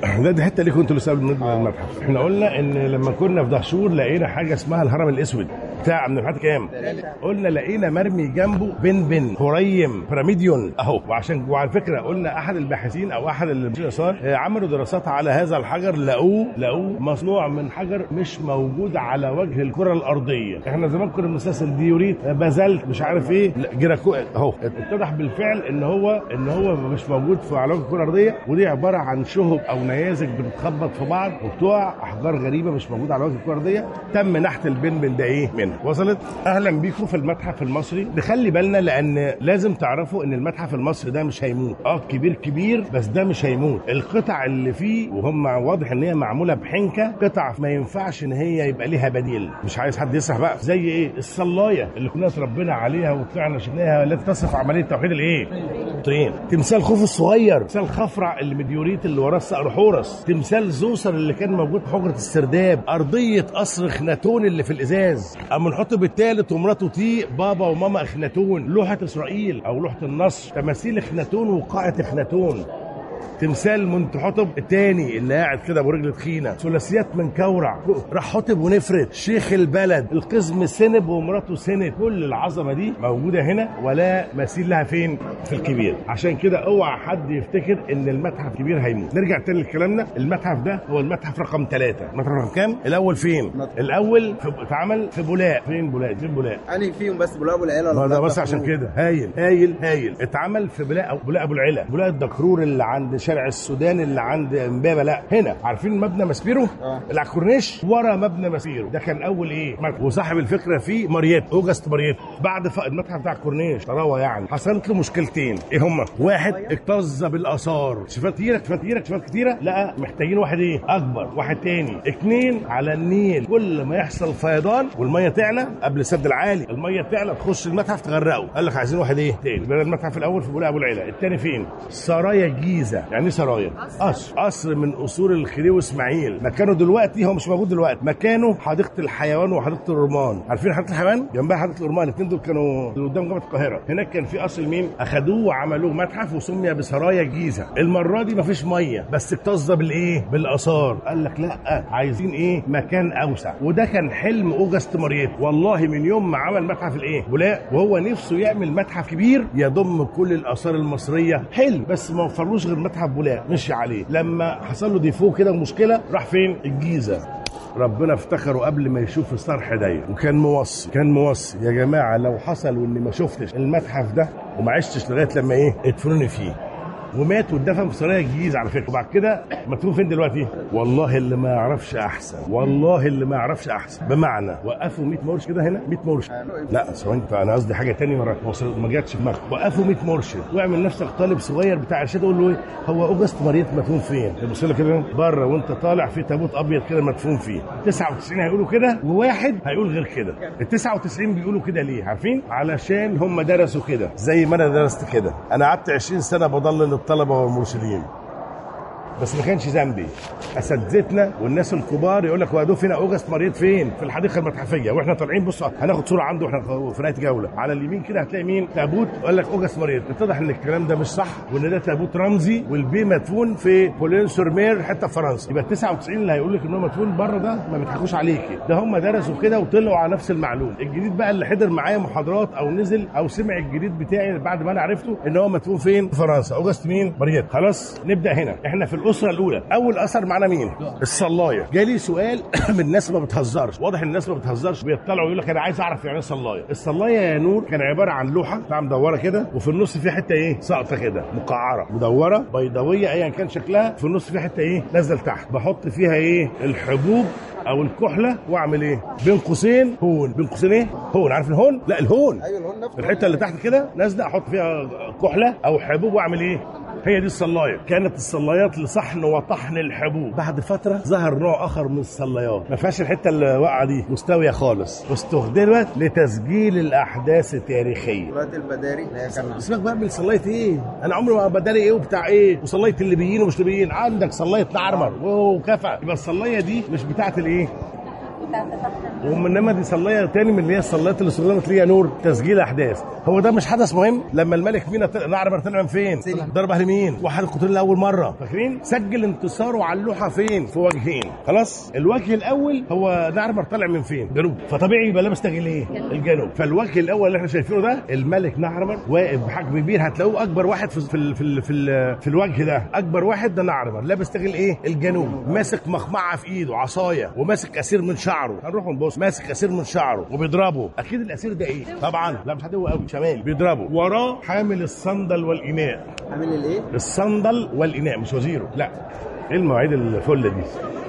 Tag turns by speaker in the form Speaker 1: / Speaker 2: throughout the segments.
Speaker 1: ده دي حته ليكم انتوا اللي سبب بالنسبه للمتحف احنا قلنا ان لما كنا في دهشور لقينا حاجه اسمها الهرم الاسود بتاع من الفتح كام قلنا لقينا مرمي جنبه بن بن هريم بيراميديون اهو وعشان وعلى فكره قلنا احد الباحثين او احد الاثار عملوا دراسات على هذا الحجر لقوه لقوه مصنوع من حجر مش موجود على وجه الكره الارضيه احنا زمان كنا بنستسهل ديوريت بازلت مش عارف ايه لا، جراكو اهو اتضح بالفعل ان هو ان هو مش موجود في على وجه الكره الارضيه ودي عباره عن شهب او نيازك بتتخبط في بعض وبتوع احجار غريبه مش موجوده على وجه الكره الارضيه تم نحت البنبن ده ايه منها وصلت اهلا بيكم في المتحف المصري نخلي بالنا لان لازم تعرفوا ان المتحف المصري ده مش هيموت اه كبير كبير بس ده مش هيموت القطع اللي فيه وهم واضح ان هي معموله بحنكه قطع ما ينفعش ان هي يبقى ليها بديل مش عايز حد يسرح بقى زي ايه الصلايه اللي كنا اتربينا عليها وطلعنا شفناها التي تصف عمليه توحيد الايه طين تمثال خوف الصغير تمثال خفرع اللي مديوريت اللي وراه الصقر حورس تمثال زوسر اللي كان موجود في حجره السرداب ارضيه قصر خناتون اللي في الازاز اما الحطب الثالث ومراته تي بابا وماما اخناتون لوحه اسرائيل او لوحه النصر تماثيل اخناتون وقاعه اخناتون تمثال منتحتب التاني اللي قاعد كده ابو رجل تخينه ثلاثيات من كورع راح حطب ونفرت شيخ البلد القزم سنب ومراته سند كل العظمه دي موجوده هنا ولا مثيل لها فين في الكبير عشان كده اوعى حد يفتكر ان المتحف الكبير هيموت نرجع تاني لكلامنا المتحف ده هو المتحف رقم ثلاثة المتحف رقم كام الاول فين الاول في اتعمل في بولاق فين بولاق فين بولاق
Speaker 2: انهي فيهم بس بولاق ابو العيله
Speaker 1: ما
Speaker 2: ولا
Speaker 1: ده
Speaker 2: بولاق
Speaker 1: بس عشان
Speaker 2: دكرور؟
Speaker 1: كده هايل هايل هايل اتعمل في بلاء بلاء ابو العلا بلاء الدكرور اللي عند شارع السودان اللي عند امبابه لا هنا عارفين مبنى ماسبيرو
Speaker 2: اه.
Speaker 1: اللي على الكورنيش ورا مبنى ماسبيرو ده كان اول ايه متحف. وصاحب الفكره فيه مارييت اوجست مارييت بعد ف... المتحف بتاع الكورنيش طراوه يعني حصلت له مشكلتين ايه هما واحد اكتظ بالاثار شفات كتيره شفات كتيره شفات كتيره لا محتاجين واحد ايه اكبر واحد تاني اتنين على النيل كل ما يحصل فيضان والميه تعلى قبل السد العالي الميه تعلى تخش المتحف تغرقه قال لك عايزين واحد ايه تاني يبقى المتحف الاول في بولاق ابو العلا التاني فين سرايا الجيزه يعني ايه سرايا قصر قصر من قصور الخديوي اسماعيل مكانه دلوقتي هو مش موجود دلوقتي مكانه حديقه الحيوان وحديقه الرمان عارفين حديقه الحيوان جنبها حديقه الرمان الاثنين دول كانوا اللي قدام جامعه القاهره هناك كان في قصر مين اخدوه وعملوه متحف وسمي بسرايا الجيزه المره دي مفيش ميه بس اكتظ بالايه بالاثار قال لك لا عايزين ايه مكان اوسع وده كان حلم اوجست مارييت والله من يوم ما عمل متحف الايه بولاق وهو نفسه يعمل متحف كبير يضم كل الاثار المصريه حلو بس ما وفرلوش غير متحف بولاق مشي عليه لما حصل له ديفو كده مشكله راح فين الجيزه ربنا افتكره قبل ما يشوف الصرح ده وكان موصي كان موصي يا جماعه لو حصل واني ما شفتش المتحف ده وما عشتش لغايه لما ايه ادفنوني فيه ومات واتدفن في سرايا الجيزه على فكره وبعد كده مدفون فين دلوقتي؟ والله اللي ما يعرفش احسن والله اللي ما يعرفش احسن بمعنى وقفوا 100 مرشد كده هنا 100 مرشد لا ثواني انا قصدي حاجه تانية ما وصل- ما جاتش في دماغك وقفوا 100 مرشد واعمل نفسك طالب صغير بتاع ارشاد قول له ايه هو اوجست ماريت مدفون فين؟ يبص لك كده بره وانت طالع في تابوت ابيض كده مدفون فيه 99 هيقولوا كده وواحد هيقول غير كده ال 99 بيقولوا كده ليه عارفين؟ علشان هم درسوا كده زي ما انا درست كده انا قعدت 20 سنه بضلل الطلبه والمرشدين بس ما كانش ذنبي اساتذتنا والناس الكبار يقول لك هو ده فين اوجست مريض فين في الحديقه المتحفيه واحنا طالعين بص هناخد صوره عنده واحنا في نهايه جوله على اليمين كده هتلاقي مين تابوت قال لك اوجست مريض اتضح ان الكلام ده مش صح وان ده تابوت رمزي والبي مدفون في بولين سورمير حته في فرنسا يبقى ال 99 اللي هيقول لك ان هو مدفون بره ده ما بيضحكوش عليكي ده هم درسوا كده وطلعوا على نفس المعلومه الجديد بقى اللي حضر معايا محاضرات او نزل او سمع الجديد بتاعي بعد ما انا عرفته ان هو مدفون فين في فرنسا اوجست مين مريض خلاص نبدا هنا احنا في الاسره الاولى اول اثر معانا مين الصلايه جالي سؤال من الناس ما بتهزرش واضح ان الناس ما بتهزرش بيطلعوا يقول لك انا عايز اعرف يعني ايه صلايه الصلايه يا نور كان عباره عن لوحه بتاع مدوره كده وفي النص في حته ايه سقطه كده مقعره مدوره بيضاويه ايا كان شكلها في النص في حته ايه نازله لتحت بحط فيها ايه الحبوب او الكحله واعمل ايه بين قوسين هون بين قوسين ايه هون عارف الهون لا الهون
Speaker 2: ايوه الهون نفسه
Speaker 1: الحته اللي تحت كده نازله احط فيها كحله او حبوب واعمل ايه هي دي الصلايه كانت الصلايات لصحن وطحن الحبوب بعد فتره ظهر نوع اخر من الصلايات ما فيهاش الحته اللي واقعه دي مستويه خالص واستخدمت لتسجيل الاحداث التاريخيه
Speaker 2: دلوقتي البداري اللي هي كان
Speaker 1: سيبك بقى من صلايه ايه انا عمري ما بداري ايه وبتاع ايه وصلايه الليبيين ومش ليبيين عندك صلايه نعرمر وكفى يبقى الصلايه دي مش بتاعت الايه
Speaker 3: بتاعت تحت
Speaker 1: وانما دي صلايه تاني من اللي هي الصلايات اللي استخدمت ليها نور تسجيل احداث هو ده مش حدث مهم لما الملك مينا طلع- نعربر طلع من فين ضرب اهل مين وحد القطرين لاول مره فاكرين سجل انتصاره على اللوحه فين في وجهين خلاص الوجه الاول هو نعربر طالع من فين جنوب فطبيعي يبقى لابس تاج الايه الجنوب فالوجه الاول اللي احنا شايفينه ده الملك نعربر واقف بحجم كبير هتلاقوه اكبر واحد في في ال- في ال- في, ال- في الوجه ده اكبر واحد ده نعربر لابس تاج الايه الجنوب ماسك مخمعه في ايده عصايه وماسك اسير من شعره هنروح نبص ماسك اسير من شعره وبيضربه اكيد الاسير ده ايه طبعا لا مش عدو قوي شمالي بيضربه وراه حامل الصندل والاناء
Speaker 2: عامل الايه؟
Speaker 1: الصندل والاناء مش وزيره لا ايه المواعيد الفله دي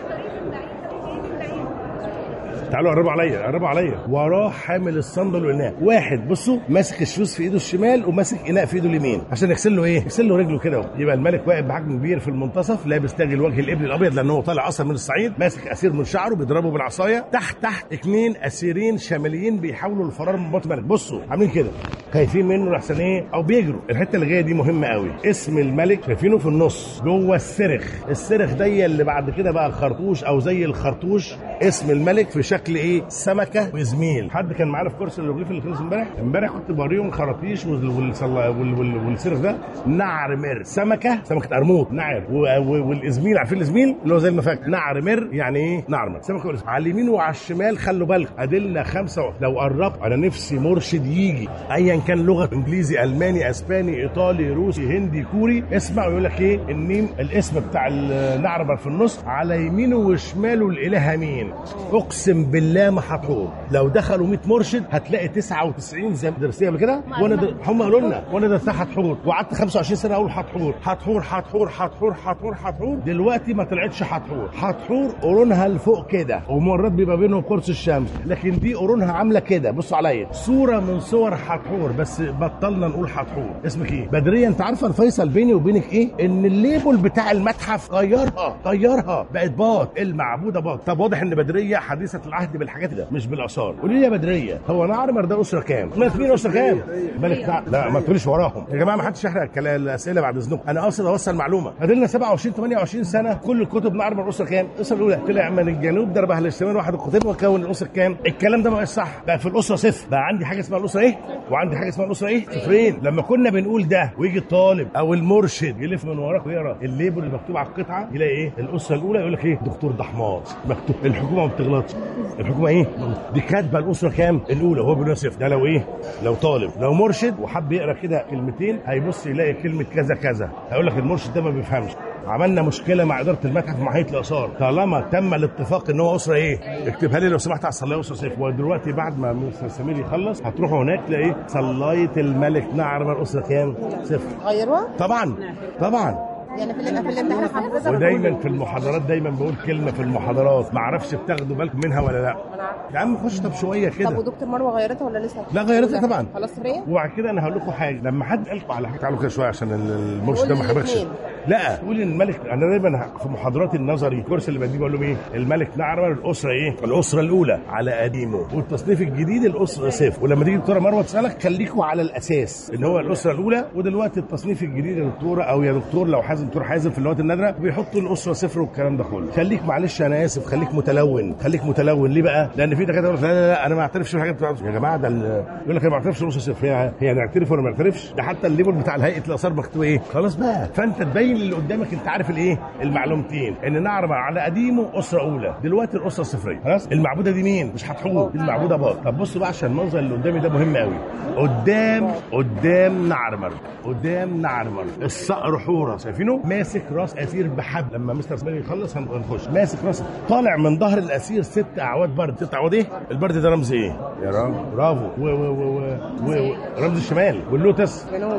Speaker 1: تعالوا قربوا عليا قربوا عليا وراه حامل الصندل والاناء واحد بصوا ماسك الشوز في ايده الشمال وماسك اناء في ايده اليمين عشان يغسل له ايه يغسل له رجله كده يبقى الملك واقف بحجم كبير في المنتصف لابس تاج الوجه الابلي الابيض لانه هو طالع اصلا من الصعيد ماسك اسير من شعره بيضربه بالعصايه تحت تحت اثنين اسيرين شماليين بيحاولوا الفرار من بطن الملك بصوا عاملين كده خايفين منه لحسن ايه او بيجروا الحته اللي جايه دي مهمه قوي اسم الملك شايفينه في النص جوه السرخ السرخ دي اللي بعد كده بقى خرطوش او زي الخرطوش اسم الملك في شكل ايه سمكه وزميل حد كان معانا في كورس الهيروغليف اللي خلص امبارح امبارح كنت بوريهم خراطيش وال- والصلا- وال- وال- والسرخ ده نعر مر سمكه سمكه قرموط نعر و- و- والازميل عارفين الازميل اللي هو زي المفك نعر مر يعني ايه نعر مر سمكه والإزميل. على اليمين وعلى الشمال خلوا بالكم ادلنا خمسه و... لو قربت انا نفسي مرشد يجي ايا كان لغه انجليزي الماني اسباني ايطالي روسي هندي كوري اسمع ويقول لك ايه النيم الاسم بتاع النعربر في النص على يمينه وشماله الاله مين اقسم بالله ما هتحور لو دخلوا 100 مرشد هتلاقي 99 زي ما درستيها قبل كده وانا در... هم قالوا لنا وانا درستها هتحور وقعدت 25 سنه اقول هتحور هتحور هتحور هتحور هتحور هتحور دلوقتي ما طلعتش هتحور هتحور قرونها لفوق كده ومرات بيبقى بينهم قرص الشمس لكن دي قرونها عامله كده بصوا عليا صوره من صور هتحور بس بطلنا نقول هتحور اسمك ايه بدريه انت عارفه الفيصل بيني وبينك ايه ان الليبل بتاع المتحف غيرها غيرها بقت باط المعبوده باط طب واضح ان بدريه حديثه العهد بالحاجات ده مش بالاثار قولي لي يا بدريه هو نعرمر ده اسره كام مالك مين اسره كام مالك تع... لا ما تقوليش وراهم يا جماعه ما حدش يحرق الكلام الاسئله بعد اذنكم انا قاصد اوصل معلومه ادلنا 27 28 سنه كل الكتب نعرمر الاسره كام الاسره الاولى طلع من الجنوب ضرب اهل الشمال واحد القطب وكون الاسره كام الكلام ده ما بقاش صح بقى في الاسره صفر بقى عندي حاجه اسمها الاسره ايه وعندي حاجه اسمها الاسره ايه صفرين لما كنا بنقول ده ويجي الطالب او المرشد يلف من وراك ويقرا الليبل اللي مكتوب على القطعه يلاقي ايه الاسره الاولى يقول لك ايه دكتور ده حمار مكتوب الحكومه ما بتغلطش الحكومه ايه دي كاتبه الاسره كام الاولى هو بيقول صفر ده لو ايه لو طالب لو مرشد وحب يقرا كده كلمتين هيبص يلاقي كلمه كذا كذا هيقول لك المرشد ده ما بيفهمش عملنا مشكله مع اداره المتحف مع هيئه الاثار طالما تم الاتفاق ان هو اسره ايه اكتبها لي لو سمحت على الصلايه اسره صفر ودلوقتي بعد ما مستر سمير يخلص هتروحوا هناك تلاقي صلايه الملك نعرمر اسره كام صفر
Speaker 3: غيروها
Speaker 1: طبعا طبعا
Speaker 3: يعني في الام- في الامتحان حضرتك
Speaker 1: ودايما في المحاضرات دايما بقول كلمه في المحاضرات ما اعرفش بتاخدوا بالكم منها ولا لا يا عم خش طب شويه
Speaker 3: طب
Speaker 1: كده
Speaker 3: ودكتور مروه غيرتها ولا لسه؟
Speaker 1: لا غيرتها طبعا
Speaker 3: خلاص صفريه؟
Speaker 1: وبعد كده انا هقول لكم حاجه لما حد قال على حاجه تعالوا كده شويه عشان المرشد ده
Speaker 3: قول
Speaker 1: ما حبكش
Speaker 3: الاتنين.
Speaker 1: لا قول ان الملك انا دايما في محاضراتي النظري الكورس اللي بديه بقول لهم ايه الملك نعرمر الاسره ايه الاسره الاولى على قديمه والتصنيف الجديد الاسره صفر ولما تيجي الدكتوره مروه تسالك خليكوا على الاساس ان هو الاسره الاولى ودلوقتي التصنيف الجديد يا دكتوره او يا دكتور لو حازم دكتور حازم في اللغات النادره بيحطوا الاسره صفر والكلام ده كله خليك معلش انا اسف خليك متلون خليك متلون ليه بقى لان في دكاتره يقول لك لا لا لا انا ما اعترفش بالحاجات بتاعت يا جماعه ده ال- يقول لك انا ما اعترفش بالاسره صفر هي هي نعترف ولا ما نعترفش ده حتى الليبل بتاع هيئه الاثار مكتوب ايه خلاص بقى فانت تبين اللي قدامك انت عارف الايه المعلومتين ان نعرف على قديمه اسره اولى دلوقتي الاسره صفريه خلاص المعبوده دي مين مش هتحور دي المعبوده باط طب بصوا بقى عشان المنظر اللي قدامي ده مهم قوي قدام قدام نعرمر قدام نعرمر الصقر حوره شايفينه ماسك راس اسير بحبل لما مستر سمير يخلص هن- هنخش ماسك راس طالع من ظهر الاسير ست اعواد برد ست اعواد ايه البرد ده رمز ايه يا راجل برافو و و و و و رمز الشمال واللوتس
Speaker 3: جنوب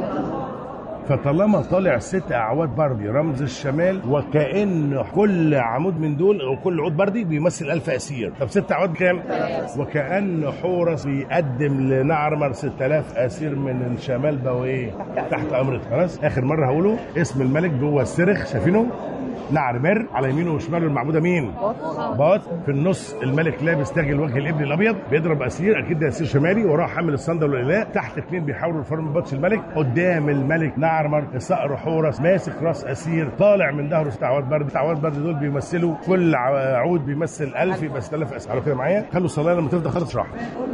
Speaker 1: فطالما طالع ست اعواد بردي رمز الشمال وكان كل عمود من دول او كل عود بردي بيمثل ألف اسير طب ست اعواد كام وكان حورس بيقدم لنعرمر 6000 اسير من الشمال بقوا ايه تحت امرته خلاص اخر مره هقوله اسم الملك جوه السرخ شايفينه نعر مر على يمينه وشماله المعبوده مين باط في النص الملك لابس تاج الوجه الابني الابيض بيضرب اسير اكيد ده اسير شمالي وراه حامل الصندل والاله تحت اثنين بيحاولوا يفرموا بطش الملك قدام الملك نعرمر صقر حورس ماسك راس اسير طالع من ظهره استعواد برد استعواد برد دول بيمثلوا كل ع- عود بيمثل 1000 يبقى 6000 اسير على كده معايا خلوا الصلاه لما تفضى خالص اشرح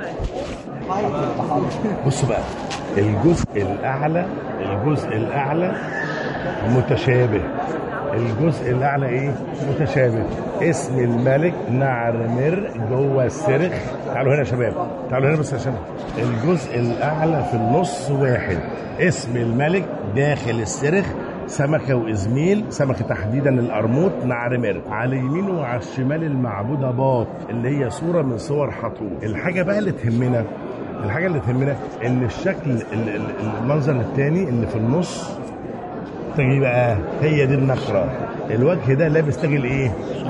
Speaker 1: بصوا بقى الجزء الاعلى الجزء الاعلى متشابه الجزء الاعلى ايه متشابه اسم الملك نعرمر جوه السرخ تعالوا هنا يا شباب تعالوا هنا بس عشان الجزء الاعلى في النص واحد اسم الملك داخل السرخ سمكة وإزميل سمكة تحديدا القرموط نعرمر على يمينه وعلى الشمال المعبودة باط اللي هي صورة من صور حتحور الحاجة بقى اللي تهمنا الحاجة اللي تهمنا إن الشكل ال- ال- المنظر الثاني اللي في النص تجي بقى هي دي النقرة الوجه ده لابس تاج الايه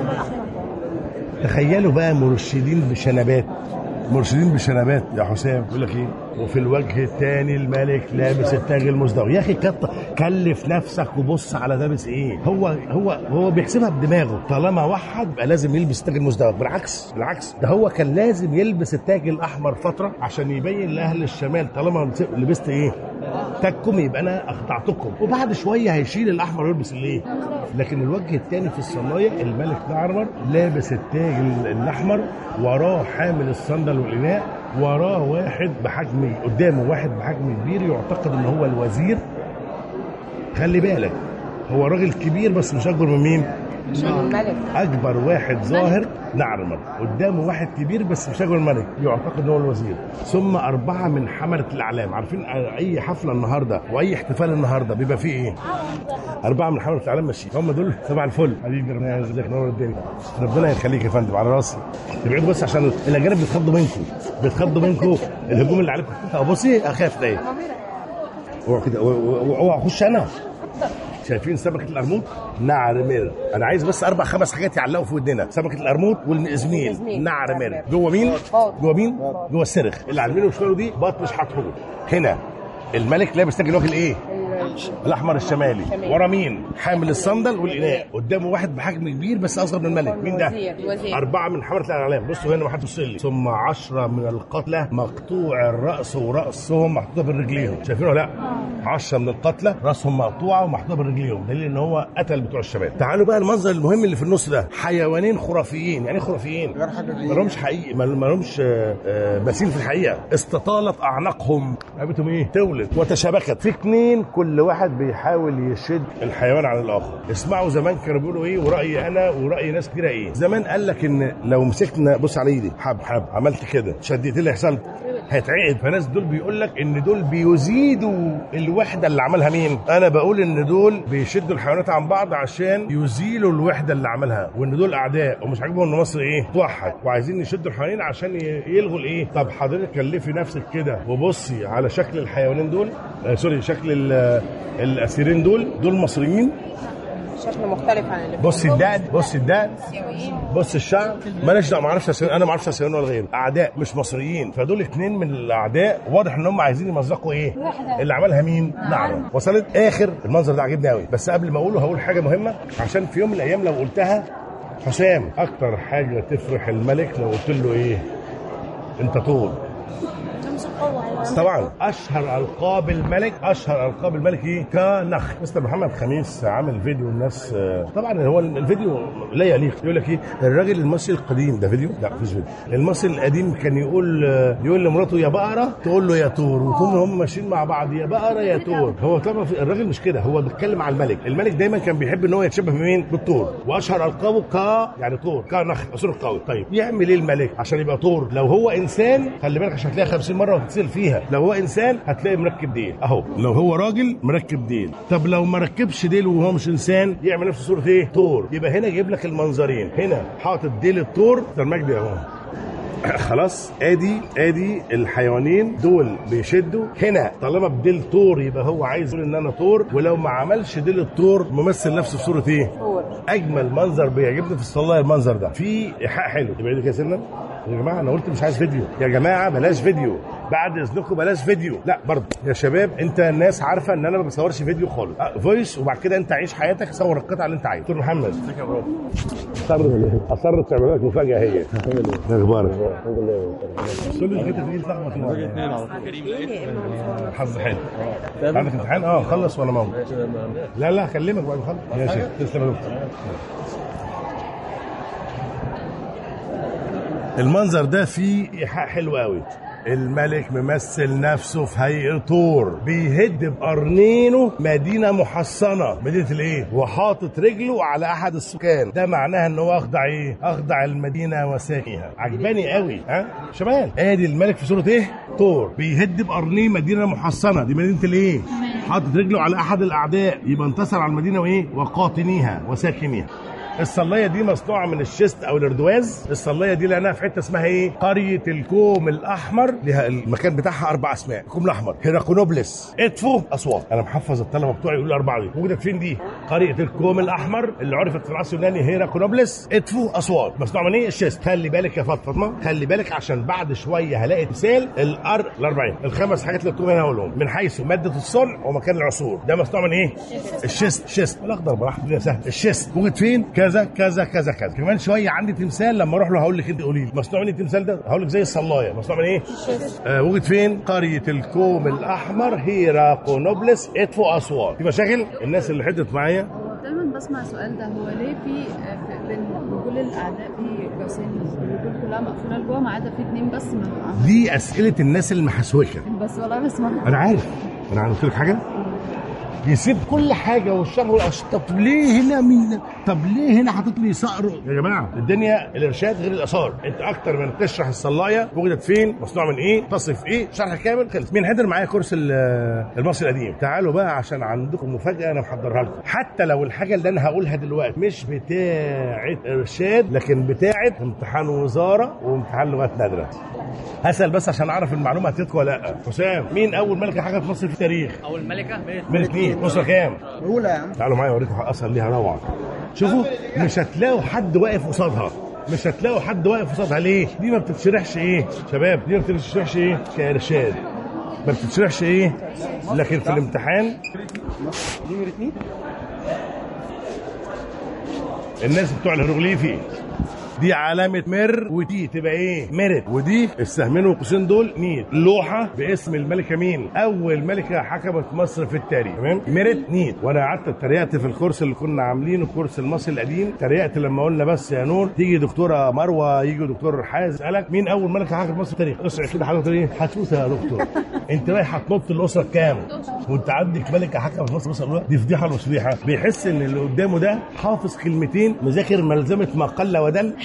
Speaker 1: تخيلوا بقى مرشدين بشنبات مرشدين بشنبات يا حسام يقول لك ايه وفي الوجه الثاني الملك لابس التاج المزدوج يا اخي كت- كلف نفسك وبص على لابس ايه هو هو هو بيحسبها بدماغه طالما وحد يبقى لازم يلبس التاج المزدوج بالعكس بالعكس ده هو كان لازم يلبس التاج الاحمر فتره عشان يبين لاهل الشمال طالما لبست ايه تاجكم يبقى انا اخضعتكم وبعد شويه هيشيل الاحمر ويلبس الايه لكن الوجه الثاني في الصنايع الملك نعرمر لابس التاج ال- الاحمر وراه حامل الصندل والاناء وراه واحد بحجم قدامه واحد بحجم كبير يعتقد ان هو الوزير خلي بالك هو راجل كبير بس مش اكبر من مين
Speaker 3: الملك
Speaker 1: اكبر واحد ظاهر نعرمر قدامه واحد كبير بس مش اكبر الملك يعتقد ان هو الوزير ثم اربعه من حمله الاعلام عارفين اي حفله النهارده واي احتفال النهارده بيبقى فيه ايه اربعه من حمله الاعلام ماشيين هم دول تبع الفل حبيبي ربنا يجزاك نور الدنيا ربنا يخليك يا فندم على راسي ابعدوا بس عشان الاجانب بيتخضوا منكم بيتخضوا منكم الهجوم اللي عليكم أه بصي اخاف ده اوعى كده اوعى اخش انا شايفين سمكه القرموط نعر مير انا عايز بس اربع خمس حاجات يعلقوا في ودنا سمكه القرموط والازميل
Speaker 3: الإزميل.
Speaker 1: نعر مير جوه مين
Speaker 3: باط.
Speaker 1: جوه مين جوه السرخ اللي على اليمين وشماله دي باط مش هتحول هنا الملك لابس تاج الوجه الايه الاحمر الشمالي
Speaker 3: شمالي.
Speaker 1: ورا مين حامل الصندل والاناء قدامه واحد بحجم كبير بس اصغر من الملك مين ده
Speaker 3: الوزير، الوزير.
Speaker 1: أربعة من حملة الإعلام بصوا هنا ما حد لي ثم عشرة من القتلى مقطوع الرأس ورأسهم محطوطة بالرجليهم شايفين ولا لا؟ عشرة من القتلى رأسهم مقطوعة ومحطوطة بالرجليهم دليل إن هو قتل بتوع الشباب تعالوا بقى المنظر المهم اللي في النص ده حيوانين خرافيين يعني إيه خرافيين
Speaker 2: غير حقيقيين.
Speaker 1: ما لهمش حقيقي ما ما لهمش آه، آه، مثيل في الحقيقة استطالت أعناقهم قابلتهم إيه؟ تولد وتشابكت في اتنين كل واحد بيحاول يشد الحيوان عن الآخر اسمعوا زمان كانوا بيقولوا إيه ورأيي أنا ورأي ناس كتيرة إيه زمان قال لك إن لو مسكنا بص على إيدي حب حب عملت كده شديت لي حصلت هيتعقد فناس دول بيقول لك ان دول بيزيدوا الوحده اللي عملها مين انا بقول ان دول بيشدوا الحيوانات عن بعض عشان يزيلوا الوحده اللي عملها وان دول اعداء ومش عاجبهم ان مصر ايه توحد وعايزين يشدوا الحيوانين عشان ي- يلغوا الايه طب حضرتك كلفي نفسك كده وبصي على شكل الحيوانين دول آه سوري شكل ال- الاسيرين دول دول مصريين
Speaker 3: شكل مختلف عن اللي
Speaker 1: بص الدقن بص الدقن
Speaker 3: آسيويين.
Speaker 1: بص الشعب مالناش دعوه ما اعرفش أسيان- انا ما اعرفش اسيان ولا غيره اعداء مش مصريين فدول اتنين من الاعداء واضح ان هم عايزين يمزقوا ايه اللي عملها مين نعم وصلت اخر المنظر ده عجبني قوي بس قبل ما اقوله هقول حاجه مهمه عشان في يوم من الايام لو قلتها حسام اكتر حاجه تفرح الملك لو قلت له ايه انت طول طبعا اشهر القاب الملك اشهر القاب الملك ايه كنخ مستر محمد خميس عامل فيديو الناس آه، طبعا هو الفيديو لا يليق يقول لك ايه الراجل المصري القديم ده فيديو لا مفيش فيديو المصري القديم كان يقول آه، يقول لمراته يا بقره تقول له يا تور وطول هم ماشيين مع بعض يا بقره يا تور هو طبعا في- الراجل مش كده هو بيتكلم على الملك الملك دايما كان بيحب ان هو يتشبه بمين بالطور واشهر القابه ك يعني طور كنخ اسور القوي طيب يعمل ايه الملك عشان يبقى طور لو هو انسان خلي بالك عشان هتلاقيها 50 مره وتتصل فيها لو هو انسان هتلاقي مركب ديل اهو لو هو راجل مركب ديل طب لو ما ركبش ديل وهو مش انسان يعمل نفسه صوره ايه طور يبقى هنا جايب لك المنظرين هنا حاطط ديل الطور ده المجدي اهو خلاص ادي ادي الحيوانين دول بيشدوا هنا طالما بديل طور يبقى هو عايز يقول ان انا طور ولو ما عملش ديل الطور ممثل نفسه في صوره ايه؟
Speaker 3: طور.
Speaker 1: اجمل منظر بيعجبني في الصلاه المنظر ده في ايحاء حلو يبقى كده يا سنة يا جماعه انا قلت مش عايز فيديو يا جماعه بلاش فيديو بعد اذنكم بلاش فيديو لا برضه يا شباب انت الناس عارفه ان انا ما بصورش فيديو خالص أه فويس وبعد كده انت عيش حياتك صور القطعه اللي انت عايزها دكتور محمد اصرت اصرت تعمل لك مفاجاه هي ايه اخبارك كل الحته دي اتلخبط حظ حلو عندك امتحان اه خلص وانا موجود لا لا اكلمك بعد ما اخلص ماشي تسلم يا دكتور المنظر ده فيه ايحاء حلو قوي الملك ممثل نفسه في هيئة طور بيهد بقرنينه مدينة محصنة مدينة الايه وحاطط رجله على احد السكان ده معناها ان هو اخضع ايه اخضع المدينة وساكنها عجباني قوي ها شمال ادي الملك في صورة ايه طور بيهد بقرنيه مدينة محصنة دي مدينة الايه حاطط رجله على احد الاعداء يبقى انتصر على المدينة وايه وقاطنيها وساكنيها الصلايه دي مصنوعه من الشيست او الاردواز الصلايه دي لانها في حته اسمها ايه قريه الكوم الاحمر لها المكان بتاعها اربع اسماء الكوم الاحمر هيراكونوبلس ادفو اصوات انا محفظ الطلبه بتوعي يقولوا الاربعه دي موجوده فين دي قريه الكوم الاحمر اللي عرفت في العصر اليوناني هيراكونوبلس ادفو اصوات مصنوع من ايه الشيست خلي بالك يا فاطمه خلي بالك عشان بعد شويه هلاقي تمثال الار الاربعين الخمس حاجات اللي مكتوب هنا هقولهم من حيث ماده الصنع ومكان العصور ده مصنوع من ايه الشيست الشيست الاخضر براحته الدنيا سهل الشيست موجود فين كذا كذا كذا كذا كمان شويه عندي تمثال لما اروح له هقول لك انت قولي لي مصنوع من التمثال ده هقول لك زي الصلايه مصنوع من ايه آه وجد فين قريه الكوم الاحمر هيراقونوبلس ادفو اسوار في مشاكل الناس اللي حدت معايا
Speaker 4: هو دايما بسمع السؤال ده هو ليه في في- بين رجول الاعداء في جاسين الرجول كلها مقفوله لجوه ما عدا في اتنين بس مفتوحه
Speaker 1: دي اسئله الناس المحسوكه
Speaker 4: بس والله بسمعها
Speaker 1: انا عارف انا عارف قلت لك حاجه يسيب كل حاجه والشهر والأش- طب ليه هنا مين طب ليه هنا حاطط لي صقر يا جماعه الدنيا الارشاد غير الاثار انت اكتر من تشرح الصلايه وجدت فين مصنوع من ايه تصف ايه شرح كامل خلص مين حضر معايا كورس ال- المصري القديم تعالوا بقى عشان عندكم مفاجاه انا محضرها لكم حتى لو الحاجه اللي انا هقولها دلوقتي مش بتاعه ارشاد لكن بتاعه امتحان وزاره وامتحان لغات نادره هسال بس عشان اعرف المعلومه هتدخل ولا لا حسام مين اول ملكه حكمت مصر في التاريخ
Speaker 5: اول ملكه
Speaker 1: من اثنين مصر كام
Speaker 2: اولى يا عم
Speaker 1: تعالوا معايا اوريكم اثر ليها روعه شوفوا مش هتلاقوا حد واقف قصادها مش هتلاقوا حد واقف قصادها ليه دي ما بتتشرحش ايه شباب دي ما بتتشرحش ايه كارشاد ما بتتشرحش ايه لكن في الامتحان الناس بتوع الهيروغليفي دي علامة مر ودي تبقى ايه؟ مرت ودي السهمين والقوسين دول نيت لوحة باسم الملكة مين؟ أول ملكة حكمت مصر في التاريخ تمام؟ مرت نيت وأنا قعدت اتريقت في الكورس اللي كنا عاملينه الكورس المصري القديم اتريقت لما قلنا بس يا نور تيجي دكتورة مروة يجي دكتور حازم يسألك مين أول ملكة حكمت مصر في التاريخ؟ اسرع كده حضرتك ايه؟ هتفوت يا دكتور أنت رايح هتنط الأسرة كام؟ وأنت عندك ملكة حكمت مصر مصر الأولى دي فضيحة ولا مش فضيحة؟ بيحس إن اللي قدامه ده حافظ كلمتين مذاكر ملزمة ما قل ودل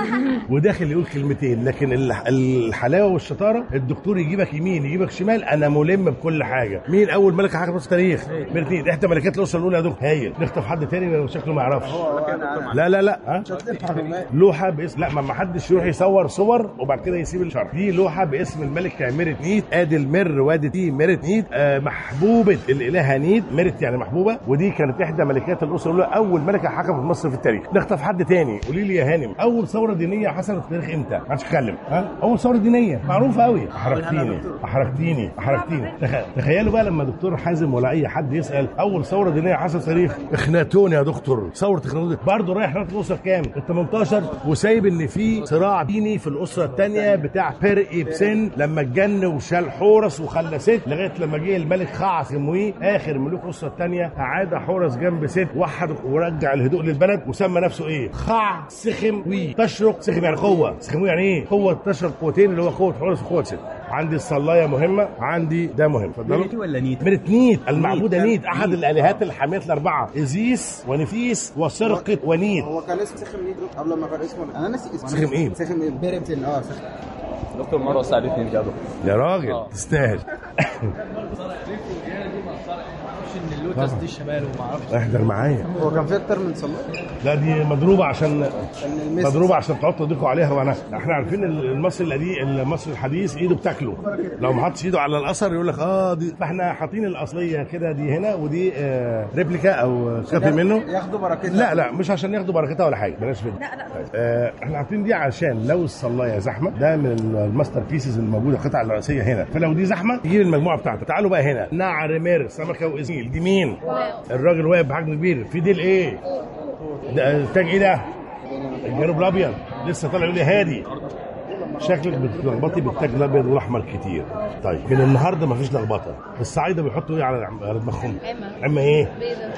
Speaker 1: وداخل يقول كلمتين لكن الح- الحلاوه والشطاره الدكتور يجيبك يمين يجيبك شمال انا ملم بكل حاجه مين اول ملكه حكمت في التاريخ من اثنين احدى ملكات الاسره الاولى يا دكتور هايل نخطف حد تاني لو شكله ما يعرفش لا لا لا ها لوحه باسم لا ما ما حدش يروح يصور صور وبعد كده يسيب الشرح دي لوحه باسم الملكه ميرت نيت ادي المر وادي تي ميرت نيت آه محبوبه الالهه نيت ميرت يعني محبوبه ودي كانت احدى ملكات الاسره الاولى اول ملكه حكمت مصر في التاريخ نخطف حد تاني قولي لي يا هانم اول ثوره دينيه حصلت في التاريخ امتى؟ ما حدش يتكلم ها اول ثوره دينيه معروفه قوي احرجتيني احرجتيني احرجتيني تخ- تخيلوا بقى لما دكتور حازم ولا اي حد يسال اول ثوره دينيه حصلت في التاريخ اخناتون يا دكتور ثوره اخناتون برضه رايح نقطه الاسره كام؟ ال 18 وسايب ان في صراع ديني في الاسره الثانيه بتاع بير ابسن لما اتجن وشال حورس وخلى ست لغايه لما جه الملك خاع سمويه اخر ملوك الاسره الثانيه اعاد حورس جنب ست وحد ورجع الهدوء للبلد وسمى نفسه ايه؟ خاع سخم وي تشرق سخم يعني قوه سخم يعني ايه؟ قوه تشرق قوتين اللي هو قوه حورس وقوه ست عندي الصلايه مهمه عندي ده مهم اتفضلوا
Speaker 5: ميريتي ولا نيت؟
Speaker 1: ميرت نيت المعبوده
Speaker 2: نيت.
Speaker 1: نيت احد الالهات الحاميه الاربعه ازيس ونفيس وسرقه ونيت
Speaker 2: هو كان اسمه سخم نيدرو قبل ما كان اسمه انا ناسي اسمه
Speaker 1: سخم إيه؟
Speaker 2: سخم ايه بيرمتن اه سخم
Speaker 5: دكتور مروه ساعدتني بجد
Speaker 1: يا راجل تستاهل
Speaker 6: اللوتس دي الشمال وما اعرفش
Speaker 1: احضر معايا
Speaker 2: هو كان في اكتر من صلاح
Speaker 1: لا دي مضروبه عشان
Speaker 2: كان الميسي
Speaker 1: مضروبه عشان تقعدوا تضيقوا عليها وانا احنا عارفين المصري القديم المصري الحديث ايده بتاكله لو ما حطش ايده على الاثر يقول لك اه دي فاحنا حاطين الاصليه كده دي هنا ودي آه ريبليكا او كوبي منه
Speaker 2: ياخدوا بركتها
Speaker 1: لا لا مش عشان ياخدوا بركتها ولا حاجه بلاش كده
Speaker 3: لا لا
Speaker 1: آه احنا حاطين دي عشان لو الصلايه زحمه ده من الماستر بيسز الموجوده القطع الرئيسيه هنا فلو دي زحمه تجيب المجموعه بتاعتك تعالوا بقى هنا نعر مير سمكه واسميل دي مين؟ الراجل واقف بحجم كبير في ديل ايه؟ ده التاج ايه ده؟ الجنوب الابيض لسه طالع يقول لي هادي شكلك بتلخبطي بالتاج الابيض والاحمر كتير طيب من النهارده مفيش لخبطه الصعايده بيحطوا ايه على على دماغهم؟
Speaker 4: عمة.
Speaker 1: عمه ايه؟
Speaker 4: بيضة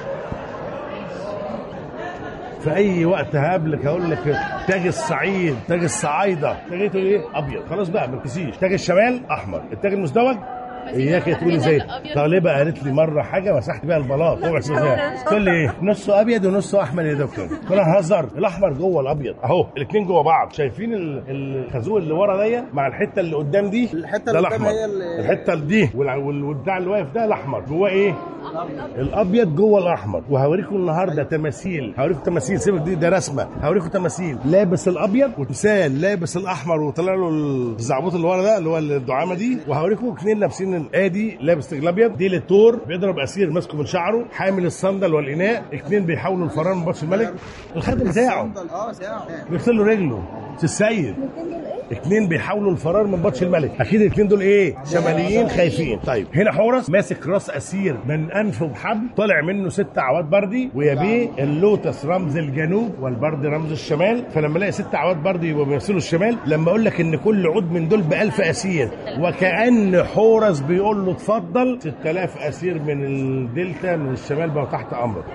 Speaker 1: في اي وقت هقابلك هقول لك تاج الصعيد تاج الصعايده تاجته ايه ابيض خلاص بقى ما تنسيش تاج الشمال احمر التاج المزدوج اياك تقولي زي
Speaker 4: الأبيض.
Speaker 1: طالبه قالت لي مره حاجه مسحت بيها البلاط اوعي تسيبها. تقول لي ايه نصه ابيض ونصه احمر يا دكتور قلت لها هزر الاحمر جوه الابيض اهو الاثنين جوه بعض شايفين ال- الخازوق اللي ورا دي مع الحته اللي قدام دي
Speaker 2: الحتة
Speaker 1: ده
Speaker 2: اللي قدام
Speaker 1: الاحمر
Speaker 2: هي اللي-
Speaker 1: الحته دي وال- وال- والبتاع اللي واقف ده الاحمر جواه ايه الابيض جوه الاحمر وهوريكم النهارده تماثيل هوريكم تماثيل سيبك دي ده رسمه هوريكم تماثيل لابس الابيض وتمثال لابس الاحمر وطلع له الزعبوط اللي ورا ده اللي هو الدعامه دي وهوريكم اثنين لابسين الادي لابس تاج الابيض دي للتور بيضرب اسير ماسكه من شعره حامل الصندل والاناء اثنين بيحاولوا الفرار من بطش الملك الخادم بتاعه
Speaker 2: صندل، اه ساعه
Speaker 1: بيغسل له رجله سي السيد اتنين بيحاولوا الفرار من بطش الملك اكيد الاتنين دول ايه شماليين خايفين طيب هنا حورس ماسك راس اسير من انفه بحبل طالع منه ست اعواد بردي ويبيه اللوتس رمز الجنوب والبرد رمز الشمال فلما الاقي ست اعواد بردي يبقوا بيمثلوا الشمال لما اقول لك ان كل عود من دول ب 1000 اسير وكان حورس بيقول له اتفضل 6000 اسير من الدلتا من الشمال بقوا تحت امرك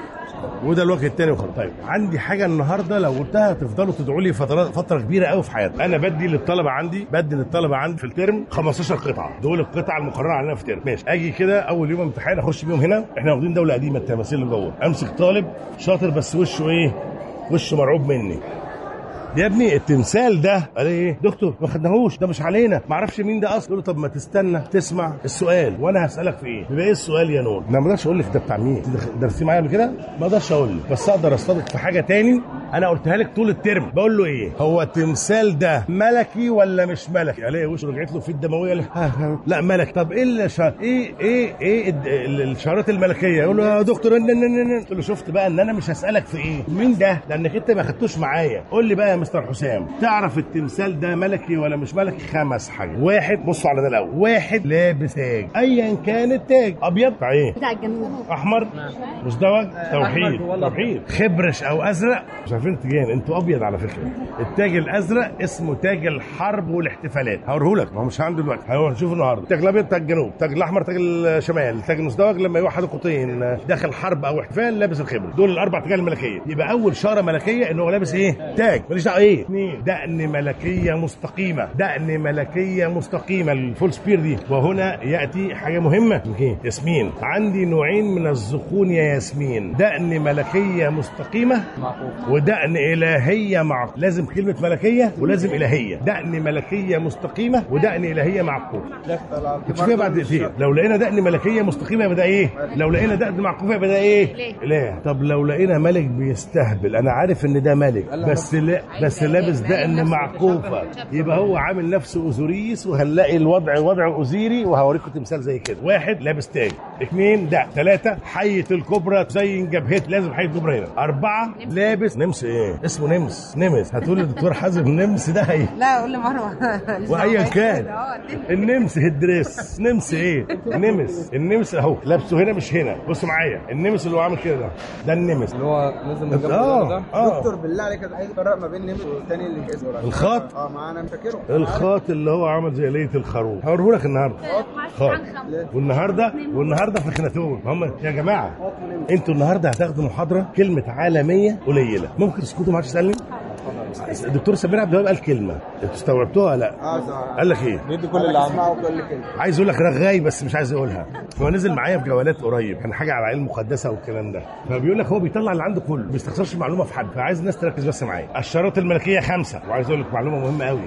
Speaker 1: وده الوجه التاني وخلاص طيب عندي حاجه النهارده لو قلتها تفضلوا تدعوا لي فتره فتره كبيره قوي في حياتي انا بدي للطلبه عندي بدي للطلبه عندي في الترم 15 قطعه دول القطع المقرره علينا في الترم ماشي اجي كده اول يوم امتحان اخش بيهم هنا احنا واخدين دوله قديمه التماثيل اللي جوه امسك طالب شاطر بس وشه ايه وشه مرعوب مني يا ابني التمثال ده قال ايه دكتور ما خدناهوش ده مش علينا ما اعرفش مين ده اصلا له طب ما تستنى تسمع السؤال وانا هسالك في ايه يبقى ايه السؤال يا نور انا ما اقدرش اقول لك ده بتاع مين انت درستيه معايا قبل كده ما اقدرش اقول لك بس اقدر اصطدق في حاجه تاني انا قلتها لك طول الترم بقول له ايه هو التمثال ده ملكي ولا مش ملكي الاقي وشه رجعت له في الدمويه لا, لا ملك طب ايه اللي شا... ايه ايه ايه الد- ال- الشارات الملكيه يقول له يا دكتور ان ان ان إن. قلت له شفت بقى ان انا مش هسالك في ايه مين ده لانك انت ما خدتوش معايا قول لي بقى يا مستر حسام تعرف التمثال ده ملكي ولا مش ملكي خمس حاجات واحد بصوا على ده الاول واحد لابس تاج ايا كان التاج ابيض بتاع ايه
Speaker 4: بتاع الجنوب
Speaker 1: احمر مزدوج توحيد
Speaker 6: ولا
Speaker 1: توحيد خبرش او ازرق مش عارفين تجين انتوا ابيض على فكره التاج الازرق اسمه تاج الحرب والاحتفالات هوريهولك ما هو مش عنده دلوقتي هو هنشوفه النهارده التاج الابيض تاج الجنوب التاج الاحمر تاج الشمال التاج المزدوج لما يوحد قطين داخل حرب او احتفال لابس الخبر دول الاربع تاجات الملكيه يبقى اول شاره ملكيه ان هو لابس ايه تاج ماليش دعوه ايه اثنين دقن ملكيه مستقيمه دقن ملكيه مستقيمه الفول سبير دي وهنا ياتي حاجه مهمه اوكي ياسمين عندي نوعين من الزقون يا ياسمين دقن ملكيه مستقيمه ودقن الهيه مع لازم كلمه ملكيه ولازم الهيه دقن ملكيه مستقيمه ودقن الهيه معقوف هتشوفيها بعد دقيقتين لو لقينا دقن ملكيه مستقيمه يبقى ده ايه لو لقينا دقن معقوفه يبقى ده ايه لا طب لو لقينا ملك بيستهبل انا عارف ان ده ملك بس لا بس لابس دقن معقوفه يبقى هو عامل نفسه اوزوريس وهنلاقي الوضع وضع اوزيري وهوريكم تمثال زي كده واحد لابس تاج اثنين ده ثلاثه حيه الكبرى تزين جبهته لازم حيه الكبرى هنا اربعه لابس نمس ايه اسمه نمس نمس هتقول للدكتور حازم نمس ده ايه
Speaker 3: لا قول لي مروه
Speaker 1: وايا كان النمس هدريس نمس ايه نمس النمس اهو لابسه هنا مش هنا بصوا معايا النمس اللي هو عامل كده ده ده النمس
Speaker 6: اللي هو نازل من جنب
Speaker 1: اه
Speaker 6: ده
Speaker 1: اه
Speaker 2: دكتور بالله عليك عايز تفرق ما بين نمر والتاني اللي اسمه
Speaker 1: الخط؟
Speaker 2: اه ما انا مفكره
Speaker 1: الخاط اللي هو عامل زي ليله الخروف هوريهولك النهارده خاط والنهارده والنهارده في خناتون هم يا جماعه انتوا النهارده هتاخدوا محاضره كلمه عالميه قليله ممكن تسكتوا ما حدش يسالني الدكتور سمير عبد الوهاب قال كلمه انتوا استوعبتوها ولا لا
Speaker 2: اه صح
Speaker 1: قال لك ايه
Speaker 6: بيدي كل اللي عنده
Speaker 2: اسمعوا كل كلمه
Speaker 1: عايز اقول لك رغاي بس مش عايز اقولها هو نزل معايا في جولات قريب كان حاجه على علم مقدسه والكلام ده فبيقول لك هو بيطلع اللي عنده كله ما بيستخسرش معلومه في حد فعايز الناس تركز بس معايا الشارات الملكيه خمسه وعايز اقول لك معلومه مهمه قوي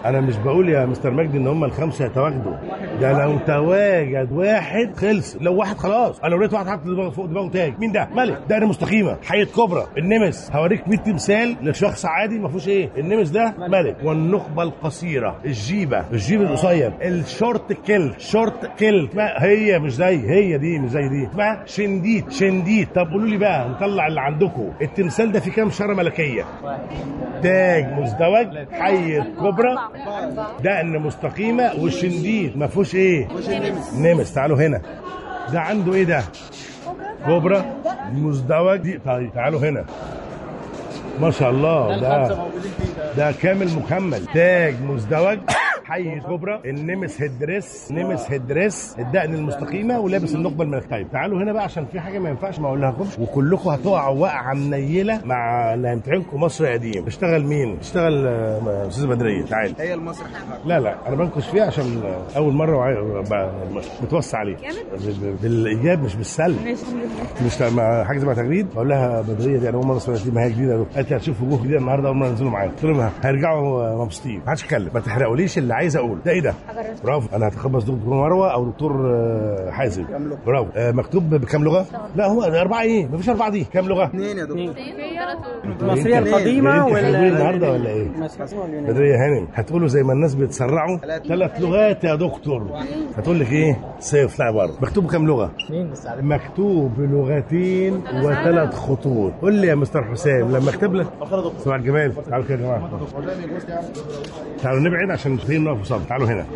Speaker 1: انا مش بقول يا مستر مجدي ان هم الخمسه يتواجدوا ده لو تواجد واحد خلص لو واحد خلاص انا لو لقيت واحد حاطط دماغه فوق دماغه تاج مين ده ملك دقن مستقيمه حيه كبرى النمس هوريك 100 تمثال لشخص عادي ما فيهوش ايه النمس ده ملك والنخبه القصيره الجيبه الجيب القصير الشورت كيل شورت كيل اسمها هي مش زي هي دي مش زي دي اسمها شنديد شنديد طب قولوا لي بقى نطلع اللي عندكم التمثال ده فيه كام شاره ملكيه تاج مزدوج حية كبرى دقن مستقيمة والشنديد ما فيهوش ايه نمس تعالوا هنا ده عنده ايه ده كبرى مزدوج دي طيب تعالوا هنا ما شاء الله ده ده كامل مكمل تاج مزدوج حي كبرى النمس هيدريس نمس هيدريس الدقن المستقيمه ولابس النخبه الملكيه طيب تعالوا هنا بقى عشان في حاجه ما ينفعش ما اقولهاكمش وكلكم هتقعوا وقعه منيله مع اللي هيمتحنكم مصر قديم اشتغل مين؟ اشتغل آه، استاذه بدريه تعالي
Speaker 2: هي المسرح
Speaker 1: لا لا انا بنكش فيها عشان اول مره وعي- ب- بتوسع عليه ب- ب- بالايجاب مش بالسلب مش مع حاجه مع تجريد بقول لها بدريه دي انا اول مره اسمع دي ما هي جديده قالت لي هتشوف وجوه جديده النهارده اول مره ينزلوا معايا قلت لهم هيرجعوا مبسوطين ما حدش يتكلم ما تحرقوليش اللي عايز اقول ده ايه ده؟ برافو انا هتخبص دكتور مروه او دكتور آه، حازم برافو آه، مكتوب بكام لغه؟ لا هو اربعه ايه؟ مفيش اربعه دي كام لغه؟
Speaker 2: اثنين يا دكتور
Speaker 7: المصرية
Speaker 1: انت-
Speaker 7: القديمة
Speaker 1: انت
Speaker 7: ولا
Speaker 1: حلوين النهارده ولا ايه؟
Speaker 7: المصرية واليونانية
Speaker 1: بدرية هانم هتقولوا زي ما الناس بيتسرعوا ثلاث لغات يا دكتور هتقول لك ايه صيف لا بره مكتوب كام لغه
Speaker 7: اثنين بس على
Speaker 1: مكتوب بلغتين وثلاث خطوط قول لي يا مستر حسام لما اكتب لك صباح الجمال تعالوا كده يا جماعه تعالوا نبعد عشان مش نقف قصاد تعالوا هنا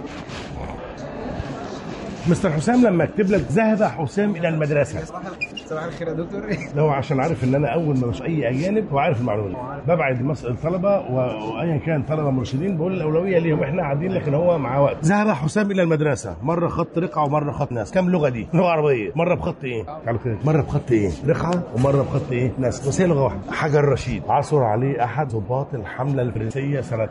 Speaker 1: مستر حسام لما اكتب لك ذهب حسام الى المدرسه
Speaker 2: صباح الخير يا دكتور
Speaker 1: ده هو عشان عارف ان انا اول ما مش اي اجانب هو عارف المعلومه دي. ببعد مس- الطلبه و- وايا كان طلبه مرشدين بقول الاولويه ليهم احنا قاعدين لكن هو معاه وقت ذهب حسام الى المدرسه مره خط رقعه ومره خط ناس كام لغه دي لغه عربيه مره بخط ايه تعالوا كده مره بخط ايه رقعه ومره بخط ايه ناس بس هي لغه واحده حجر رشيد عثر عليه احد ضباط الحمله الفرنسيه سنه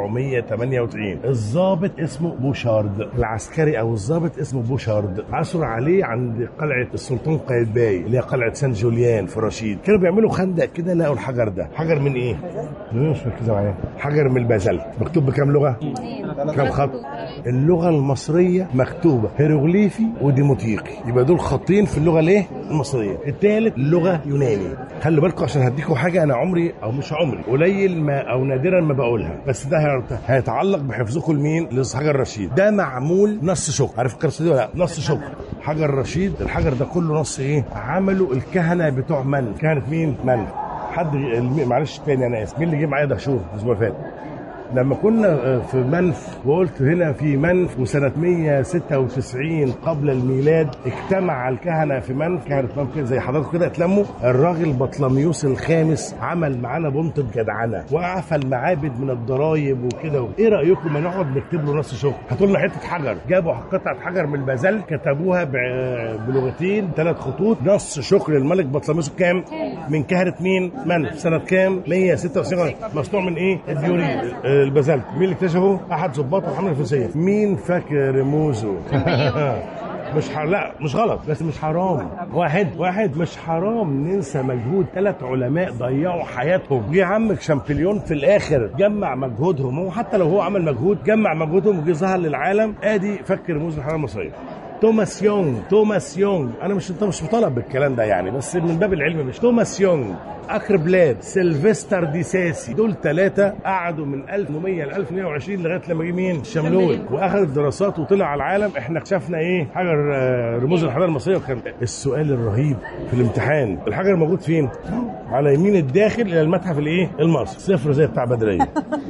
Speaker 1: 1498 الضابط اسمه بوشارد العسكري او الضابط اسمه بوشارد عثر عليه عند قلعه السلطان قايتباي اللي هي قلعه سان جوليان في رشيد كانوا بيعملوا خندق كده لقوا الحجر ده حجر من ايه ليه مش مركزه معايا حجر من البازلت مكتوب بكام لغه كام خط اللغه المصريه مكتوبه هيروغليفي وديموتيقي يبقى دول خطين في اللغه الايه المصريه الثالث لغه يوناني خلي بالكم عشان هديكم حاجه انا عمري او مش عمري قليل ما او نادرا ما بقولها بس ده هيرت- هيتعلق بحفظكم لمين لحجر رشيد ده معمول نص شكر عارف القصه دي ولا لا نص شكر حجر رشيد الحجر ده كله نص ايه عملوا الكهنه بتوع من كانت مين من حد الم- معلش تاني انا اسف مين اللي جه معايا ده شهور الاسبوع اللي فات لما كنا في منف وقلت هنا في منف وسنة 196 قبل الميلاد اجتمع الكهنة في منف كهنة منف كده زي حضراتكم كده اتلموا الراجل بطلميوس الخامس عمل معانا بنطة جدعنة وقفل المعابد من الضرايب وكده ايه رأيكم ما نقعد نكتب له نص شغل هاتوا لنا حتة حجر جابوا قطعة حجر من البازلت كتبوها ب- بلغتين ثلاث خطوط نص شكر الملك بطلميوس الكام من كهنة مين منف سنة كام 196 مصنوع من ايه الديوري البازلت مين اللي اكتشفه احد ضباط الحمله الفرنسيه مين فاكر رموزه مش ح... لا مش غلط بس مش حرام واحد واحد مش حرام ننسى مجهود ثلاث علماء ضيعوا حياتهم جه عمك شامبليون في الاخر جمع مجهودهم هو حتى لو هو عمل مجهود جمع مجهودهم وجه ظهر للعالم ادي فك رموز الحضاره المصريه توماس يونغ توماس يونغ انا مش انت مش مطالب بالكلام ده يعني بس من باب العلم مش توماس يونغ اكر بلاد سيلفستر ديساسي دول ثلاثه قعدوا من 1800 ل 1120 لغايه لما جه مين شملول واخذ الدراسات وطلع على العالم احنا اكتشفنا ايه حجر آه، رموز الحضاره المصريه وكان السؤال الرهيب في الامتحان الحجر موجود فين على يمين الداخل الى المتحف الايه المصري صفر زي بتاع بدريه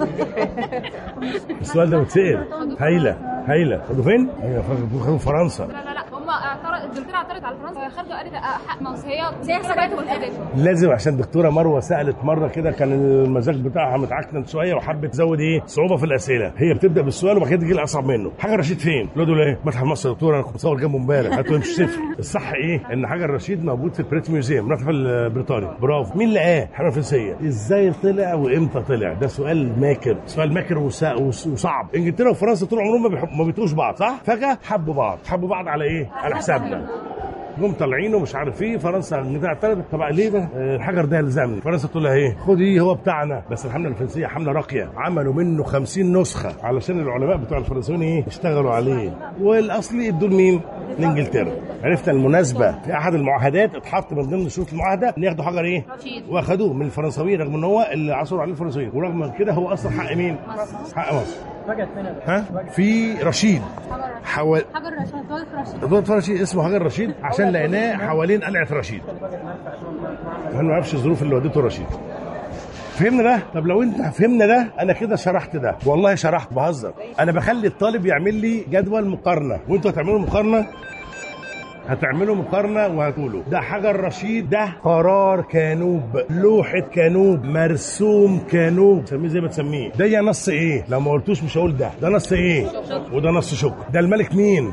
Speaker 1: السؤال ده بيتسال هايله هايله خدوا فين؟ ايوه فاكر خدوا فرنسا
Speaker 8: لا لا لا هم اعترض انجلترا اعترضت على فرنسا خرجوا قالت آه، حق ما هي هي حسابات والحاجات
Speaker 1: لازم عشان دكتوره مروه سالت مره كده كان المزاج بتاعها متعكنن شويه وحبت تزود ايه صعوبه في الاسئله هي بتبدا بالسؤال وبعد كده تجي الاصعب منه حجر رشيد فين؟ قالوا له ايه؟ متحف مصر يا دكتوره انا كنت بصور جنبه امبارح قالت له مش صفر الصح ايه؟ ان حجر رشيد موجود في البريت ميوزيوم المتحف البريطاني برافو مين لقاه؟ الحرب الفرنسيه ازاي طلع وامتى طلع؟ ده سؤال ماكر سؤال ماكر وسا- وص- وصعب انجلترا وفرنسا طول عمرهم ما بيحب- ما بيطوش بعض صح؟ فجاه حبوا بعض حبوا بعض على ايه؟ على حسابنا جم طالعين ومش عارف ايه فرنسا انجلترا اعترضت طب ليه ده آه، الحجر ده يلزمني فرنسا تقول لها ايه خدي هو بتاعنا بس الحمله الفرنسيه حمله راقيه عملوا منه 50 نسخه علشان العلماء بتوع الفرنسيين ايه يشتغلوا عليه والاصلي ادوا لمين لانجلترا عرفت المناسبه في احد المعاهدات اتحط من ضمن شروط المعاهده ان ياخدوا حجر ايه واخدوه من الفرنساويين رغم ان هو اللي عثروا عليه الفرنساويين ورغم من كده هو اصلا حق مين حق مصر ها في رشيد حوالي
Speaker 8: حجر رشيد دولة رشيد
Speaker 1: دولة رشيد اسمه حجر رشيد عشان لقيناه حوالين قلعة رشيد انا ما اعرفش الظروف اللي ودته رشيد فهمنا ده طب لو انت فهمنا ده انا كده شرحت ده والله شرحت بهزر انا بخلي الطالب يعمل لي جدول مقارنه وانتوا هتعملوا مقارنه هتعملوا مقارنه وهتقولوا ده حجر رشيد ده قرار كانوب لوحه كانوب مرسوم كانوب سميه زي ما تسميه ده يا نص ايه لو ما قلتوش مش هقول ده ده نص ايه وده نص شكر ده الملك مين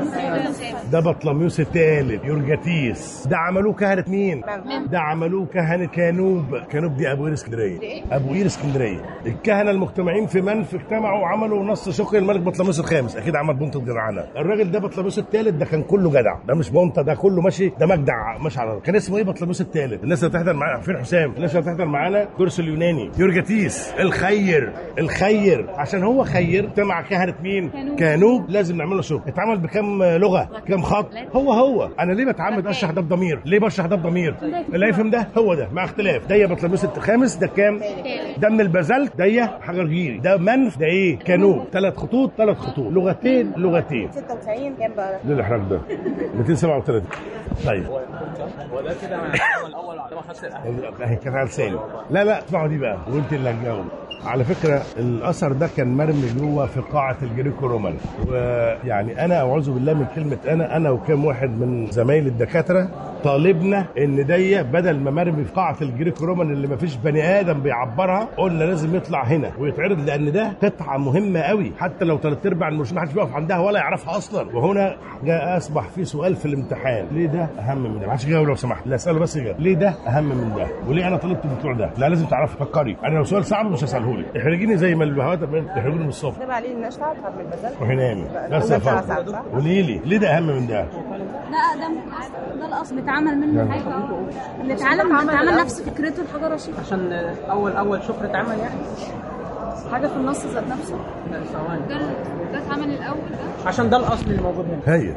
Speaker 1: ده بطلميوس الثالث يورجاتيس ده عملوه كهنة مين؟ ده عملوه كهنة كانوب كانوب دي ابو قير اسكندريه ابو قير اسكندريه الكهنه المجتمعين في منف اجتمعوا وعملوا نص شكر الملك بطلميوس الخامس اكيد عمل بنطة جدعانه الراجل ده بطلميوس الثالث ده كان كله جدع ده مش بنطة ده كله ماشي ده مجدع ماشي على كان اسمه ايه بطلميوس الثالث الناس اللي هتحضر معانا فين حسام الناس اللي هتحضر معانا كورس اليوناني يورجاتيس الخير الخير عشان هو خير اجتمع كهنه مين كانوب لازم نعمل له شغل اتعمل بكام لغه كام خط هو هو انا ليه بتعمد اشرح ده بضمير ليه بشرح ده بضمير اللي يفهم ده هو ده مع اختلاف ده بطلميوس الخامس ده كام ده من البازلت ده حجر جيري ده منف ده ايه كانوب ثلاث خطوط ثلاث خطوط لغتين لغتين
Speaker 3: 96 كام بقى؟
Speaker 1: ليه الاحراج ده 237 طيب
Speaker 5: هو ده كده انا الاول على ما خدت الأهل.
Speaker 1: اهي كانت على لساني لا لا اسمعوا دي بقى وانت اللي هتجاوب على فكره الاثر ده كان مرمي جوه في قاعه الجريكو رومان ويعني انا اعوذ بالله من كلمه انا انا وكم واحد من زمايل الدكاتره طالبنا ان دي بدل ما مرمي في قاعه الجريكو رومان اللي ما فيش بني ادم بيعبرها قلنا لازم يطلع هنا ويتعرض لان ده قطعه مهمه قوي حتى لو ثلاث ارباع المسلمين محدش بيقف عندها ولا يعرفها اصلا وهنا جاء اصبح في سؤال في الامتحان ليه ده اهم من ده ما حدش يجاوب لو سمحت لا اساله بس يجاوب ليه ده اهم من ده وليه انا طلبت الدكتور ده لا لازم تعرفي فكري انا لو سؤال صعب مش هساله لك احرجيني زي ما البهوات احرجوني من الصبح
Speaker 3: ده عليه النشطة بتاعت البازل
Speaker 1: روحي نامي بس يا فاطمه قولي لي ليه ده اهم من ده
Speaker 8: ده اقدم ده الاصل اتعمل منه حاجه اللي اتعلم اتعمل نفس فكرته الحجر رشيد
Speaker 7: عشان اول اول شكر اتعمل يعني
Speaker 4: حاجه في النص ذات نفسه
Speaker 7: لا ثواني
Speaker 8: ده ده اتعمل الاول ده
Speaker 7: عشان ده الاصل اللي موجود هنا
Speaker 1: هي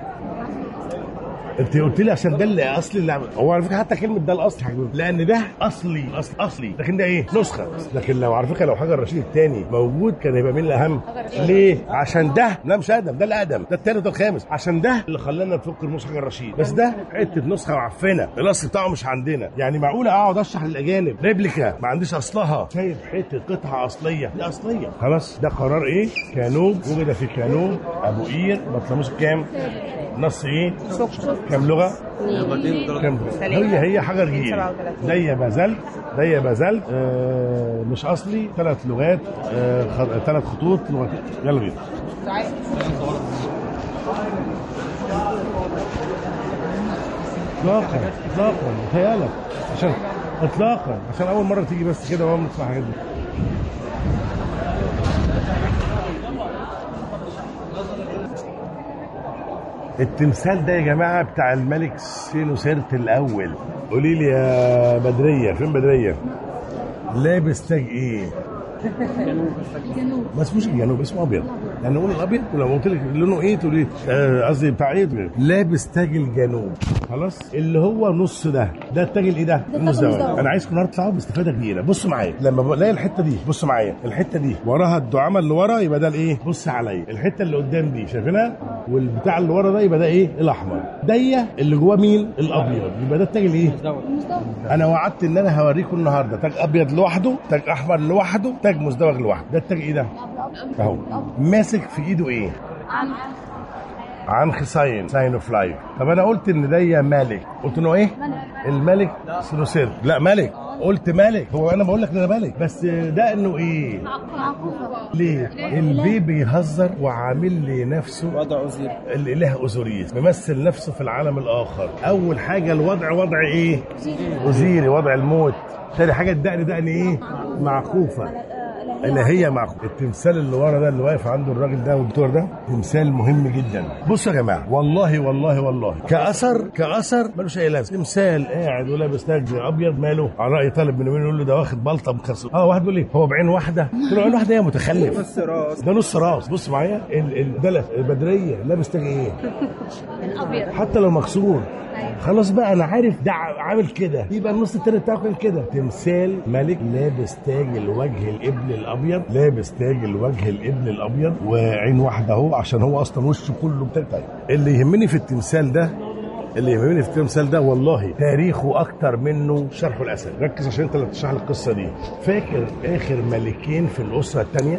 Speaker 1: انت قلت لي عشان ده اللي اصلي اللي عمل هو على فكره حتى كلمه ده الاصل حاجة. لان ده اصلي اصل اصلي لكن ده ايه نسخه لكن لو على فكره لو حجر رشيد الثاني موجود كان هيبقى مين الاهم ليه عشان ده لا مش ادم ده الاقدم ده الثالث ده الخامس عشان ده اللي خلانا نفك المصحف حجر رشيد بس ده حته نسخه معفنه الاصل بتاعه مش عندنا يعني معقوله اقعد اشرح للاجانب ريبليكا ما عنديش اصلها شايف حته قطعه اصليه دي اصليه خلاص ده قرار ايه كانوب وجد في كانوب ابو قير بطلموس كام نص ايه كام لغه كام هي هي حجر جيل دي بازلت دي بازلت آه مش اصلي ثلاث لغات آه خ- ثلاث خطوط لغتين يلا بينا اطلاقا اطلاقا خيالك عشان اطلاقا عشان اول مره تيجي بس كده واول نسمع حاجات دي التمثال ده يا جماعه بتاع الملك سينوسيرت الاول قولي لي يا بدريه فين بدريه لابس تاج ايه ما اسموش الجنوب اسمه ابيض يعني نقول الابيض ولو قلت لك لونه ايه تقول ايه آه، قصدي بتاع ايه تقول إيه؟ لابس تاج الجنوب خلاص اللي هو نص ده ده التاج الايه ده المزدوج انا عايزكم النهارده تطلعوا باستفاده كبيره بصوا معايا لما بلاقي الحته دي بصوا معايا الحته دي وراها الدعامه اللي ورا يبقى ده الايه بص عليا الحته اللي قدام دي شايفينها والبتاع اللي ورا ده يبقى ده ايه الاحمر ديه اللي جواه مين الابيض يبقى ده التاج الايه انا وعدت ان انا هوريكم النهارده تاج ابيض لوحده تاج احمر لوحده تاج مزدوج لوحده ده التاج ايه ده اهو ماسك في ايده ايه عن خصاين ساين اوف لايف طب انا قلت ان ده ملك قلت انه ايه الملك سنوسير لا ملك قلت ملك هو انا بقول لك ان انا ملك بس ده انه ايه ليه البي بيهزر وعامل لي نفسه
Speaker 6: وضع أزير
Speaker 1: الاله اوزوريس ممثل نفسه في العالم الاخر اول حاجه الوضع وضع ايه اوزيري وضع الموت تاني حاجه الدقن دقن ايه معكوفه الهيه معكم التمثال اللي ورا ده اللي واقف عنده الراجل ده والدكتور ده تمثال مهم جدا بصوا يا جماعه والله والله والله كاثر كاثر ملوش اي لازمه تمثال قاعد ولابس تاج ابيض ماله على راي طالب من يقول له ده واخد بلطه بخصم اه واحد بيقول لي هو بعين واحده قلت له عين واحده يا متخلف
Speaker 2: نص راس
Speaker 1: ده نص راس بص معايا ال- ال- ده البدريه لابس تاج ايه
Speaker 8: الابيض
Speaker 1: حتى لو مكسور خلاص بقى انا عارف ده ع- عامل كده يبقى النص التاني بتاعه كان كده تمثال ملك لابس تاج الوجه الابن الابيض لابس تاج الوجه الابن الابيض وعين واحده اهو عشان هو اصلا وشه كله بتاع طيب. اللي يهمني في التمثال ده اللي يهمني في التمثال ده والله تاريخه اكتر منه شرحه الاسد ركز عشان انت اللي بتشرح لي القصه دي فاكر اخر ملكين في الاسره الثانيه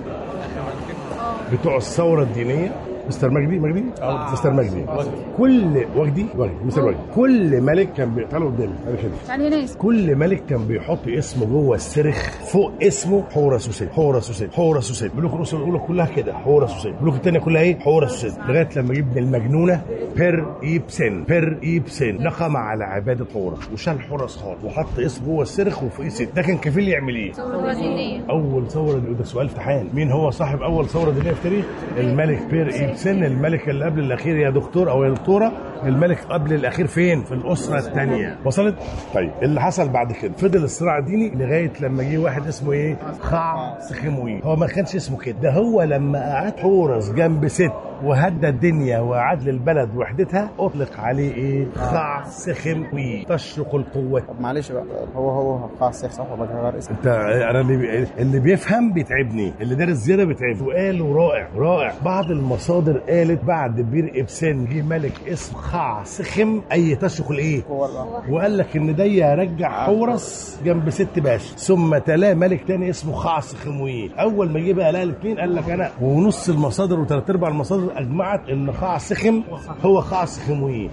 Speaker 1: بتوع الثوره الدينيه مستر مجدي مجدي اه مستر مجدي كل وجدي وجدي مستر وجدي كل ملك كان بي... تعالوا قدامي تعالوا كده
Speaker 8: يعني ناس
Speaker 1: كل ملك كان بيحط اسمه جوه السرخ فوق اسمه حورس وسيد حورس وسيد حورس وسيد ملوك الاسره الاولى كلها كده حورس وسيد الملوك الثانيه كلها ايه حورس وسيد لغايه لما جبنا المجنونه بير ايبسن بير ايبسن نقم على عباده حورس وشال حورس خالص وحط اسمه جوه السرخ وفوقيه سيد ده كان كفيل يعمل ايه؟
Speaker 8: ثورة دينية
Speaker 1: اول ثوره ده سؤال امتحان مين هو صاحب اول ثوره دينيه في التاريخ الملك بير ايبسن الملك اللي قبل الاخير يا دكتور او يا دكتوره الملك قبل الاخير فين في الاسره الثانيه وصلت طيب اللي حصل بعد كده فضل الصراع الديني لغايه لما جه واحد اسمه ايه خع سخموي هو ما كانش اسمه كده ده هو لما قعد حورس جنب ست وهدى الدنيا وعاد للبلد وحدتها اطلق عليه ايه خع سخموي تشرق القوه
Speaker 2: طب معلش بقى هو هو خلاص صح صح ولا غير اسمه
Speaker 1: انت انا اللي بي... اللي بيفهم بيتعبني اللي دارس زياده بيتعبني وقالوا رائع رائع بعض المصادر قالت بعد بير ابسان جه ملك اسمه خع سخم اي تشرق الايه
Speaker 2: هو بقى
Speaker 1: وقال لك ان ده يرجع حورس جنب ست باشا ثم تلاه ملك تاني اسمه خعص خمويه اول ما جه بقى لها الاثنين قال لك انا ونص المصادر وثلاث ارباع المصادر اجمعت ان خعص خم هو خعص خمويه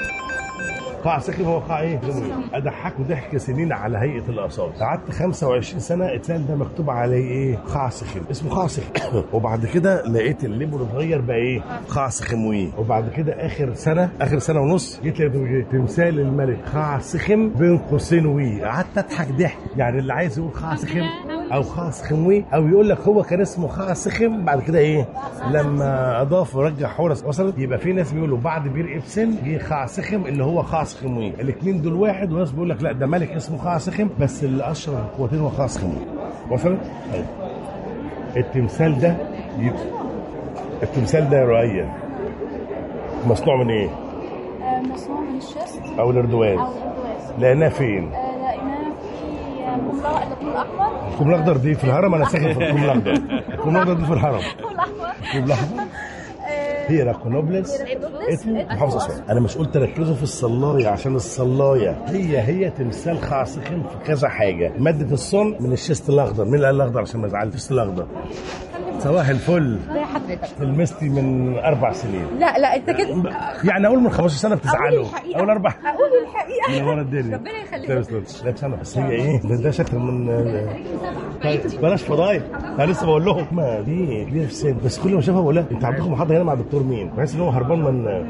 Speaker 1: قاع سخن هو قاع ايه؟ خمويه اضحكوا ضحك سنين على هيئه الاثار قعدت 25 سنه اتسال ده مكتوب عليه ايه؟ قاع سخن اسمه قاع سخن وبعد كده لقيت الليبر اتغير بقى ايه؟ قاع سخمويه وبعد كده اخر سنه اخر سنه ونص جيت لقيت إيه؟ تمثال الملك قاع سخم بين قوسين وي قعدت اضحك ضحك يعني اللي عايز يقول قاع سخم او خاص خموي او يقول لك هو كان اسمه خاص سخم بعد كده ايه لما اضاف ورجع حورس وصلت يبقى في ناس بيقولوا بعد بير ابسن جه خاص سخم اللي هو خاص خموي الاثنين دول واحد وناس بيقول لك لا ده ملك اسمه خاص سخم بس اللي اشرف القوتين هو خاص خموي وصلت طيب التمثال ده ي- التمثال ده يا رؤية مصنوع من ايه؟
Speaker 8: مصنوع من الشست
Speaker 1: او الاردواز
Speaker 8: او الأردواز
Speaker 1: لقيناه فين؟
Speaker 8: لقيناه في كوم الكوم الاحمر
Speaker 1: الكوم الاخضر دي في الهرم انا ساكن في الكوم الاخضر الكوم الاخضر دي في الهرم
Speaker 8: الكوم الاحمر
Speaker 1: الكوم الاحمر هي راكونوبلس اسمه محافظ اسوان انا مش قلت ركزوا في الصلايه عشان الصلايه هي هي تمثال خاصخن في كذا حاجه ماده الصن من الشيست الاخضر مين اللي قال الاخضر عشان ما ازعلش الشيست الاخضر صباح الفل
Speaker 3: زي حضرتك
Speaker 1: المستي من اربع سنين
Speaker 3: لا لا انت كده
Speaker 1: يعني اقول من 15 سنه بتزعلوا
Speaker 3: الحقيقة.
Speaker 1: اول اربع
Speaker 3: اقول الحقيقه
Speaker 1: من ورا الدنيا
Speaker 3: ربنا يخليك.
Speaker 1: لا بس لا بس انا بس هي ايه ده, ده شكل من طيب بلاش فضايح انا لسه بقول لهم ما دي كبيره في السن بس كل ما اشوفها بقول لها انت عندكم محاضره هنا مع دكتور مين؟ بحس ان هو هربان من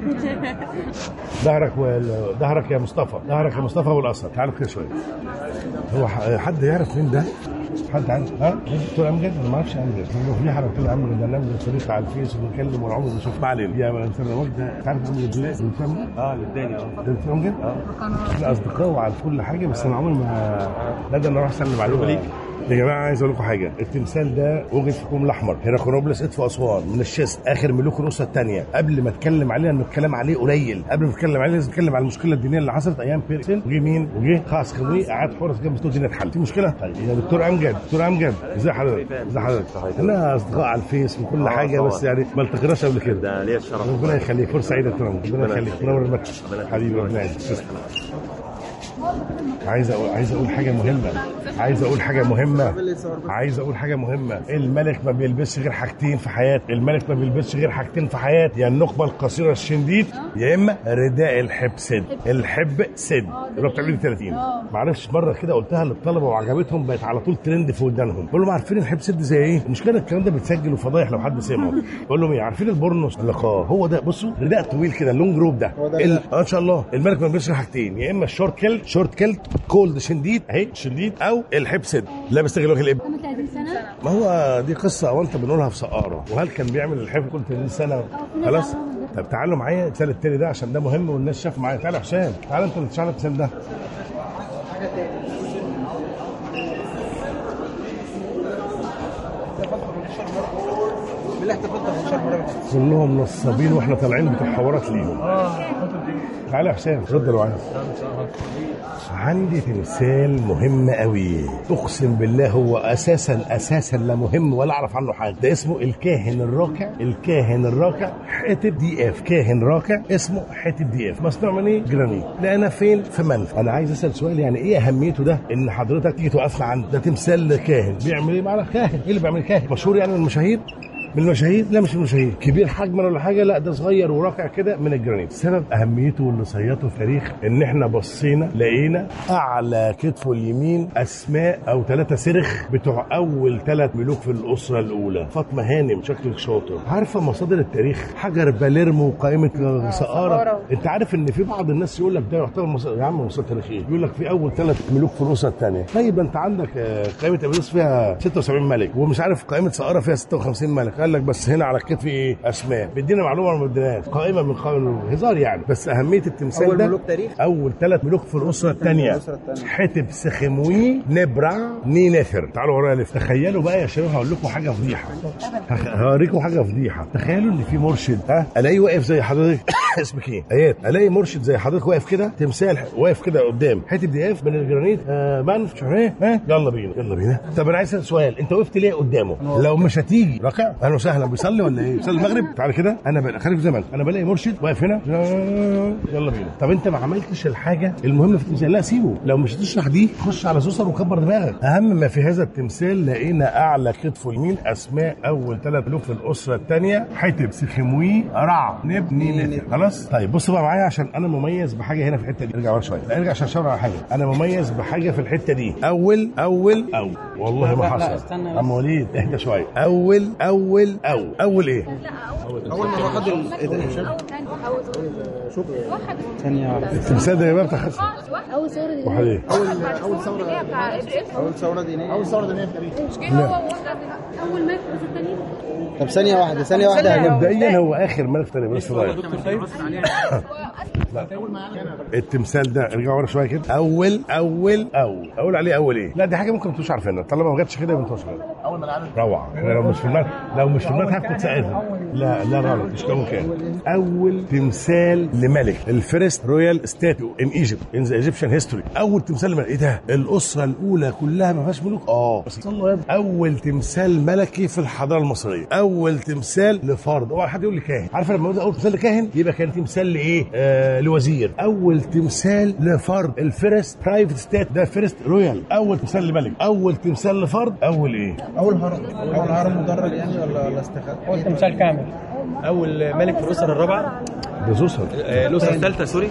Speaker 1: ظهرك وال- ظهرك يا مصطفى ظهرك يا مصطفى والاثر تعالوا كده شويه هو ح- حد يعرف مين ده؟ حد عارف ها؟ ده دكتور امجد انا ما اعرفش امجد هو في حاجه دكتور امجد برنامج صديق على الفيس وبنتكلم والعمر بنشوف ما علينا يا انسان الوقت ده تعرف امجد ليه؟ دكتور امجد؟
Speaker 5: اه للداني اه
Speaker 1: ده دكتور امجد؟ اه احنا اصدقاء وعلى كل حاجه بس انا عمري ما ندى انا اروح اسلم عليكم ليك يا جماعه عايز اقول لكم حاجه التمثال ده وجد في الكوم الاحمر هيراكونوبلس ادفو اسوان من الشيست اخر ملوك الاسره الثانيه قبل ما اتكلم عليه لان الكلام عليه قليل قبل ما اتكلم عليه لازم اتكلم على المشكله الدينيه اللي حصلت ايام بيرسن وجه مين وجه خاص خموي قعد حورس جنب ستور الدنيا اتحل في مشكله طيب يا دكتور امجد دكتور امجد ازي حضرتك ازي حضرتك احنا اصدقاء على الفيس وكل حاجه بس يعني ما التقيناش قبل كده
Speaker 5: ده ليا الشرف
Speaker 1: ربنا يخليك فرصه سعيده يا دكتور أمجد. ربنا يخليك منور المكتب حبيبي ربنا يعزك تسلم. عايز اقول عايز اقول حاجه مهمه عايز اقول حاجه مهمه عايز اقول حاجه مهمه الملك ما بيلبسش غير حاجتين في حياته الملك ما بيلبسش غير حاجتين في حياته يا النقبه القصيره الشنديد يا اما رداء الحب سد الحب سد اللي هو بتاع 30 معرفش مره كده قلتها للطلبه وعجبتهم بقت على طول ترند في ودانهم بقول لهم عارفين الحب سد زي ايه المشكله الكلام ده بيتسجل وفضايح لو حد سمعه بقول لهم ايه عارفين البورنوس قال لك اه هو ده بصوا رداء طويل كده اللونج روب ده
Speaker 2: هو ده
Speaker 1: ال- اه ان شاء الله الملك ما بيلبسش غير حاجتين يا اما الشورت كيلت شورت كيلت كولد شنديد اهي شنديد او الحبسد لا بيستغل وجه الابن
Speaker 8: 30 سنه
Speaker 1: ما هو دي قصه وانت بنقولها في سقاره وهل كان بيعمل الحفظ كل 30 سنه خلاص طب تعالوا معايا المثال التاني ده عشان ده مهم والناس شاف معايا تعالى يا حسام تعالى انت اللي تشرح لنا المثال ده
Speaker 2: بالله تفضل في شرم ربع
Speaker 1: كلهم نصابين واحنا طالعين بتوع حوارات ليهم تعالى يا حسام رد لو عايز عندي تمثال مهم قوي اقسم بالله هو اساسا اساسا لا مهم ولا اعرف عنه حاجه ده اسمه الكاهن الراكع الكاهن الراكع حتب دي اف كاهن راكع اسمه حتب دي اف مصنوع من ايه جرانيت لقينا فين في منف انا عايز اسال سؤال يعني ايه اهميته ده ان حضرتك تيجي توقفنا عنده ده تمثال كاهن بيعمل ايه معنا كاهن ايه اللي بيعمل كاهن مشهور يعني من المشاهير من المشاهير لا مش من المشاهير كبير حجما ولا حاجه لا ده صغير وراكع كده من الجرانيت سبب اهميته واللي صيته في تاريخ ان احنا بصينا لقينا اعلى كتفه اليمين اسماء او ثلاثه سرخ بتوع اول ثلاث ملوك في الاسره الاولى فاطمه هانم شكلك شاطر عارفه مصادر التاريخ حجر باليرمو وقائمه سقاره
Speaker 3: سقارة.
Speaker 1: انت عارف ان في بعض الناس يقول لك ده يعتبر مصادر يا عم مصادر تاريخيه يقول لك في اول ثلاث ملوك في الاسره الثانيه طيب انت عندك آه، قائمه ابليس فيها 76 ملك ومش عارف قائمه سقاره فيها 56 ملك قال لك بس هنا على الكتف ايه اسماء بيدينا معلومه ولا ما بيديناش قائمه من قائمه هزار يعني بس اهميه التمثال
Speaker 2: أول
Speaker 1: ده
Speaker 2: ملوك تاريخ؟
Speaker 1: اول ثلاث ملوك في الاسره الثانيه
Speaker 2: الأسرة التانية.
Speaker 1: حتب سخموي نبرع نينفر تعالوا ورايا لف تخيلوا بقى يا شباب هقول لكم حاجه فضيحه هخ- هوريكم حاجه فضيحه تخيلوا ان في مرشد ها الاقي واقف زي حضرتك اسمك ايه ايات الاقي مرشد زي حضرتك واقف كده تمثال واقف كده قدام حته دي اف من الجرانيت آه منف مش عارف ايه ها يلا بينا يلا بينا طب انا عايز اسال سؤال انت وقفت ليه قدامه لو مش هتيجي ركع اهلا وسهلا بيصلي ولا ايه بيصلي المغرب تعالى كده انا بقى خليك في زمن انا بلاقي مرشد واقف هنا يلا بينا طب انت ما عملتش الحاجه المهمه في التمثال لا سيبه لو مش هتشرح دي خش على سوسر وكبر دماغك اهم ما في هذا التمثال لقينا اعلى كتفه اليمين اسماء اول ثلاث ملوك في الاسره الثانيه حتب سخموي رع نب نينت خلاص طيب بص بقى معايا عشان انا مميز بحاجه هنا في الحته دي ارجع ورا شويه لا ارجع عشان اشاور على حاجه انا مميز بحاجه في الحته دي اول اول اول والله ما
Speaker 7: لا، لا،
Speaker 1: حصل
Speaker 7: استنى بس.
Speaker 1: عم وليد اهدى شويه اول اول اول اول ايه
Speaker 2: اول ما واخد ال- إيه ده؟ ثانية واحدة
Speaker 1: التمثال ده يا بابا تخصص
Speaker 8: اول صوره دي
Speaker 1: واحد ايه
Speaker 2: اول ثورة دينية اول ثورة دينية
Speaker 8: اول ملك في الثانيه
Speaker 2: طب ثانية واحدة ثانية واحدة هجيب
Speaker 1: مبدئيا هو اخر ملك تاني بس صغير التمثال ده ارجع ورا شويه كده اول اول اول اقول عليه اول ايه لا دي حاجه ممكن ما تبقوش عارفينها طالما ما جاتش كده يبقى انتوا مش عارفينها اول ما العالم روعه يعني لو مش في المتحف لو مش في المتحف كنت ساعتها لا لا غلط مش كده كان اول تمثال لملك الفيرست رويال ستاتو ان ايجيبت ان ذا ايجيبشن هيستوري اول تمثال لملك ايه ده الاسره الاولى كلها ما فيهاش ملوك اه بس صلوا يا ابني. اول تمثال ملكي في الحضاره المصريه اول تمثال لفرد اوعى حد يقول لي كاهن عارف لما يقول اول تمثال لكاهن يبقى كان تمثال لايه آه لوزير اول تمثال لفرد الفيرست برايفت ستات ده فيرست رويال اول تمثال لملك اول تمثال لفرد اول ايه
Speaker 2: اول هرم اول هرم مدرج يعني ولا ولا استخدام
Speaker 7: اول تمثال كامل اول ملك في الاسره الرابعه
Speaker 1: ده زوسر
Speaker 5: آه، الاسره الثالثه سوري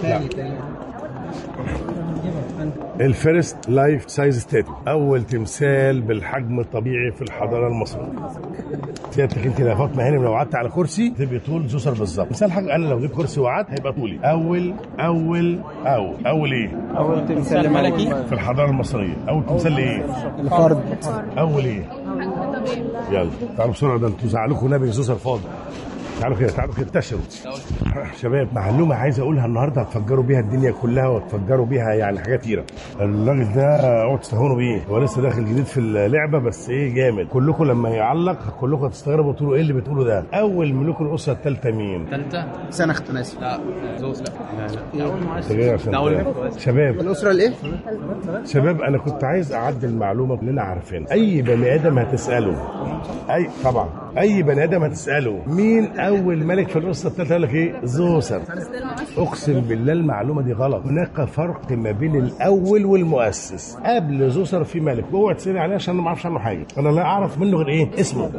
Speaker 1: الفيرست لايف سايز ستاتو اول تمثال بالحجم الطبيعي في الحضاره المصريه سيادتك انت يا فاطمه هانم لو قعدت على كرسي تبقى طول زوسر بالظبط مثال حاجه انا لو جبت كرسي وقعدت هيبقى طولي اول اول اول اول ايه
Speaker 2: اول تمثال ملكي
Speaker 1: في الحضاره المصريه اول تمثال لايه
Speaker 2: الفرد
Speaker 1: اول ايه يلا تعالوا بسرعه ده انتوا زعلوكوا نبي زوسر فاضي تعالوا كده تعالوا كده انتشروا شباب معلومه عايز اقولها النهارده هتفجروا بيها الدنيا كلها وتفجروا بيها يعني حاجات كتيره الراجل ده اوعوا تستهونوا بيه هو لسه داخل جديد في اللعبه بس ايه جامد كلكم لما يعلق كلكم هتستغربوا تقولوا ايه اللي بتقولوا ده اول ملوك الاسره الثالثه مين
Speaker 5: ثالثه
Speaker 2: سنة اختناسي
Speaker 5: لا زوز لا لا لا
Speaker 1: أنت جاي عشان
Speaker 5: ده أول
Speaker 1: كده.
Speaker 5: ملك.
Speaker 1: شباب
Speaker 2: الأسرة الإيه؟
Speaker 1: شباب انا كنت عايز اعدل معلومه كلنا عارفينها اي بني ادم هتساله اي طبعا اي بني ادم هتساله مين اول ملك في الاسره الثالثه يقول لك ايه زوسر اقسم بالله المعلومه دي غلط هناك فرق ما بين الاول والمؤسس قبل زوسر في ملك اوعى تسالني عليه عشان أنا ما اعرفش عنه حاجه انا لا اعرف منه غير ايه اسمه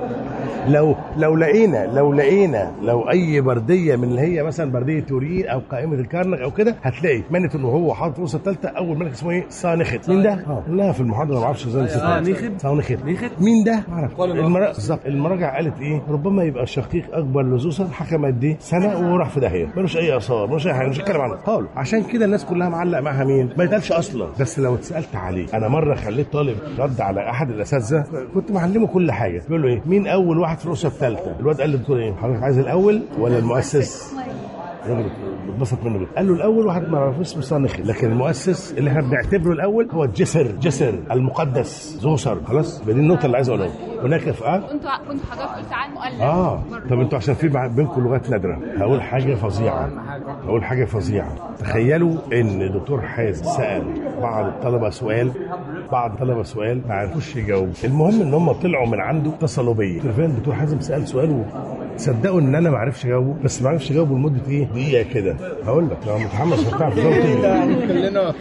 Speaker 1: لو لو لقينا لو لقينا لو اي برديه من اللي هي مثلا برديه تورين او قائمه الكرنك او كده هتلاقي مانت انه هو حاطط الاسره الثالثه اول ملك اسمه ايه؟ صانخت مين ده؟ اه لا في المحاضره ما اعرفش ازاي
Speaker 6: صانخت؟
Speaker 1: صانخت مين ده؟ ما اعرف المرا... بالظبط المراجع قالت ايه؟ ربما يبقى الشقيق اكبر لزوسر حكم قد ايه؟ سنه وراح في داهيه ملوش اي اثار ملوش اي حاجه مش هتكلم عنه خالص عشان كده الناس كلها معلق معاها مين؟ ما يتقالش اصلا بس لو اتسالت عليه انا مره خليت طالب رد على احد الاساتذه كنت معلمه كل حاجه بيقول له ايه؟ مين اول واحد في الاسره الثالثه؟ الواد قال للدكتور ايه؟ حضرتك عايز الاول ولا المؤسس؟ الراجل اتبسط منه جدا قال له الاول واحد ما يعرفوش اسمه صانخي لكن المؤسس اللي احنا بنعتبره الاول هو جسر جسر المقدس زوسر خلاص دي النقطه اللي عايز اقولها هناك في اه
Speaker 8: كنت كنت حضرتك قلت عن مؤلف
Speaker 1: اه طب انتوا عشان في مع- بينكم لغات نادره هقول حاجه فظيعه هقول حاجه فظيعه تخيلوا ان دكتور حازم سال بعض الطلبه سؤال بعض الطلبه سؤال ما عرفوش يجاوبوا المهم ان هم طلعوا من عنده اتصلوا بيا قلت له فين دكتور حازم سال سؤال و- تصدقوا ان انا ما عرفش اجاوبه بس ما عرفش اجاوبه لمده ايه دقيقه كده هقول لك لو متحمس وبتاع في ظهر تيجي.
Speaker 6: كلنا